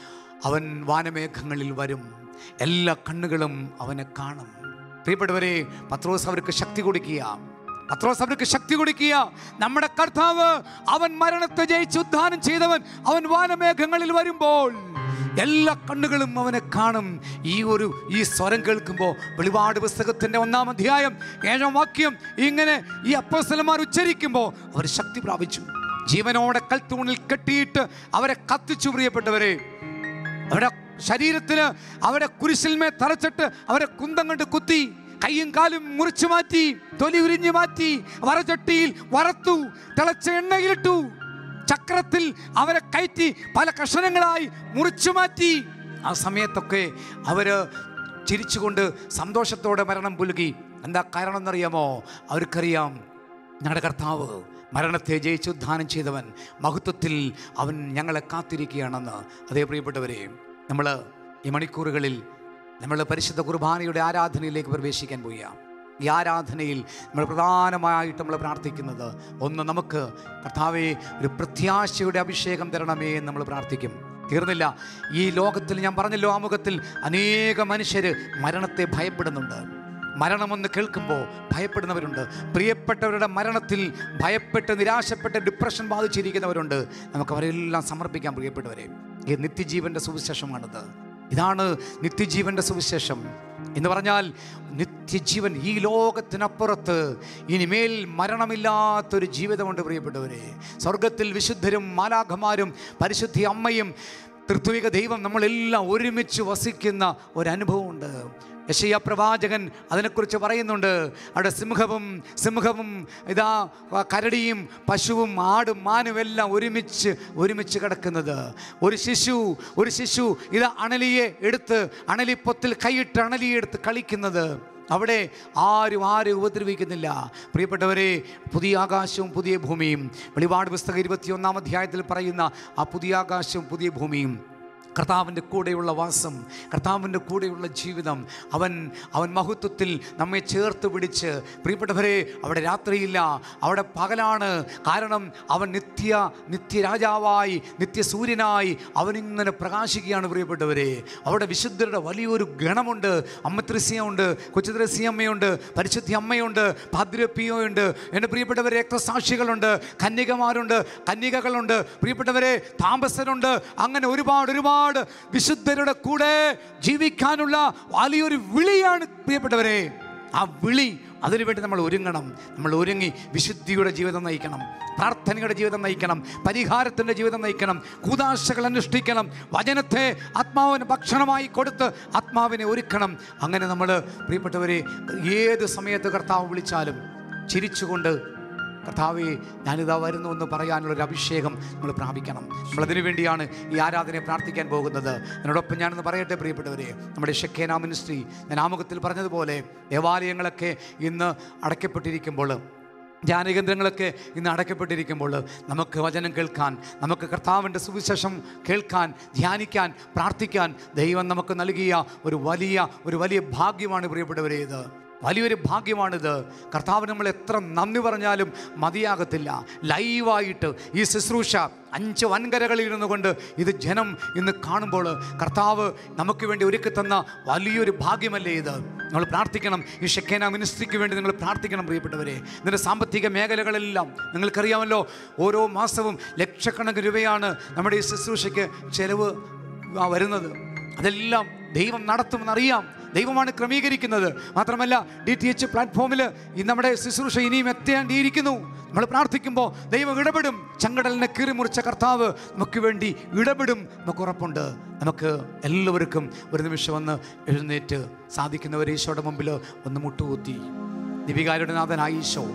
അവൻ വാനമേഘങ്ങളിൽ വരും എല്ലാ കണ്ണുകളും അവനെ കാണും പ്രിയപ്പെട്ടവരെ പത്രോസ് അവർക്ക് ശക്തി കൊടുക്കുക പത്രോസ് അവർക്ക് ശക്തി കൊടുക്കുക നമ്മുടെ കർത്താവ് അവൻ മരണത്തെ ജയിച്ച് ഉദ്ധാനം ചെയ്തവൻ അവൻ വാനമേഘങ്ങളിൽ വരുമ്പോൾ എല്ലാ കണ്ണുകളും അവനെ കാണും ഈ ഒരു ഈ സ്വരം കേൾക്കുമ്പോൾ വെളിപാട് പുസ്തകത്തിന്റെ ഒന്നാം അധ്യായം ഏഴാം വാക്യം ഇങ്ങനെ ഈ അപ്പോസ്തലന്മാർ ഉച്ചരിക്കുമ്പോൾ അവർ ശക്തി പ്രാപിച്ചു ജീവനോടെ കൽത്തൂണിൽ കെട്ടിയിട്ട് അവരെ കത്തിച്ചു പ്രിയപ്പെട്ടവരെ അവരുടെ ശരീരത്തിന് അവരെ കുരിശിൽമേ തറച്ചിട്ട് അവരെ കുന്തം കൊണ്ട് കുത്തി കൈയും കാലും മുറിച്ചു മാറ്റി തൊലി ഉരിഞ്ഞു മാറ്റി വറചട്ടിയിൽ വറത്തു തിളച്ച എണ്ണയിലിട്ടു ചക്രത്തിൽ അവരെ കയറ്റി പല കഷണങ്ങളായി മുറിച്ചു മാറ്റി ആ സമയത്തൊക്കെ അവര് ചിരിച്ചുകൊണ്ട് സന്തോഷത്തോടെ മരണം പുലുകി എന്താ കാരണം എന്നറിയാമോ അവർക്കറിയാം ഞങ്ങളുടെ കർത്താവ് മരണത്തെ ജയിച്ച് ഉദ്ധാനം ചെയ്തവൻ മഹത്വത്തിൽ അവൻ ഞങ്ങളെ കാത്തിരിക്കുകയാണെന്ന് അതേ പ്രിയപ്പെട്ടവരെ നമ്മൾ ഈ മണിക്കൂറുകളിൽ നമ്മൾ പരിശുദ്ധ കുർബാനയുടെ ആരാധനയിലേക്ക് പ്രവേശിക്കാൻ പോയ ഈ ആരാധനയിൽ നമ്മൾ പ്രധാനമായിട്ട് നമ്മൾ പ്രാർത്ഥിക്കുന്നത് ഒന്ന് നമുക്ക് കർത്താവെ ഒരു പ്രത്യാശയുടെ അഭിഷേകം തരണമേ എന്ന് നമ്മൾ പ്രാർത്ഥിക്കും തീർന്നില്ല ഈ ലോകത്തിൽ ഞാൻ പറഞ്ഞല്ലോ ആമുഖത്തിൽ അനേക മനുഷ്യർ മരണത്തെ ഭയപ്പെടുന്നുണ്ട് മരണമെന്ന് കേൾക്കുമ്പോൾ ഭയപ്പെടുന്നവരുണ്ട് പ്രിയപ്പെട്ടവരുടെ മരണത്തിൽ ഭയപ്പെട്ട് നിരാശപ്പെട്ട് ഡിപ്രഷൻ ബാധിച്ചിരിക്കുന്നവരുണ്ട് നമുക്ക് അവരെല്ലാം സമർപ്പിക്കാൻ പ്രിയപ്പെട്ടവരെ ഈ നിത്യജീവൻ്റെ സുവിശേഷമാണിത് ഇതാണ് നിത്യജീവൻ്റെ സുവിശേഷം എന്ന് പറഞ്ഞാൽ നിത്യജീവൻ ഈ ലോകത്തിനപ്പുറത്ത് ഇനിമേൽ മരണമില്ലാത്തൊരു ജീവിതമുണ്ട് പ്രിയപ്പെട്ടവരെ സ്വർഗത്തിൽ വിശുദ്ധരും മാലാഖമാരും പരിശുദ്ധി അമ്മയും തൃത്വിക ദൈവം നമ്മളെല്ലാം ഒരുമിച്ച് വസിക്കുന്ന ഒരനുഭവമുണ്ട് യശയ്യ പ്രവാചകൻ അതിനെക്കുറിച്ച് പറയുന്നുണ്ട് അവിടെ സിംഹവും സിംഹവും ഇതാ ആ, കരടിയും പശുവും ആടും മാനും എല്ലാം ഒരുമിച്ച് ഒരുമിച്ച് കിടക്കുന്നത് ഒരു ശിശു ഒരു ശിശു ഇതാ അണലിയെ എടുത്ത് അണലിപ്പൊത്തിൽ കൈയിട്ട് അണലിയെ എടുത്ത് കളിക്കുന്നത് അവിടെ ആരും ആരും ഉപദ്രവിക്കുന്നില്ല പ്രിയപ്പെട്ടവരെ പുതിയ ആകാശവും പുതിയ ഭൂമിയും വെളിപാട് പുസ്തകം ഇരുപത്തിയൊന്നാം അധ്യായത്തിൽ പറയുന്ന ആ പുതിയ ആകാശവും പുതിയ ഭൂമിയും കർത്താവിൻ്റെ കൂടെയുള്ള വാസം കർത്താവിൻ്റെ കൂടെയുള്ള ജീവിതം അവൻ അവൻ മഹത്വത്തിൽ നമ്മെ ചേർത്ത് പിടിച്ച് പ്രിയപ്പെട്ടവരെ അവിടെ രാത്രിയില്ല അവിടെ പകലാണ് കാരണം അവൻ നിത്യ നിത്യരാജാവായി നിത്യസൂര്യനായി അവനിങ്ങനെ പ്രകാശിക്കുകയാണ് പ്രിയപ്പെട്ടവരെ അവിടെ വിശുദ്ധരുടെ വലിയൊരു ഗണമുണ്ട് അമ്മ ത്രസ്യമുണ്ട് കൊച്ചു ത്രസ്യമ്മയുണ്ട് പരിശുദ്ധി അമ്മയുണ്ട് ഭദ്രപ്പിയുണ്ട് എൻ്റെ പ്രിയപ്പെട്ടവരെ രക്തസാക്ഷികളുണ്ട് കന്യകമാരുണ്ട് കന്യകകളുണ്ട് പ്രിയപ്പെട്ടവരെ താമസരുണ്ട് അങ്ങനെ ഒരുപാട് ഒരുപാട് വിശുദ്ധരുടെ കൂടെ ജീവിക്കാനുള്ള വലിയൊരു വിളിയാണ് പ്രിയപ്പെട്ടവരെ ആ വിളി അതിനുവേണ്ടി നമ്മൾ ഒരുങ്ങണം നമ്മൾ ഒരുങ്ങി വിശുദ്ധിയുടെ ജീവിതം നയിക്കണം പ്രാർത്ഥനയുടെ ജീവിതം നയിക്കണം പരിഹാരത്തിൻ്റെ ജീവിതം നയിക്കണം കൂതാശകൾ അനുഷ്ഠിക്കണം വചനത്തെ ആത്മാവിന് ഭക്ഷണമായി കൊടുത്ത് ആത്മാവിനെ ഒരുക്കണം അങ്ങനെ നമ്മൾ പ്രിയപ്പെട്ടവരെ ഏത് സമയത്ത് കർത്താവ് വിളിച്ചാലും ചിരിച്ചുകൊണ്ട് കർത്താവെ ഞാനിതാ വരുന്നു എന്ന് പറയാനുള്ള ഒരു അഭിഷേകം നമ്മൾ പ്രാപിക്കണം നമ്മളതിനു വേണ്ടിയാണ് ഈ ആരാധനയെ പ്രാർത്ഥിക്കാൻ പോകുന്നത് എന്നോടൊപ്പം ഞാനൊന്ന് പറയട്ടെ പ്രിയപ്പെട്ടവരെ നമ്മുടെ ഷെക്കേന മിനിസ്ട്രി ഞാൻ ആമുഖത്തിൽ പറഞ്ഞതുപോലെ ദേവാലയങ്ങളൊക്കെ ഇന്ന് അടയ്ക്കപ്പെട്ടിരിക്കുമ്പോൾ ധ്യാനകേന്ദ്രങ്ങളൊക്കെ ഇന്ന് അടയ്ക്കപ്പെട്ടിരിക്കുമ്പോൾ നമുക്ക് വചനം കേൾക്കാൻ നമുക്ക് കർത്താവിൻ്റെ സുവിശേഷം കേൾക്കാൻ ധ്യാനിക്കാൻ പ്രാർത്ഥിക്കാൻ ദൈവം നമുക്ക് നൽകിയ ഒരു വലിയ ഒരു വലിയ ഭാഗ്യമാണ് പ്രിയപ്പെട്ടവരെ ഇത് വലിയൊരു ഭാഗ്യമാണിത് കർത്താവ് നമ്മൾ എത്ര നന്ദി പറഞ്ഞാലും മതിയാകത്തില്ല ലൈവായിട്ട് ഈ ശുശ്രൂഷ അഞ്ച് വൻകരകളിൽ ഇരുന്നു കൊണ്ട് ഇത് ജനം ഇന്ന് കാണുമ്പോൾ കർത്താവ് നമുക്ക് വേണ്ടി ഒരുക്കി തന്ന വലിയൊരു ഭാഗ്യമല്ലേ ഇത് നമ്മൾ പ്രാർത്ഥിക്കണം ഈ ഷെക്കേന മിനിസ്ട്രിക്ക് വേണ്ടി നിങ്ങൾ പ്രാർത്ഥിക്കണം പ്രിയപ്പെട്ടവരെ ഇതിൻ്റെ സാമ്പത്തിക മേഖലകളെല്ലാം നിങ്ങൾക്കറിയാമല്ലോ ഓരോ മാസവും ലക്ഷക്കണക്കിന് രൂപയാണ് നമ്മുടെ ഈ ശുശ്രൂഷയ്ക്ക് ചെലവ് ആ, വരുന്നത് അതെല്ലാം ദൈവം നടത്തുമെന്നറിയാം ദൈവമാണ് ക്രമീകരിക്കുന്നത് മാത്രമല്ല ഡി ടി എച്ച് പ്ലാറ്റ്ഫോമിൽ ഈ നമ്മുടെ ശുശ്രൂഷ ഇനിയും എത്തേണ്ടിയിരിക്കുന്നു നമ്മൾ പ്രാർത്ഥിക്കുമ്പോൾ ദൈവം ഇടപെടും ചെങ്കടലിനെ കീറിമുറിച്ച കർത്താവ് നമുക്ക് വേണ്ടി ഇടപെടും നമുക്ക് ഉറപ്പുണ്ട് നമുക്ക് എല്ലാവർക്കും ഒരു നിമിഷം ഒന്ന് എഴുന്നേറ്റ് സാധിക്കുന്നവർ ഈശോയുടെ മുമ്പിൽ ഒന്ന് മുട്ടുകുത്തി ദിവികാരുടെ നാഥനായ ഈശോ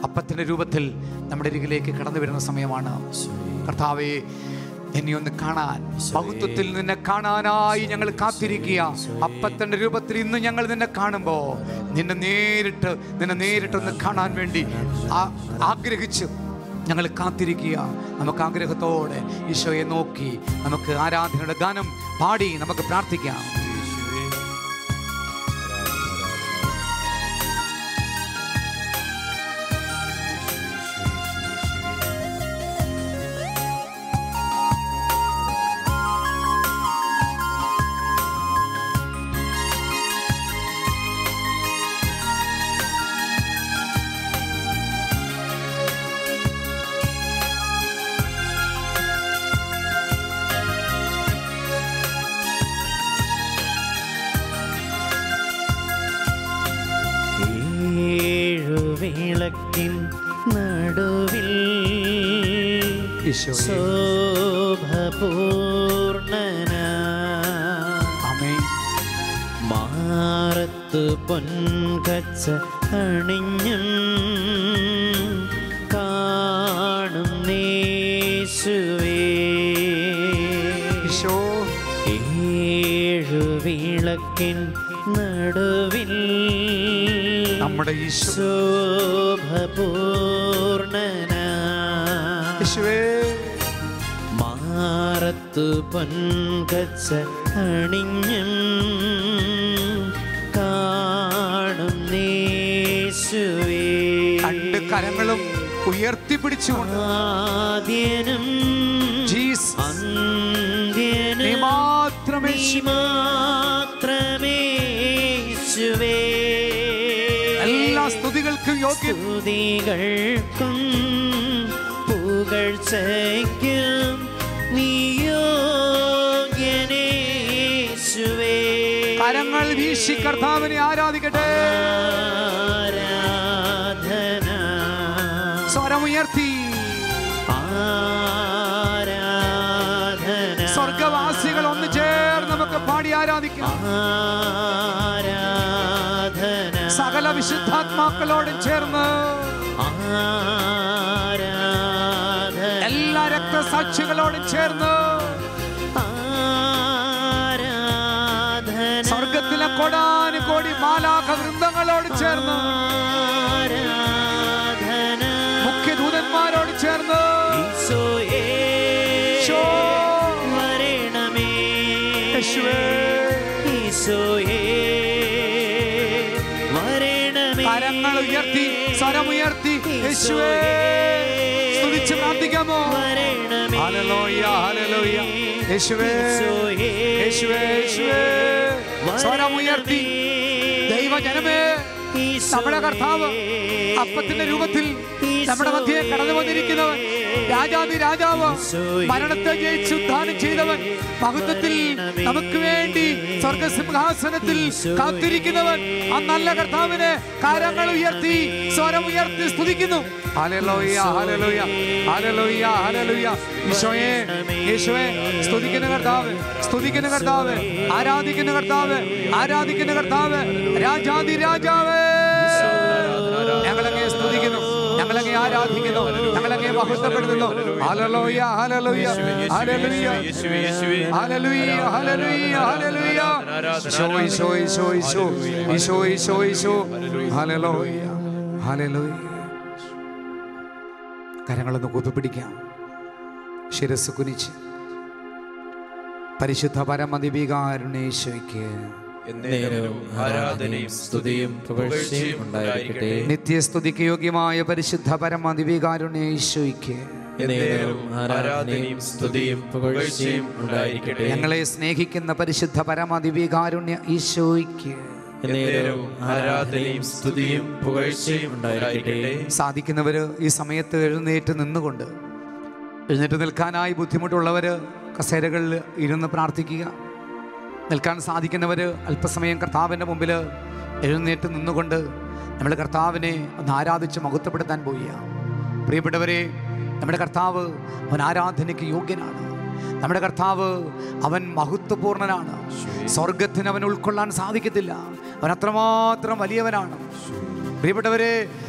അപ്പത്തിൻ്റെ രൂപത്തിൽ നമ്മുടെ അരികിലേക്ക് കടന്നു വരുന്ന സമയമാണ് കർത്താവെ എന്നെ ഒന്ന് കാണാൻ ബഹുത്വത്തിൽ നിന്നെ കാണാനായി ഞങ്ങൾ കാത്തിരിക്കുക അപ്പത്തിൻ്റെ രൂപത്തിൽ ഇന്ന് ഞങ്ങൾ നിന്നെ കാണുമ്പോൾ നിന്നെ നേരിട്ട് നിന്നെ നേരിട്ടൊന്ന് കാണാൻ വേണ്ടി ആ- ആഗ്രഹിച്ച് ഞങ്ങൾ കാത്തിരിക്കുക നമുക്ക് ആഗ്രഹത്തോടെ ഈശോയെ നോക്കി നമുക്ക് ആരാധനയുടെ ഗാനം പാടി നമുക്ക് പ്രാർത്ഥിക്കാം ഏഴു വിളക്കിൻ നടുവിൽ ഈശോയെ ശോഭപൂർണന ആമേൻ മാറത്ത് പൊൻകച്ച അണിഞ്ഞും കാണും നേശുവേ ഈശോ ഏഴു വിളക്കിൻ നടുവിൽ നമ്മുടെ ഈശോ ശോഭപൂർണന യേശുവേ മാറത്തു പൊൻകച്ച അണിഞ്ഞും കാണും നേശുവേ രണ്ട് കരങ്ങളും ഉയർത്തിപ്പിടിച്ചുകൊണ്ട് ആദ്യനും ജീസ് നീ അന്ത്യനും മാത്രമേ നീ മാത്രമേ യേശുവേ എല്ലാ സ്തുതികൾക്കും യോഗ്യൻ സ്തുതികൾക്കും പുകഴ്ചയ്ക്കും നീയോഗ്യനേശുവേ കരങ്ങൾ വീശി കർത്താവിനെ ആരാധിക്കട്ടെ ആരാധന സ്വരമുയർത്തി ആരാധന സ്വർഗവാസികൾ ഒന്ന് ചേർന്ന് നമുക്ക് പാടി ആരാധിക്കാം ആരാധന സകല വിശുദ്ധാത്മാക്കളോടും ചേർന്ന് ആരാധന എല്ലാ രക്തസാക്ഷികളോടും ചേർന്ന് ആരാധന സ്വർഗത്തിലെ കൊടാന് കോടി മാലാഖ വൃന്ദങ്ങളോട് ചേർന്ന് ആരാധന മുഖ്യദൂതന്മാരോട് ചേർന്ന് ഈശോയേ ഈശോ, വരണമേ യേശുവേ, ഈശോയേ വരണമേ കരങ്ങൾ ഉയർത്തി സ്വരമുയർത്തി യേശുവേ സ്തുതിച്ച് പ്രാർത്ഥിക്കാമോ വരണമേ ഹല്ലേലൂയ, ഹല്ലേലൂയ. യേശുവേ ഈശോയേ യേശുവേ യേശുവേ സ്വരമുയർത്തി ദൈവജനമേ നമ്മുടെ കർത്താവ് അപ്പത്തിന്റെ രൂപത്തിൽ നമ്മുടെ മധ്യയെ കടന്നു വന്നിരിക്കുന്നവൻ രാജാതി രാജാവ് മരണത്തെ ജയിച്ച് ഉദ്ധാനം ചെയ്തവൻ മഹത്വത്തിൽ നമുക്ക് വേണ്ടി സ്വർഗസിംഹാസനത്തിൽ കാത്തിരിക്കുന്നവൻ ആ നല്ല കർത്താവിനെ കരങ്ങൾ ഉയർത്തി സ്വരം ഉയർത്തി സ്തുതിക്കുന്നു ഹല്ലേലൂയ ഹല്ലേലൂയ ഹല്ലേലൂയ ഹല്ലേലൂയ ഈശോയെ യേശുവേ സ്തുതിക്കുന്ന കർത്താവ് സ്തുതിക്കുന്ന കർത്താവ് ആരാധിക്കുന്ന കർത്താവ് ആരാധിക്കുന്ന കർത്താവ് രാജാതി രാജാവേ ഞങ്ങളങ്ങേ സ്തുതിക്കുന്നു ഞങ്ങളങ്ങേ ആരാധിക്കുന്നു ഞങ്ങളങ്ങേ മഹത്വപ്പെടുത്തുന്നു ഹല്ലേലൂയ ഹല്ലേലൂയ ഹല്ലേലൂയ ഹല്ലേലൂയ ഹല്ലേലൂയ ഹല്ലേലൂയ ഈശോ ഈശോ ഈശോ ഈശോ ഈശോ ഈശോ ഈശോ ഹല്ലേലൂയ ഹല്ലേലൂയ കരങ്ങളൊന്ന് കൂപ്പിപ്പിടിക്കാം ശിരസ് കുനിച്ച് പരിശുദ്ധ പരമദിവികാരുണേശോയ്ക്ക് എന്നേരവും ആരാധനയും സ്തുതിയും പുകഴ്ചയും ഉണ്ടായിരിക്കട്ടെ നിത്യസ്തുതിക്ക് യോഗ്യമായ പരിശുദ്ധ പരമദിവികാരുണേശോയ്ക്ക് എന്നേരവും ആരാധനയും സ്തുതിയും പുകഴ്ചയും ഉണ്ടായിരിക്കട്ടെ ഞങ്ങളെ സ്നേഹിക്കുന്ന പരിശുദ്ധ പരമദിവികാരുണ്യ ഈശോയ്ക്ക് എന്നേരവും ആരാധനയും സ്തുതിയും പുകഴ്ചയും ഉണ്ടായിരിക്കട്ടെ സാധിക്കുന്നവർ ഈ സമയത്ത് എഴുന്നേറ്റ് നിന്നുകൊണ്ട് എഴുന്നേറ്റ് നിൽക്കാനായി ബുദ്ധിമുട്ടുള്ളവർ കസേരകളിൽ ഇരുന്ന് പ്രാർത്ഥിക്കുക നിൽക്കാൻ സാധിക്കുന്നവർ അല്പസമയം കർത്താവിൻ്റെ മുമ്പിൽ എഴുന്നേറ്റ് നിന്നുകൊണ്ട് നമ്മൾ കർത്താവിനെ ഒന്ന് ആരാധിച്ച് മഹത്വപ്പെടുത്താൻ പോവുക പ്രിയപ്പെട്ടവരെ നമ്മുടെ കർത്താവ് അവൻ ആരാധനയ്ക്ക് യോഗ്യനാണ് നമ്മുടെ കർത്താവ് അവൻ മഹത്വപൂർണനാണ് സ്വർഗത്തിന് അവൻ ഉൾക്കൊള്ളാൻ സാധിക്കത്തില്ല അവൻ അത്രമാത്രം വലിയവനാണ് പ്രിയപ്പെട്ടവരെ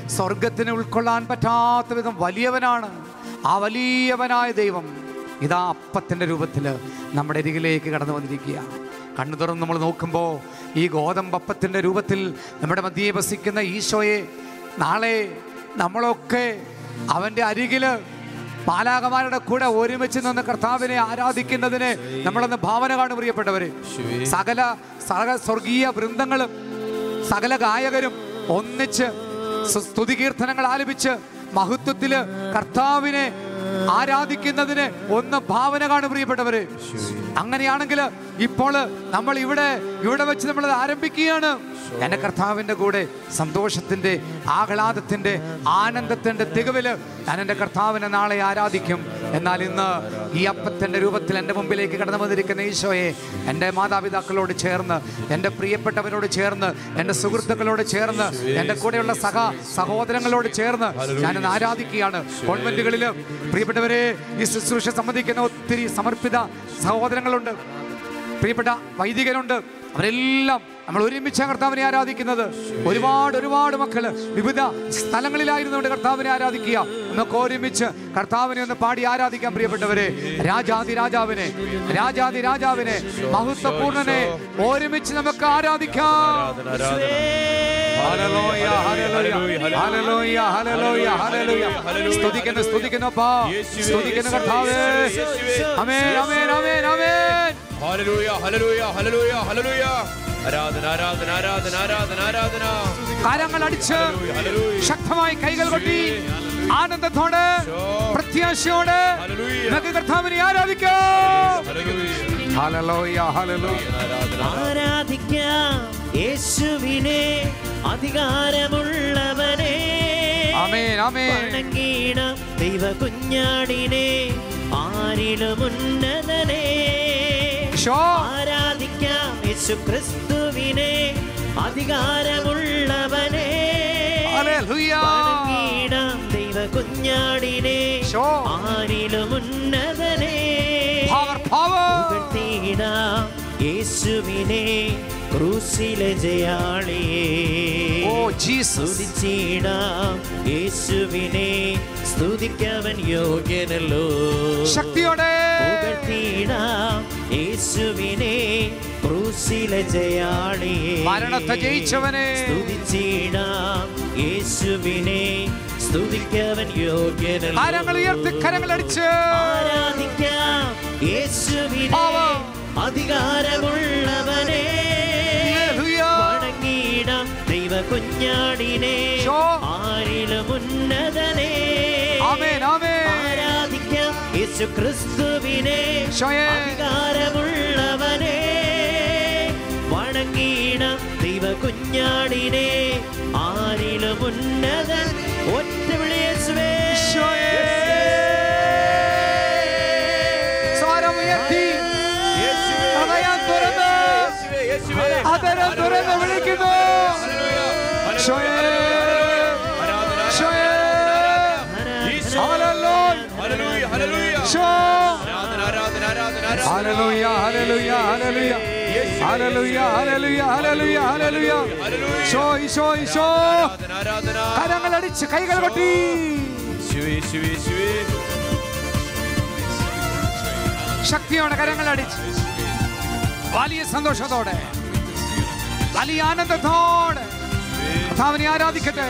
സ്വർഗത്തിന് ഉൾക്കൊള്ളാൻ പറ്റാത്ത വിധം വലിയവനാണ് ആ വലിയവനായ ദൈവം ഇതാ അപ്പത്തിൻ്റെ രൂപത്തിൽ നമ്മുടെ അരികിലേക്ക് കടന്നു വന്നിരിക്കുക കണ്ണു തുറന്ന് നമ്മൾ നോക്കുമ്പോൾ ഈ ഗോതമ്പപ്പത്തിൻ്റെ രൂപത്തിൽ നമ്മുടെ മധ്യേ വസിക്കുന്ന ഈശോയെ നാളെ നമ്മളൊക്കെ അവൻ്റെ അരികിൽ മാലാകമാരുടെ കൂടെ ഒരുമിച്ച് നിന്ന് കർത്താവിനെ ആരാധിക്കുന്നതിന് നമ്മളന്ന് ഭാവന കാണും പ്രിയപ്പെട്ടവര് സകല സകല സ്വർഗീയ വൃന്ദങ്ങളും സകല ഗായകരും ഒന്നിച്ച് സ് സ്തുതികീർത്തനങ്ങൾ ആലപിച്ച് മഹത്വത്തില് കർത്താവിനെ ആരാധിക്കുന്നതിന് ഒന്ന് ഭാവന കാണും പ്രിയപ്പെട്ടവര് അങ്ങനെയാണെങ്കിൽ ഇപ്പോൾ നമ്മൾ ഇവിടെ ഇവിടെ വെച്ച് നമ്മൾ ആരംഭിക്കുകയാണ് എന്റെ കർത്താവിന്റെ കൂടെ സന്തോഷത്തിന്റെ ആഹ്ലാദത്തിന്റെ ആനന്ദത്തിന്റെ തികവില് ഞാൻ എൻ്റെ കർത്താവിനെ നാളെ ആരാധിക്കും എന്നാൽ ഇന്ന് ഈ അപ്പത്തിന്റെ രൂപത്തിൽ എൻ്റെ മുമ്പിലേക്ക് കടന്നു വന്നിരിക്കുന്ന ഈശോയെ എൻ്റെ മാതാപിതാക്കളോട് ചേർന്ന് എൻ്റെ പ്രിയപ്പെട്ടവരോട് ചേർന്ന് എൻ്റെ സുഹൃത്തുക്കളോട് ചേർന്ന് എൻ്റെ കൂടെയുള്ള സഹ സഹോദരങ്ങളോട് ചേർന്ന് ഞാനിന്ന് ആരാധിക്കുകയാണ് കോൺവെന്റുകളിൽ പ്രിയപ്പെട്ടവരെ ഈ ശുശ്രൂഷ സംബന്ധിക്കുന്ന ഒത്തിരി സമർപ്പിത സഹോദരങ്ങളുണ്ട് പ്രിയപ്പെട്ട വൈദികരുണ്ട് അവരെല്ലാം നമ്മൾ ഒരുമിച്ച് കർത്താവിനെ ആരാധിക്കുന്നത് ഒരുപാട് ഒരുപാട് മക്കള് വിവിധ സ്ഥലങ്ങളിലായിരുന്നുകൊണ്ട് കർത്താവിനെ ആരാധിക്കുക നമുക്ക് ഒരുമിച്ച് കർത്താവിനെ ഒന്ന് പാടി ആരാധിക്കാൻ പ്രിയപ്പെട്ടവരെ രാജാതി രാജാവിനെ രാജാതി രാജാവിനെ മഹത്വപൂർണനെ ഒരുമിച്ച് നമുക്ക് ആരാധിക്കാം ഹല്ലേലൂയ, ഹല്ലേലൂയ, ഹല്ലേലൂയ, ഹല്ലേലൂയ, ഹല്ലേലൂയ. സ്തുതിക്കുന്നു സ്തുതിക്കുന്നു അപ്പാ സ്തുതിക്കുന്നു കർത്താവേ അമേൻ അമേൻ അമേൻ അമേൻ ഹല്ലേലൂയ ഹല്ലേലൂയ ഹല്ലേലൂയ ഹല്ലേലൂയ ആരാധന ആരാധന ആരാധന ആരാധന ആരാധന കരങ്ങൾ അടിച്ച് ശക്തമായി കൈകൾ കൊട്ടി ആനന്ദത്തോടെ പ്രത്യാശയോടെ നമുക്ക് കർത്താവിനെ ആരാധിക്കാം ഹല്ലേലൂയ, ഹല്ലേലൂയ. ആരാധിക്കാം യേശുവിനെ അധികാരമുള്ളവനെ ആമേൻ, ആമേൻ. വണങ്ങിയിടാം ദൈവ കുഞ്ഞാടിനെ ആരിലും ഉന്നതനെ ഈശോ. ആരാധിക്കാം യേശു ക്രിസ്തുവിനെ അധികാരമുള്ളവനെ ഹല്ലേലൂയ. വണങ്ങിയിടാം ദൈവ കുഞ്ഞാടിനെ ഈശോ. ആരിലും ഉന്നതനെ Power, power. പുകഴ്ത്തിയിടാം യേശുവിനെ ക്രൂശിലെ ജയാളിയെ ഓ ജീസസ് സ്തുതിച്ചിടാം യേശുവിനെ സ്തുതിക്കവൻ യോഗ്യനല്ലോ ശക്തിയോടെ പുകഴ്ത്തിയിടാം യേശുവിനെ ക്രൂശിലെ ജയാളിയെ മരണത്തെ ജയിച്ചവനെ. സ്തുതിച്ചിടാം യേശുവിനെ സ്തുതിക്കവൻ യോഗ്യനല്ലോ കരങ്ങൾ ഉയർത്തി കരങ്ങൾ അടിച്ച് ആരാധിക്കാം യേശുവിനെ Power. അധികാരമുള്ളവനെ ഹല്ലേലൂയ. വണങ്ങിയിടാം ദൈവ കുഞ്ഞാടിനെ ശോ. ആരിലും ഉന്നതനെ ആമേൻ, ആമേൻ. ആരാധിക്കാം യേശു ക്രിസ്തുവിനെ ശോയേ. അധികാരമുള്ളവനെ വണങ്ങിയിടാം ദൈവ കുഞ്ഞാടിനെ ആരിലും ഉന്നതൻ ഒറ്റ വിളിയേശുവേ ഈശോയേ. സ്വരം ഉയർത്തി ഹൃദയം തുറന്ന് അതരം തുറന്ന് വിളിക്കുന്നു ഈശോയേ. ഈശോയേ. ഹല്ലേലൂയ. ഈശോ. ഹല്ലേലൂയ, ഹല്ലേലൂയ, ഹല്ലേലൂയ. ഹല്ലേലൂയ, ഹല്ലേലൂയ, ഹല്ലേലൂയ, ഹല്ലേലൂയ. ഈശോ, ഈശോ, ഈശോ. കരങ്ങൾ അടിച്ച് കൈകൾ കൊട്ടി ശക്തിയോടെ കരങ്ങൾ അടിച്ച് വലിയ സന്തോഷത്തോടെ വലിയ ആനന്ദത്തോടെ കർത്താവിനെ ആരാധിക്കട്ടെ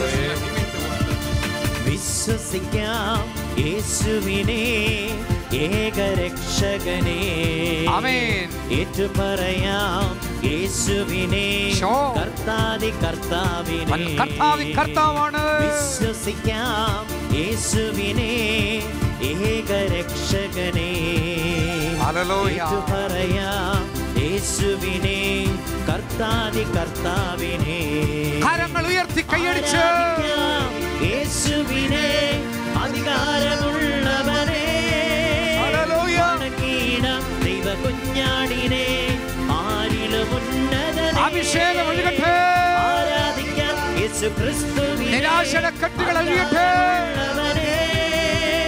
വിശ്വസിക്കാം യേശുവിനെ ഏകരക്ഷകനെ ആമേൻ. ഏറ്റുപറയാം യേശുവിനെ ശോ. കർത്താതി കർത്താവിനെ കർത്താവി കർത്താവാണ് വിശ്വസിക്കാം യേശുവിനെ ഏകരക്ഷകനെ ഹല്ലേലൂയ. ഏറ്റുപറയാം യേശുവിനെ കർത്താതി കർത്താവിനെ കരങ്ങൾ ഉയർത്തി കൈയടിച്ച് ആരാധിക്കാം യേശുവിനെ അധികാരമുള്ളവനെ ഹല്ലേലൂയ. വണങ്ങിയിടാം ദൈവ കുഞ്ഞാടിനെ ആരിലും ഉന്നതനെ അഭിഷേകം ഒഴുകട്ടെ ആരാധിക്കാം യേശു ക്രിസ്തുവിനെ നിരാശയുടെ കെട്ടുകൾ അഴിയട്ടെ അധികാരമുള്ളവനെ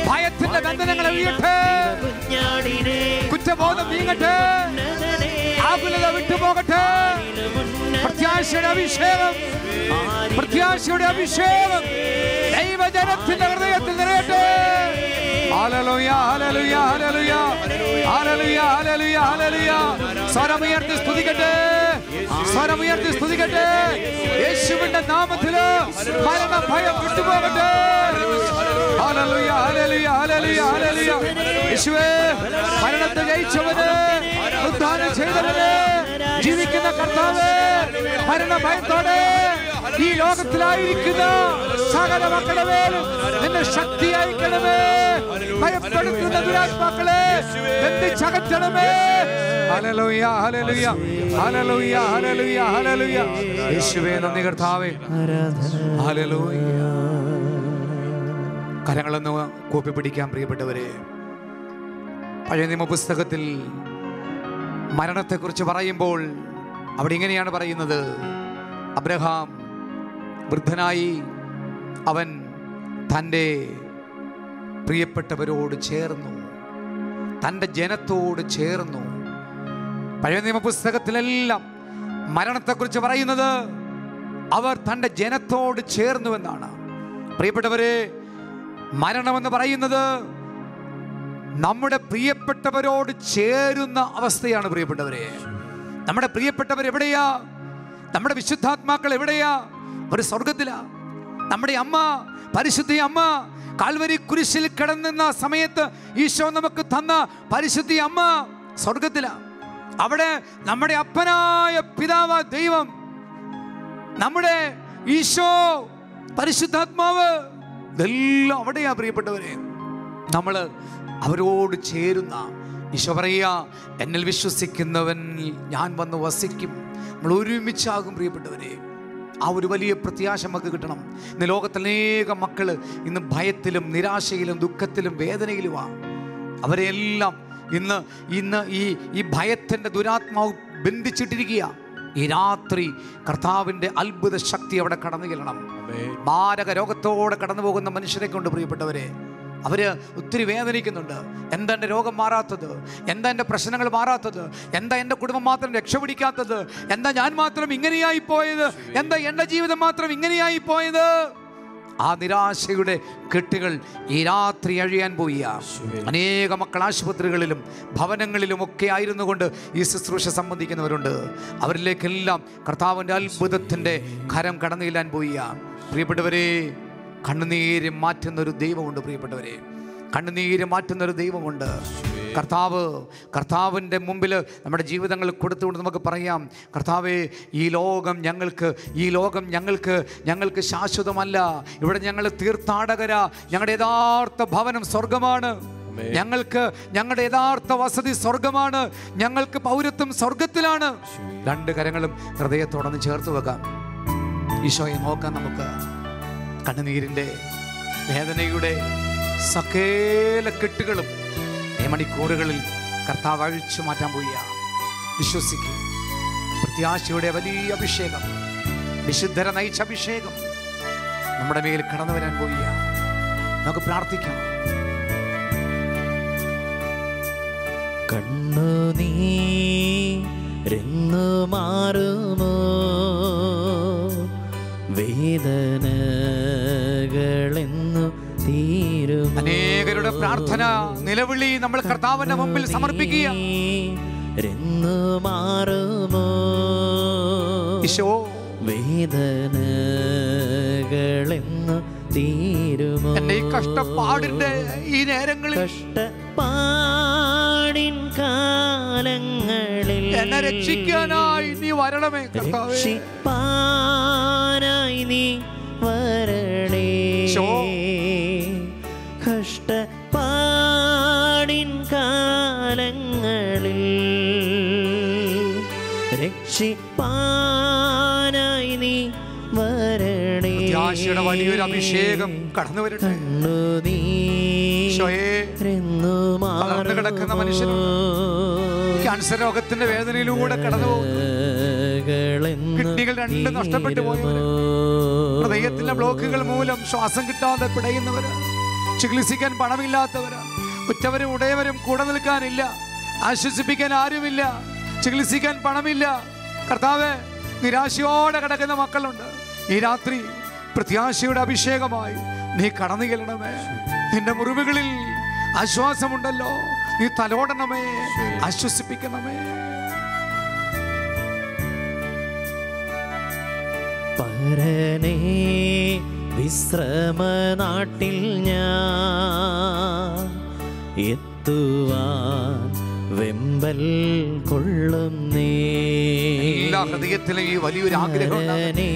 ഭയത്തിന്റെ ബന്ധനങ്ങൾ അഴിയട്ടെ ദൈവ കുഞ്ഞാടിനെ കുറ്റബോധം നീങ്ങട്ടെ ഉന്നതനെ ആ ആകുലത വിട്ടുപോകട്ടെ പ്രത്യാശയുടെ അഭിഷേകം പ്രത്യാശയുടെ അഭിഷേകം ദൈവജനത്തിന്റെ ഹൃദയത്തിൽ നിറയട്ടെ ഹല്ലേലൂയ ഹല്ലേലൂയ ഹല്ലേലൂയ ഹല്ലേലൂയ ഹല്ലേലൂയ ഹല്ലേലൂയ സ്വരമുയർത്തി സ്തുതിക്കട്ടെ സ്വരമുയർത്തി സ്തുതിക്കട്ടെ യേശുവിന്റെ നാമത്തില് മരണ ഭയം വിട്ടുപോകട്ടെ ഹല്ലേലൂയ ഹല്ലേലൂയ ഹല്ലേലൂയ ഹല്ലേലൂയ യേശുവേ മരണത്തെ ജയിച്ചവന് ഉദ്ധാനം ചെയ്തവന് ജീവിക്കുന്ന കർത്താവ് മരണ ഭയത്തോടെ ഈ ലോകത്തിലായിരിക്കുന്ന സകല മക്കളുടെ മേലും നിന്റെ ശക്തി അയക്കണമേ ഭയപ്പെടുത്തുന്ന ദുരാത്മാക്കളെ ബന്ധിച്ചകറ്റണമേ ഹല്ലേലൂയ ഹല്ലേലൂയ ഹല്ലേലൂയ ഹല്ലേലൂയ ഹല്ലേലൂയ യേശുവേ നന്ദി കർത്താവേ ഹല്ലേലൂയ കരങ്ങളൊന്ന് കൂപ്പി പിടിക്കാൻ പ്രിയപ്പെട്ടവരെ പഴയ നിയമ പുസ്തകത്തിൽ മരണത്തെക്കുറിച്ച് പറയുമ്പോൾ അവിടെ ഇങ്ങനെയാണ് പറയുന്നത് അബ്രഹാം വൃദ്ധനായി അവൻ തൻ്റെ പ്രിയപ്പെട്ടവരോട് ചേർന്നു തൻ്റെ ജനത്തോട് ചേർന്നു പഴയ നിയമ പുസ്തകത്തിലെല്ലാം മരണത്തെക്കുറിച്ച് പറയുന്നത് അവർ തൻ്റെ ജനത്തോട് ചേർന്നു എന്നാണ് പ്രിയപ്പെട്ടവരെ മരണമെന്ന് പറയുന്നത് നമ്മുടെ പ്രിയപ്പെട്ടവരോട് ചേരുന്ന അവസ്ഥയാണ് പ്രിയപ്പെട്ടവരെ നമ്മുടെ പ്രിയപ്പെട്ടവർ എവിടെയാ നമ്മുടെ വിശുദ്ധാത്മാക്കൾ എവിടെയാ ഒരു സ്വർഗത്തിലാ നമ്മുടെ അമ്മ പരിശുദ്ധി അമ്മ കാൽവരി കുരിശിൽ കിടന്നുന്ന സമയത്ത് ഈശോ നമുക്ക് തന്ന പരിശുദ്ധി അമ്മ സ്വർഗത്തിലാ അവിടെ നമ്മുടെ അപ്പനായ പിതാവ് ദൈവം നമ്മുടെ ഈശോ പരിശുദ്ധാത്മാവ് ഇതെല്ലാം അവിടെയാ പ്രിയപ്പെട്ടവരെ നമ്മൾ അവരോട് ചേരുന്ന ഈശോ പറയുക എന്നിൽ വിശ്വസിക്കുന്നവൻ ഞാൻ വന്ന് വസിക്കും നമ്മൾ ഒരുമിച്ചാകും പ്രിയപ്പെട്ടവരെ ആ ഒരു വലിയ പ്രത്യാശ നമുക്ക് കിട്ടണം ഇന്ന് ലോകത്തിലേക മക്കൾ ഇന്ന് ഭയത്തിലും നിരാശയിലും ദുഃഖത്തിലും വേദനയിലുമാണ് അവരെല്ലാം ഇന്ന് ഇന്ന് ഈ ഈ ഭയത്തിൻ്റെ ദുരാത്മാവ് ബന്ധിച്ചിട്ടിരിക്കുക ഈ രാത്രി കർത്താവിൻ്റെ അത്ഭുത ശക്തി അവിടെ കടന്നു ചെല്ലണം മാരക രോഗത്തോടെ കടന്നു പോകുന്ന മനുഷ്യരെ കൊണ്ട് പ്രിയപ്പെട്ടവരെ അവര് ഒത്തിരി വേദനിക്കുന്നുണ്ട് എന്താ എൻ്റെ രോഗം മാറാത്തത് എന്താ എൻ്റെ പ്രശ്നങ്ങൾ മാറാത്തത് എന്താ എൻ്റെ കുടുംബം മാത്രം രക്ഷപിടിക്കാത്തത് എന്താ ഞാൻ മാത്രം ഇങ്ങനെയായി പോയത് എന്താ എൻ്റെ ജീവിതം മാത്രം ഇങ്ങനെയായി പോയത് ആ നിരാശയുടെ കെട്ടുകൾ ഈ രാത്രി അഴിയാൻ പോയി അനേക മക്കൾ ആശുപത്രികളിലും ഭവനങ്ങളിലും ഒക്കെ ആയിരുന്നു കൊണ്ട് ഈ ശുശ്രൂഷ സംബന്ധിക്കുന്നവരുണ്ട് അവരിലേക്കെല്ലാം കർത്താവിൻ്റെ അത്ഭുതത്തിൻ്റെ കരം കടന്നു ചെല്ലാൻ പോയി പ്രിയപ്പെട്ടവരെ കണ്ണുനീര് മാറ്റുന്ന ഒരു ദൈവമുണ്ട് പ്രിയപ്പെട്ടവരെ കണ്ണുനീര് മാറ്റുന്ന ഒരു ദൈവമുണ്ട് കർത്താവ് കർത്താവിൻ്റെ മുമ്പിൽ നമ്മുടെ ജീവിതങ്ങൾ കൊടുത്തുകൊണ്ട് നമുക്ക് പറയാം കർത്താവേ ഈ ലോകം ഞങ്ങൾക്ക് ഈ ലോകം ഞങ്ങൾക്ക് ഞങ്ങൾക്ക് ശാശ്വതമല്ല ഇവിടെ ഞങ്ങൾ തീർത്ഥാടകരാ ഞങ്ങളുടെ യഥാർത്ഥ ഭവനം സ്വർഗമാണ് ഞങ്ങൾക്ക് ഞങ്ങളുടെ യഥാർത്ഥ വസതി സ്വർഗമാണ് ഞങ്ങൾക്ക് പൗരത്വം സ്വർഗത്തിലാണ് രണ്ട് കരങ്ങളും ഹൃദയത്തോടൊന്ന് ചേർത്ത് വെക്കാം ഈശോയെ നോക്കാം നമുക്ക് കണ്ണുനീരിൻ്റെ വേദനയുടെ സകേല കെട്ടുകളും ഈ മണിക്കൂറുകളിൽ കർത്താവ് അഴിച്ചു മാറ്റാൻ പോയ വിശ്വസിക്കും പ്രത്യാശയുടെ വലിയ അഭിഷേകം വിശുദ്ധര നയിച്ച അഭിഷേകം നമ്മുടെ മേൽ കടന്നു വരാൻ പോയ നമുക്ക് പ്രാർത്ഥിക്കാം കണ്ണു നീരെന്നു മാറുമോ വേദനകളെന്നു തീരുമോ അനേകരുടെ പ്രാർത്ഥന നിലവിളി നമ്മൾ കർത്താവിന്റെ മുമ്പിൽ സമർപ്പിക്കുക രന്നു മാറുമോ ഈശോ വേദനകളെന്നു തീരുമോ എന്റെ ഈ കഷ്ടപ്പാടിന്റെ ഈ നേരങ്ങളിൽ കഷ്ടപ്പാടിൻ കാലങ്ങളിൽ എന്നെ രക്ഷിക്കാനായി നീ വരണമേ കർത്താവേ രക്ഷിപ്പാനായി നീ വരണേ ശോ. കഷ്ടപ്പാടിൻ കാലങ്ങളിൽ രക്ഷിപ്പാനായി നീ വരണേ പ്രത്യാശയുടെ വലിയൊരു അഭിഷേകം കടന്നു വരട്ടെ കണ്ണു നീ ഈശോയേ, തളർന്ന് കിടക്കുന്ന മനുഷ്യരുണ്ട്. ക്യാൻസർ രോഗത്തിന്റെ വേദനയിലൂടെ കടന്നു പോകുന്നു കിഡ്നികൾ രണ്ടും നഷ്ടപ്പെട്ടു പോയവര് ഹൃദയത്തിലെ ബ്ലോക്കുകൾ മൂലം ശ്വാസം കിട്ടാതെ പിടയുന്നവര് ചികിത്സിക്കാൻ പണമില്ലാത്തവര് ഉറ്റവരും ഉടയവരും കൂടെ നിൽക്കാനില്ല ആശ്വസിപ്പിക്കാൻ ആരുമില്ല ചികിത്സിക്കാൻ പണമില്ല കർത്താവ് നിരാശയോടെ കിടക്കുന്ന മക്കളുണ്ട് ഈ രാത്രി പ്രത്യാശയുടെ അഭിഷേകമായി നീ കടന്നു ചെല്ലണമേ നിന്റെ മുറിവുകളിൽ ആശ്വാസമുണ്ടല്ലോ നീ തലോടണമേ ആശ്വസിപ്പിക്കണമേ പരനേ വിശ്രമനാട്ടിൽ ഞാൻ എത്തുവാൻ വെമ്പൽ കൊള്ളുന്നേ എല്ലാ ഹൃദയത്തിലും ഈ വലിയൊരു ആഗ്രഹം ഉണ്ടാകട്ടെ. പരനേ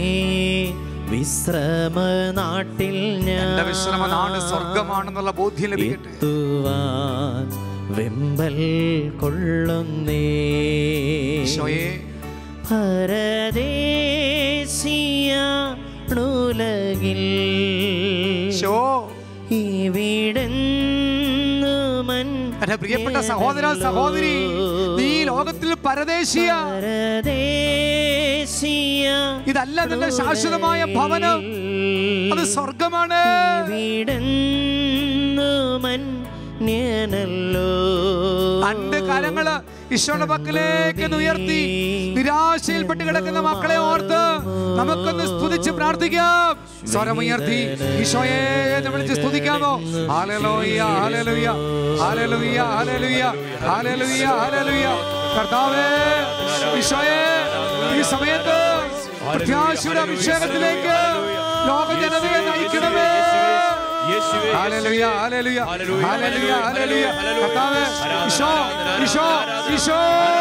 വിശ്രമനാട്ടിൽ ഞാൻ എന്റെ വിശ്രമ നാട് സ്വർഗമാണെന്നുള്ള ബോധ്യം ലഭിക്കട്ടെ എത്തുവാൻ വെമ്പൽ കൊള്ളുന്നേ ഈശോയെ പരദേശിയാണുലകിൽ ഈശോ ഇവിടെന്നു മൻ എന്റെ പ്രിയപ്പെട്ട സഹോദര സഹോദരി നീ ഈ ലോകത്തിൽ പരദേശിയ പരദേശിയ ഇതല്ല നിന്റെ ശാശ്വതമായ ഭവനം അത് സ്വർഗമാണ് ഇവിടെന്നു മന്യനല്ലോ രണ്ട് കരങ്ങള് ഈശോയുടെ പക്കലേക്ക് ഒന്ന് ഉയർത്തി നിരാശയിൽപ്പെട്ട് കിടക്കുന്ന മക്കളെ ഓർത്ത് നമുക്കൊന്ന് സ്തുതിച്ച് പ്രാർത്ഥിക്കാം സ്വരമുയർത്തി ഈശോയെ എന്ന് വിളിച്ച് സ്തുതിക്കാമോ ഹാലലൂയ ഹാലലൂയ ഹാലലൂയ ഹാലലൂയ ഹാലലൂയ ഹാലലൂയ കർത്താവേ ഈശോയെ ഈ സമയത്ത് പ്രത്യാശയുടെ അഭിഷേകത്തിലേക്ക് ലോക ജനതയെ നയിക്കണമേ യേശുവേ ഹല്ലേലൂയ, ഹല്ലേലൂയ, ഹല്ലേലൂയ, ഹല്ലേലൂയ, ഹല്ലേലൂയ. ഹല്ലേലൂയ. കർത്താവേ, ഈശോ, ഈശോ, ഈശോ.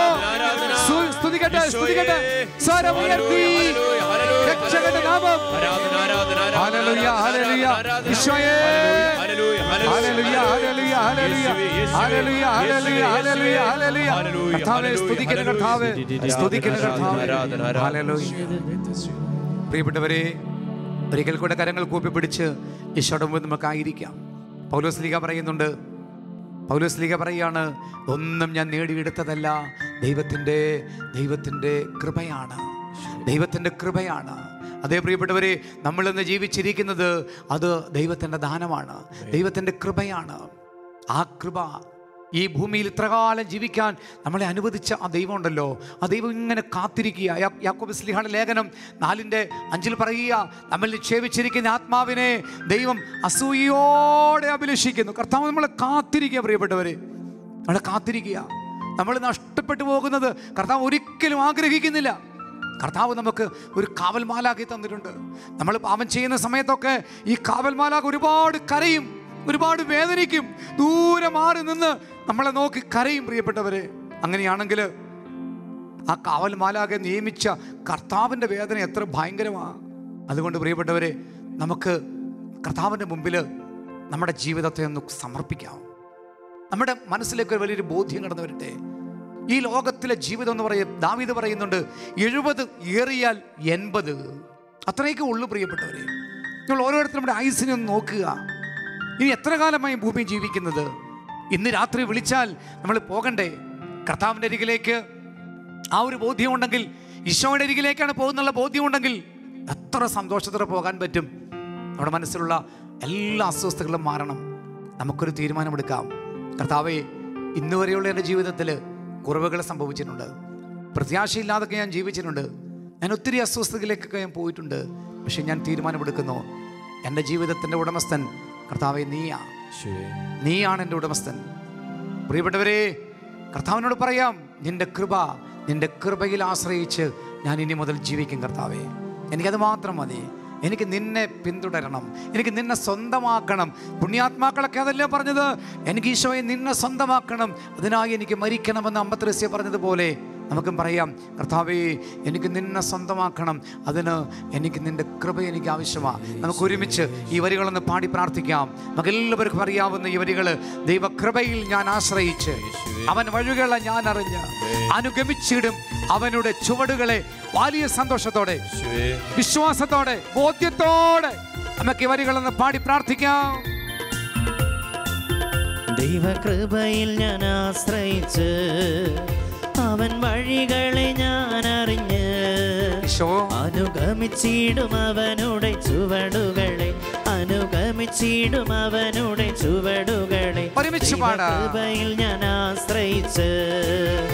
സ്തു- സ്തുതിക്കട്ടെ സ്തുതിക്കട്ടെ സ്വരമുയർത്തി ഹല്ലേലൂയ, ഹല്ലേലൂയ, രക്ഷകന്റെ നാമം ആരാധന ആരാധന ഹല്ലേലൂയ, ഹല്ലേലൂയ. ആരാധന ഈശോയേ. ഹല്ലേലൂയ ഹല്ലേലൂയ, ഹല്ലേലൂയ, ഹല്ലേലൂയ. ഹല്ലേലൂയ, ഹല്ലേലൂയ, ഹല്ലേലൂയ, ഹല്ലേലൂയ. കർത്താവേ, സ്തുതിക്കുന്ന കർത്താവേ, സ്തുതിക്കുന്ന കർത്താവേ. ഹല്ലേലൂയ. പ്രിയപ്പെട്ടവരെ ഒരിക്കൽ കൂടെ കരങ്ങൾ കൂപ്പി പിടിച്ച് ഈശോയുടെ മുമ്പിൽ നമുക്കായിരിക്കാം പൗലോസ് ലീഗ പറയുന്നുണ്ട് പൗലോസ് ലീഗ പറയാണ് ഒന്നും ഞാൻ നേടിയെടുത്തതല്ല ദൈവത്തിൻ്റെ ദൈവത്തിൻ്റെ കൃപയാണ് ദൈവത്തിൻ്റെ കൃപയാണ് അതേ പ്രിയപ്പെട്ടവരെ നമ്മളിന്ന് ജീവിച്ചിരിക്കുന്നത് അത് ദൈവത്തിൻ്റെ ദാനമാണ് ദൈവത്തിൻ്റെ കൃപയാണ് ആ കൃപ ഈ ഭൂമിയിൽ ഇത്രകാലം ജീവിക്കാൻ നമ്മളെ അനുവദിച്ച ആ ദൈവം ഉണ്ടല്ലോ ആ ദൈവം ഇങ്ങനെ കാത്തിരിക്കുക യാ- യാക്കോബ് സ്ലിഹായുടെ ലേഖനം നാലിൻ്റെ അഞ്ചിൽ പറയുക നമ്മൾ നിക്ഷേപിച്ചിരിക്കുന്ന ആത്മാവിനെ ദൈവം അസൂയോടെ അഭിലഷിക്കുന്നു കർത്താവ് നമ്മളെ കാത്തിരിക്കുക പ്രിയപ്പെട്ടവരെ നമ്മളെ കാത്തിരിക്കുക നമ്മൾ നഷ്ടപ്പെട്ടു പോകുന്നത് കർത്താവ് ഒരിക്കലും ആഗ്രഹിക്കുന്നില്ല കർത്താവ് നമുക്ക് ഒരു കാവൽമാലാക്കി തന്നിട്ടുണ്ട് നമ്മൾ പാപം ചെയ്യുന്ന സമയത്തൊക്കെ ഈ കാവൽമാലാക്ക് ഒരുപാട് കരയും ഒരുപാട് വേദനിക്കും ദൂരെ മാറി നിന്ന് നമ്മളെ നോക്കി കരയും പ്രിയപ്പെട്ടവരെ അങ്ങനെയാണെങ്കിൽ ആ കാവൽ മാലാകെ നിയമിച്ച കർത്താവിൻ്റെ വേദന എത്ര ഭയങ്കരമാണ് അതുകൊണ്ട് പ്രിയപ്പെട്ടവരെ നമുക്ക് കർത്താവിൻ്റെ മുമ്പിൽ നമ്മുടെ ജീവിതത്തെ ഒന്ന് സമർപ്പിക്കാം നമ്മുടെ മനസ്സിലേക്ക് ഒരു വലിയൊരു ബോധ്യം കടന്നു വരട്ടെ ഈ ലോകത്തിലെ ജീവിതം എന്ന് പറയും ദാവീദ് പറയുന്നുണ്ട് എഴുപത് ഏറിയാൽ എൺപത് അത്രയൊക്കെ ഉള്ളു പ്രിയപ്പെട്ടവരെ നിങ്ങൾ ഓരോരുത്തരും നമ്മുടെ ആയുസിനെ ഒന്ന് നോക്കുക ഇനി എത്ര കാലമായി ഭൂമി ജീവിക്കുന്നത് ഇന്ന് രാത്രി വിളിച്ചാൽ നമ്മൾ പോകണ്ടേ കർത്താവിൻ്റെ അരികിലേക്ക് ആ ഒരു ബോധ്യമുണ്ടെങ്കിൽ ഈശോയുടെ അരികിലേക്കാണ് പോകുന്നുള്ള ബോധ്യമുണ്ടെങ്കിൽ എത്ര സന്തോഷത്തോടെ പോകാൻ പറ്റും നമ്മുടെ മനസ്സിലുള്ള എല്ലാ അസ്വസ്ഥതകളും മാറണം നമുക്കൊരു തീരുമാനമെടുക്കാം കർത്താവെ ഇന്ന് വരെയുള്ള എൻ്റെ ജീവിതത്തിൽ കുറവുകൾ സംഭവിച്ചിട്ടുണ്ട് പ്രത്യാശയില്ലാതൊക്കെ ഞാൻ ജീവിച്ചിട്ടുണ്ട് ഞാൻ ഒത്തിരി അസ്വസ്ഥതയിലേക്കൊക്കെ ഞാൻ പോയിട്ടുണ്ട് പക്ഷെ ഞാൻ തീരുമാനമെടുക്കുന്നു എൻ്റെ ജീവിതത്തിൻ്റെ ഉടമസ്ഥൻ കർത്താവെ നീയാ നീയാണ് എൻ്റെ ഉടമസ്ഥൻ പ്രിയപ്പെട്ടവരെ കർത്താവിനോട് പറയാം നിന്റെ കൃപ നിന്റെ കൃപയിൽ ആശ്രയിച്ച് ഞാൻ ഇനി മുതൽ ജീവിക്കും കർത്താവേ എനിക്കത് മാത്രം മതി എനിക്ക് നിന്നെ പിന്തുടരണം എനിക്ക് നിന്നെ സ്വന്തമാക്കണം പുണ്യാത്മാക്കളൊക്കെ അതല്ലേ പറഞ്ഞത് എനിക്ക് ഈശോയെ നിന്നെ സ്വന്തമാക്കണം അതിനായി എനിക്ക് മരിക്കണമെന്ന് അമ്പത്രസ്യ പറഞ്ഞതുപോലെ നമുക്കും പറയാം കർത്താവേ എനിക്ക് നിന്നെ സ്വന്തമാക്കണം അതിന് എനിക്ക് നിന്റെ കൃപ എനിക്ക് ആവശ്യമാണ് നമുക്ക് ഒരുമിച്ച് ഈ വരികളൊന്ന് പാടി പ്രാർത്ഥിക്കാം നമുക്ക് എല്ലാവർക്കും അറിയാവുന്ന ഈ വരികൾ ദൈവകൃപയിൽ ഞാൻ ആശ്രയിച്ച് അവൻ വഴികളെ ഞാൻ അറിഞ്ഞ് അനുഗമിച്ചിടും അവനുടെ ചുവടുകളെ വലിയ സന്തോഷത്തോടെ വിശ്വാസത്തോടെ ബോധ്യത്തോടെ നമുക്ക് ഈ വരികളൊന്ന് പാടി പ്രാർത്ഥിക്കാം ദൈവകൃപയിൽ ഞാൻ ആശ്രയിച്ച് അവൻ വഴികളെ ഞാൻ അറിഞ്ഞ് ഈശോ അനുഗമിച്ചിടും അവനുടെ ചുവടുകളെ അനുഗമിച്ചിടും അവനുടെ ചുവടുകളെ ഒരുമിച്ച് പാടാം. കൃപയിൽ ഞാൻ ആശ്രയിച്ച്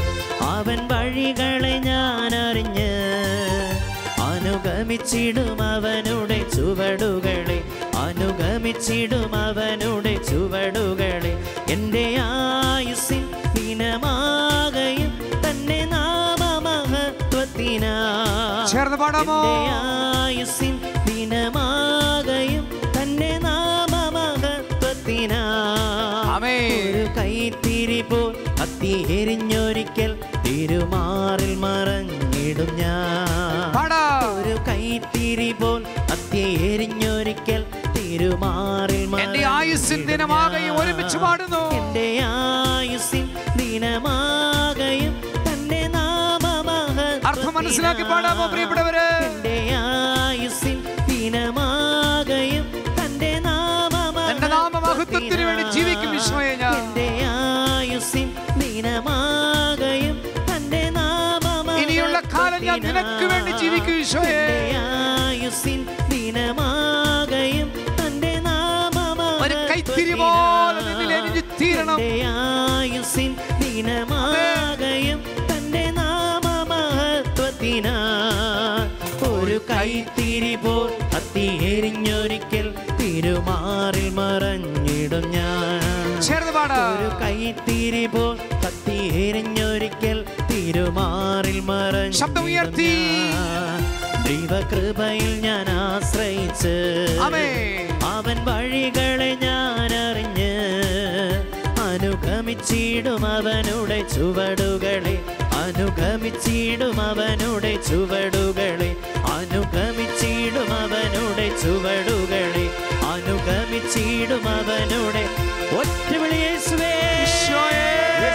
അവൻ വഴികളെ ഞാൻ അറിഞ്ഞ് അനുഗമിച്ചിടും അവനുടെ ചുവടുകളെ അനുഗമിച്ചിടും അവനുടെ ചുവടുകളെ എൻ്റെ ആയുസിൻ ദിനമാകയും തന്നെ നാമമഹത്വത്തിനാ ചേർന്ന് പാടാമോ എൻ്റെ ആയുസിൻ ദിനമാകയും തന്നെ നാമമഹത്വത്തിനാ ആമേൻ. ഒരു കൈത്തിരി പോൽ അത്തി എരിഞ്ഞൊരിക്കൽ തിരുമാറിൽ മറഞ്ഞിടും ഞാൻ പാടാ ഒരു കൈത്തിരി പോൽ അത്തി എരിഞ്ഞൊരിക്കൽ തിരുമാറിൽ എന്റെ ആയുസ്സിൻ മറഞ്ഞിടും ദിനമാകയും ഞാൻ. ഒരുമിച്ച് പാടുന്നു എന്റെ ആയുസ്സിൻ ദിനമാകയും തന്റെ നാമമഹത്വത്തിനാ. അർത്ഥം മനസ്സിലാക്കി പാടാമോ പ്രിയപ്പെട്ടവരെ എന്റെ ആയുസ്സിൻ ദിനമാകയും തന്റെ തന്റെ നാമമഹത്വത്തിന് വേണ്ടി ജീവിക്കും ഈശോയെ ഞാൻ. എന്റെ ആയുസ്സിൻ ദിനമാകയും തന്റെ ഇനിയുള്ള കാലം ഞാൻ നിനക്ക് വേണ്ടി ജീവിക്കും ഈശോയെ. എന്റെ ആയുസ്സിൻ ദിനമാകയും തന്റെ ഒരു കൈത്തിരി പോലെ നിന്നിൽ എരിഞ്ഞു തീരണം. ആയുസിൻ ദിനമാകയും തന്റെ നാമമഹത്വത്തിനാ ഒരു കൈത്തിരി പോൽ അത്തി എരിഞ്ഞൊരിക്കൽ തിരുമാറിൽ മറഞ്ഞിടും ഞാൻ ചേർന്ന് പാടാ ഒരു കൈത്തിരി പോൽ കത്തി എരിഞ്ഞൊരിക്കൽ തിരുമാറിൽ മറഞ്ഞു ശബ്ദം ഉയർത്തി. ദൈവകൃപയിൽ ഞാൻ ആശ്രയിച്ച് ആമേൻ. അവൻ വഴികളെ ഞാൻ അറിഞ്ഞ് അനുഗമിച്ചിടും അവനുടെ ചുവടുകളെ അനുഗമിച്ചിടും അവനുടെ ചുവടുകളെ അനുഗമിച്ചിടും അവനുടെ ചുവടുകളെ അനുഗമിച്ചിടും അവനുടെ ഒറ്റ വിളിയേശുവേ ഈശോയെ.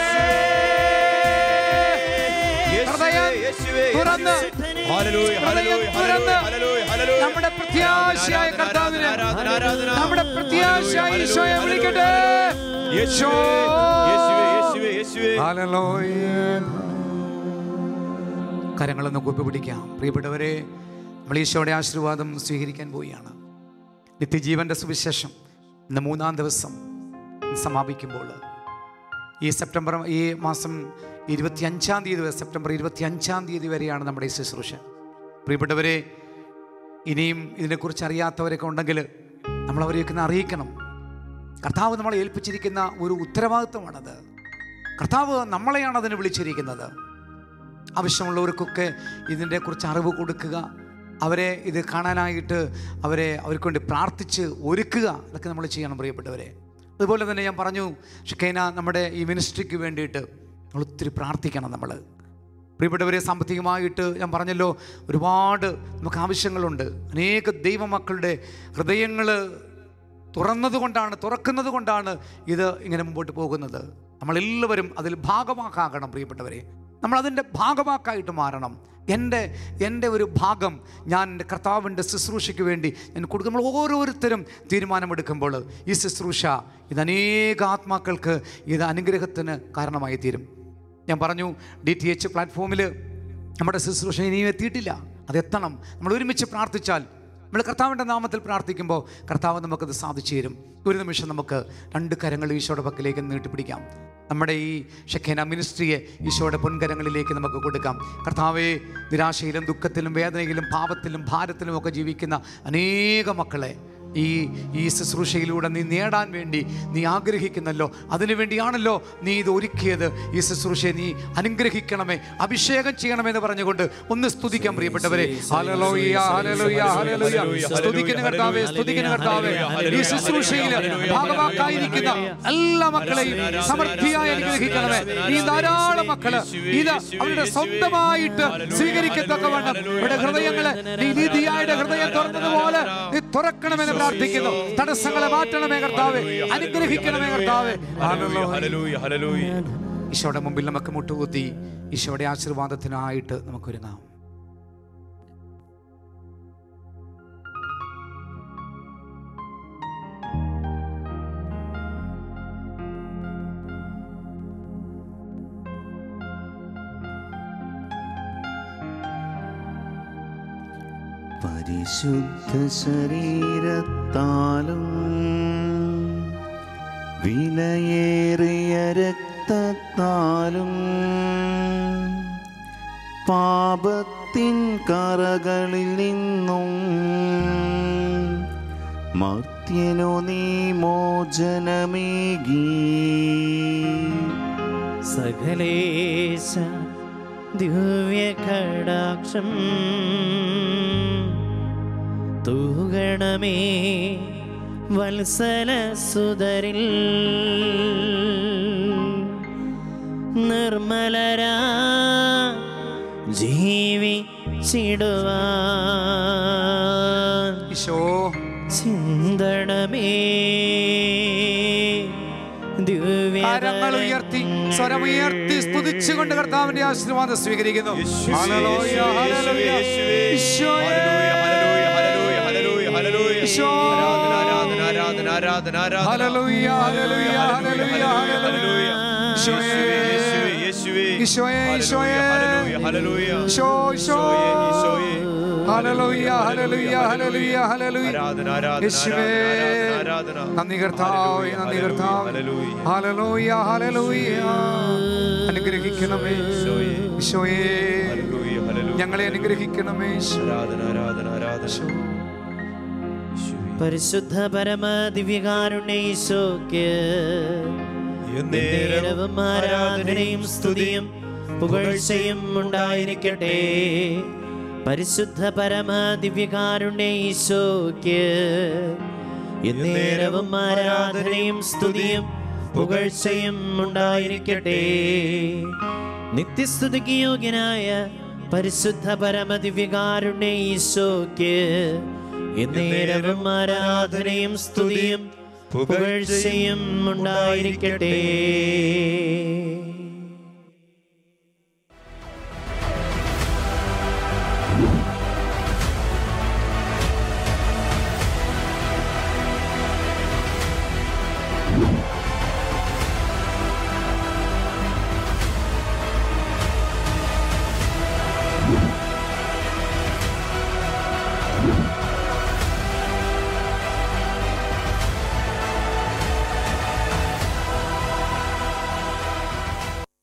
ഹൃദയം തുറന്ന് ഹല്ലേലൂയ, ഹല്ലേലൂയ, തുറന്ന് ഹല്ലേലൂയ, ഹല്ലേലൂയ. നമ്മുടെ പ്രത്യാശയായ കർത്താവിന് ആരാധന, ആരാധന. നമ്മുടെ പ്രത്യാശയായ ഹല്ലേലൂയ, ഈശോയെ ഹല്ലേലൂയ. വിളിക്കട്ടെ യേശുവേ, യേശുവേ, യേശുവേ, യേശുവേ. കരങ്ങളൊന്ന് കുപ്പി പിടിക്കാം പ്രിയപ്പെട്ടവരെ നമ്മൾ ഈശോയുടെ ആശീർവാദം സ്വീകരിക്കാൻ പോവുകയാണ് നിത്യജീവന്റെ സുവിശേഷം ഇന്ന് മൂന്നാം ദിവസം സമാപിക്കുമ്പോൾ ഈ സെപ്റ്റംബർ ഈ മാസം ഇരുപത്തി അഞ്ചാം തീയതി വരെ സെപ്റ്റംബർ ഇരുപത്തി അഞ്ചാം തീയതി വരെയാണ് നമ്മുടെ ഈ ശുശ്രൂഷ പ്രിയപ്പെട്ടവരെ ഇനിയും ഇതിനെക്കുറിച്ച് അറിയാത്തവരൊക്കെ ഉണ്ടെങ്കിൽ നമ്മൾ അവരെയൊക്കെ ഒന്ന് അറിയിക്കണം കർത്താവ് നമ്മളെ ഏൽപ്പിച്ചിരിക്കുന്ന ഒരു ഉത്തരവാദിത്വമാണത് കർത്താവ് നമ്മളെയാണ് അതിന് വിളിച്ചിരിക്കുന്നത് ആവശ്യമുള്ളവർക്കൊക്കെ ഇതിനെക്കുറിച്ച് അറിവ് കൊടുക്കുക അവരെ ഇത് കാണാനായിട്ട് അവരെ അവർക്ക് വേണ്ടി പ്രാർത്ഥിച്ച് ഒരുക്കുക അതൊക്കെ നമ്മൾ ചെയ്യണം പ്രിയപ്പെട്ടവരെ അതുപോലെ തന്നെ ഞാൻ പറഞ്ഞു ഷിക്കേന നമ്മുടെ ഈ മിനിസ്ട്രിക്ക് വേണ്ടിയിട്ട് നമ്മൾ ഒത്തിരി പ്രാർത്ഥിക്കണം നമ്മൾ പ്രിയപ്പെട്ടവരെ സാമ്പത്തികമായിട്ട് ഞാൻ പറഞ്ഞല്ലോ ഒരുപാട് നമുക്ക് ആവശ്യങ്ങളുണ്ട് അനേക ദൈവമക്കളുടെ ഹൃദയങ്ങൾ തുറന്നത് കൊണ്ടാണ് തുറക്കുന്നത് കൊണ്ടാണ് ഇത് ഇങ്ങനെ മുമ്പോട്ട് പോകുന്നത് നമ്മളെല്ലാവരും അതിൽ ഭാഗമാക്കാകണം പ്രിയപ്പെട്ടവരെ നമ്മൾ അതിൻ്റെ ഭാഗമാക്കായിട്ട് മാറണം എൻ്റെ എൻ്റെ ഒരു ഭാഗം ഞാൻ എൻ്റെ കർത്താവിൻ്റെ ശുശ്രൂഷയ്ക്ക് വേണ്ടി ഞാൻ കൊടുക്കും നമ്മൾ ഓരോരുത്തരും തീരുമാനമെടുക്കുമ്പോൾ ഈ ശുശ്രൂഷ ഇത് അനേക ആത്മാക്കൾക്ക് ഇത് അനുഗ്രഹത്തിന് കാരണമായി തീരും ഞാൻ പറഞ്ഞു ഡി ടി എച്ച് പ്ലാറ്റ്ഫോമിൽ നമ്മുടെ ശുശ്രൂഷ ഇനിയും എത്തിയിട്ടില്ല അതെത്തണം നമ്മൾ ഒരുമിച്ച് പ്രാർത്ഥിച്ചാൽ നമ്മൾ കർത്താവിൻ്റെ നാമത്തിൽ പ്രാർത്ഥിക്കുമ്പോൾ കർത്താവ് നമുക്കത് സാധിച്ചു തരും ഒരു നിമിഷം നമുക്ക് രണ്ട് കരങ്ങൾ ഈശോയുടെ പക്കലേക്ക് നീട്ടിപ്പിടിക്കാം നമ്മുടെ ഈ ഷഖേന മിനിസ്ട്രിയെ ഈശോയുടെ പൊൻകരങ്ങളിലേക്ക് നമുക്ക് കൊടുക്കാം കർത്താവെ നിരാശയിലും ദുഃഖത്തിലും വേദനയിലും പാപത്തിലും ഭാരത്തിലും ഒക്കെ ജീവിക്കുന്ന അനേക മക്കളെ ഈ ഈ ശുശ്രൂഷയിലൂടെ നീ നേടാൻ വേണ്ടി നീ ആഗ്രഹിക്കുന്നല്ലോ അതിനു വേണ്ടിയാണല്ലോ നീ ഇത് ഒരുക്കിയത് ഈ ശുശ്രൂഷയെ നീ അനുഗ്രഹിക്കണമേ അഭിഷേകം ചെയ്യണമെന്ന് പറഞ്ഞുകൊണ്ട് ഒന്ന് സ്തുതിക്കാൻ പ്രിയപ്പെട്ടവരെ ഹല്ലേലൂയ, ഹല്ലേലൂയ, ഹല്ലേലൂയ. സ്തുതിക്കുന്ന കർത്താവേ സ്തുതിക്കുന്ന കർത്താവേ ഈ ശുശ്രൂഷയിൽ ഭാഗമാക്കായിരിക്കുന്ന എല്ലാ മക്കളെയും സമൃദ്ധിയായി അനുഗ്രഹിക്കണമേ ഈ ധാരാളം മക്കള് ഇത് അവരുടെ സ്വന്തമായിട്ട് സ്വീകരിക്കത്തക്കവണ്ണം അവരുടെ ഹൃദയങ്ങള് നീ നീതിയായുടെ ഹൃദയം തുറന്നതുപോലെ നീ തുറക്കണമെന്ന് പ്രാർത്ഥിക്കുന്നു തടസ്സങ്ങളെ മാറ്റണമേ കർത്താവേ അനുഗ്രഹിക്കണമേ കർത്താവേ ഹല്ലേലൂയ, ഹല്ലേലൂയ, ഹല്ലേലൂയ. ഈശോയുടെ മുമ്പിൽ നമുക്ക് മുട്ടുകുത്തി ഈശോയുടെ ആശീർവാദത്തിനായിട്ട് നമുക്കൊരുങ്ങാം പരിശുദ്ധ ശരീരത്താലും വിലയേറിയ രക്തത്താലും പാപത്തിൻ കറകളിൽ നിന്നും മർത്യനു നീ മോചനമേകി സകലേശ ദിവ്യകടാക്ഷം തൂകണമേ വത്സല സുതരിൽ നിർമ്മലരാ ജീവിച്ചിടുവാൻ ഈശോ ചിന്തണമേ കരങ്ങൾ ഉയർത്തി സ്വരമുയർത്തി സ്തുതിച്ചുകൊണ്ട് കർത്താവിന്റെ ആശീർവാദം സ്വീകരിക്കുന്നു ഹല്ലേലൂയ, ഹല്ലേലൂയ. ഈശോയേ. ഈശോ. ആരാധന ആരാധന ആരാധന ഹല്ലേലൂയ, ഹല്ലേലൂയ, ഹല്ലേലൂയ, ഹല്ലേലൂയ. ഈശോയേ. ഈശോയേ, ഈശോയേ. ഈശോ, ഈശോ. ഹല്ലേലൂയ, ഹല്ലേലൂയ, ഹല്ലേലൂയ, ഹല്ലേലൂയ. ആരാധന, ആരാധന, യേശുവേ. ആരാധന, ആരാധന. നന്ദി കർത്താവേ നന്ദി കർത്താവേ ഹല്ലേലൂയ. ഹല്ലേലൂയ ഹല്ലേലൂയ അനുഗ്രഹിക്കണമേ ഈശോയേ ഞങ്ങളെ അനുഗ്രഹിക്കണമേ ഈശോ. ആരാധന ആരാധന ആരാധന പരിശുദ്ധ പരമ ദിവ്യകാരുണ്യ ഈശോക്ക് നേരവും ആരാധനയും സ്തുതിയും പുകഴ്ചയും ഉണ്ടായിരിക്കട്ടെ പരിശുദ്ധ പരമ ദിവ്യകാരുണ്യ ഈശോക്ക് എന്നേരവും ആരാധനയും സ്തുതിയും പുകഴ്ചയും ഉണ്ടായിരിക്കട്ടെ നിത്യസ്തുതിക്ക് യോഗ്യനായ പരിശുദ്ധ പരമ ദിവ്യകാരുണ്യ ഈശോക്ക് എന്നേരവും ആരാധനയും സ്തുതിയും പുകഴ്ചയും ഉണ്ടായിരിക്കട്ടെ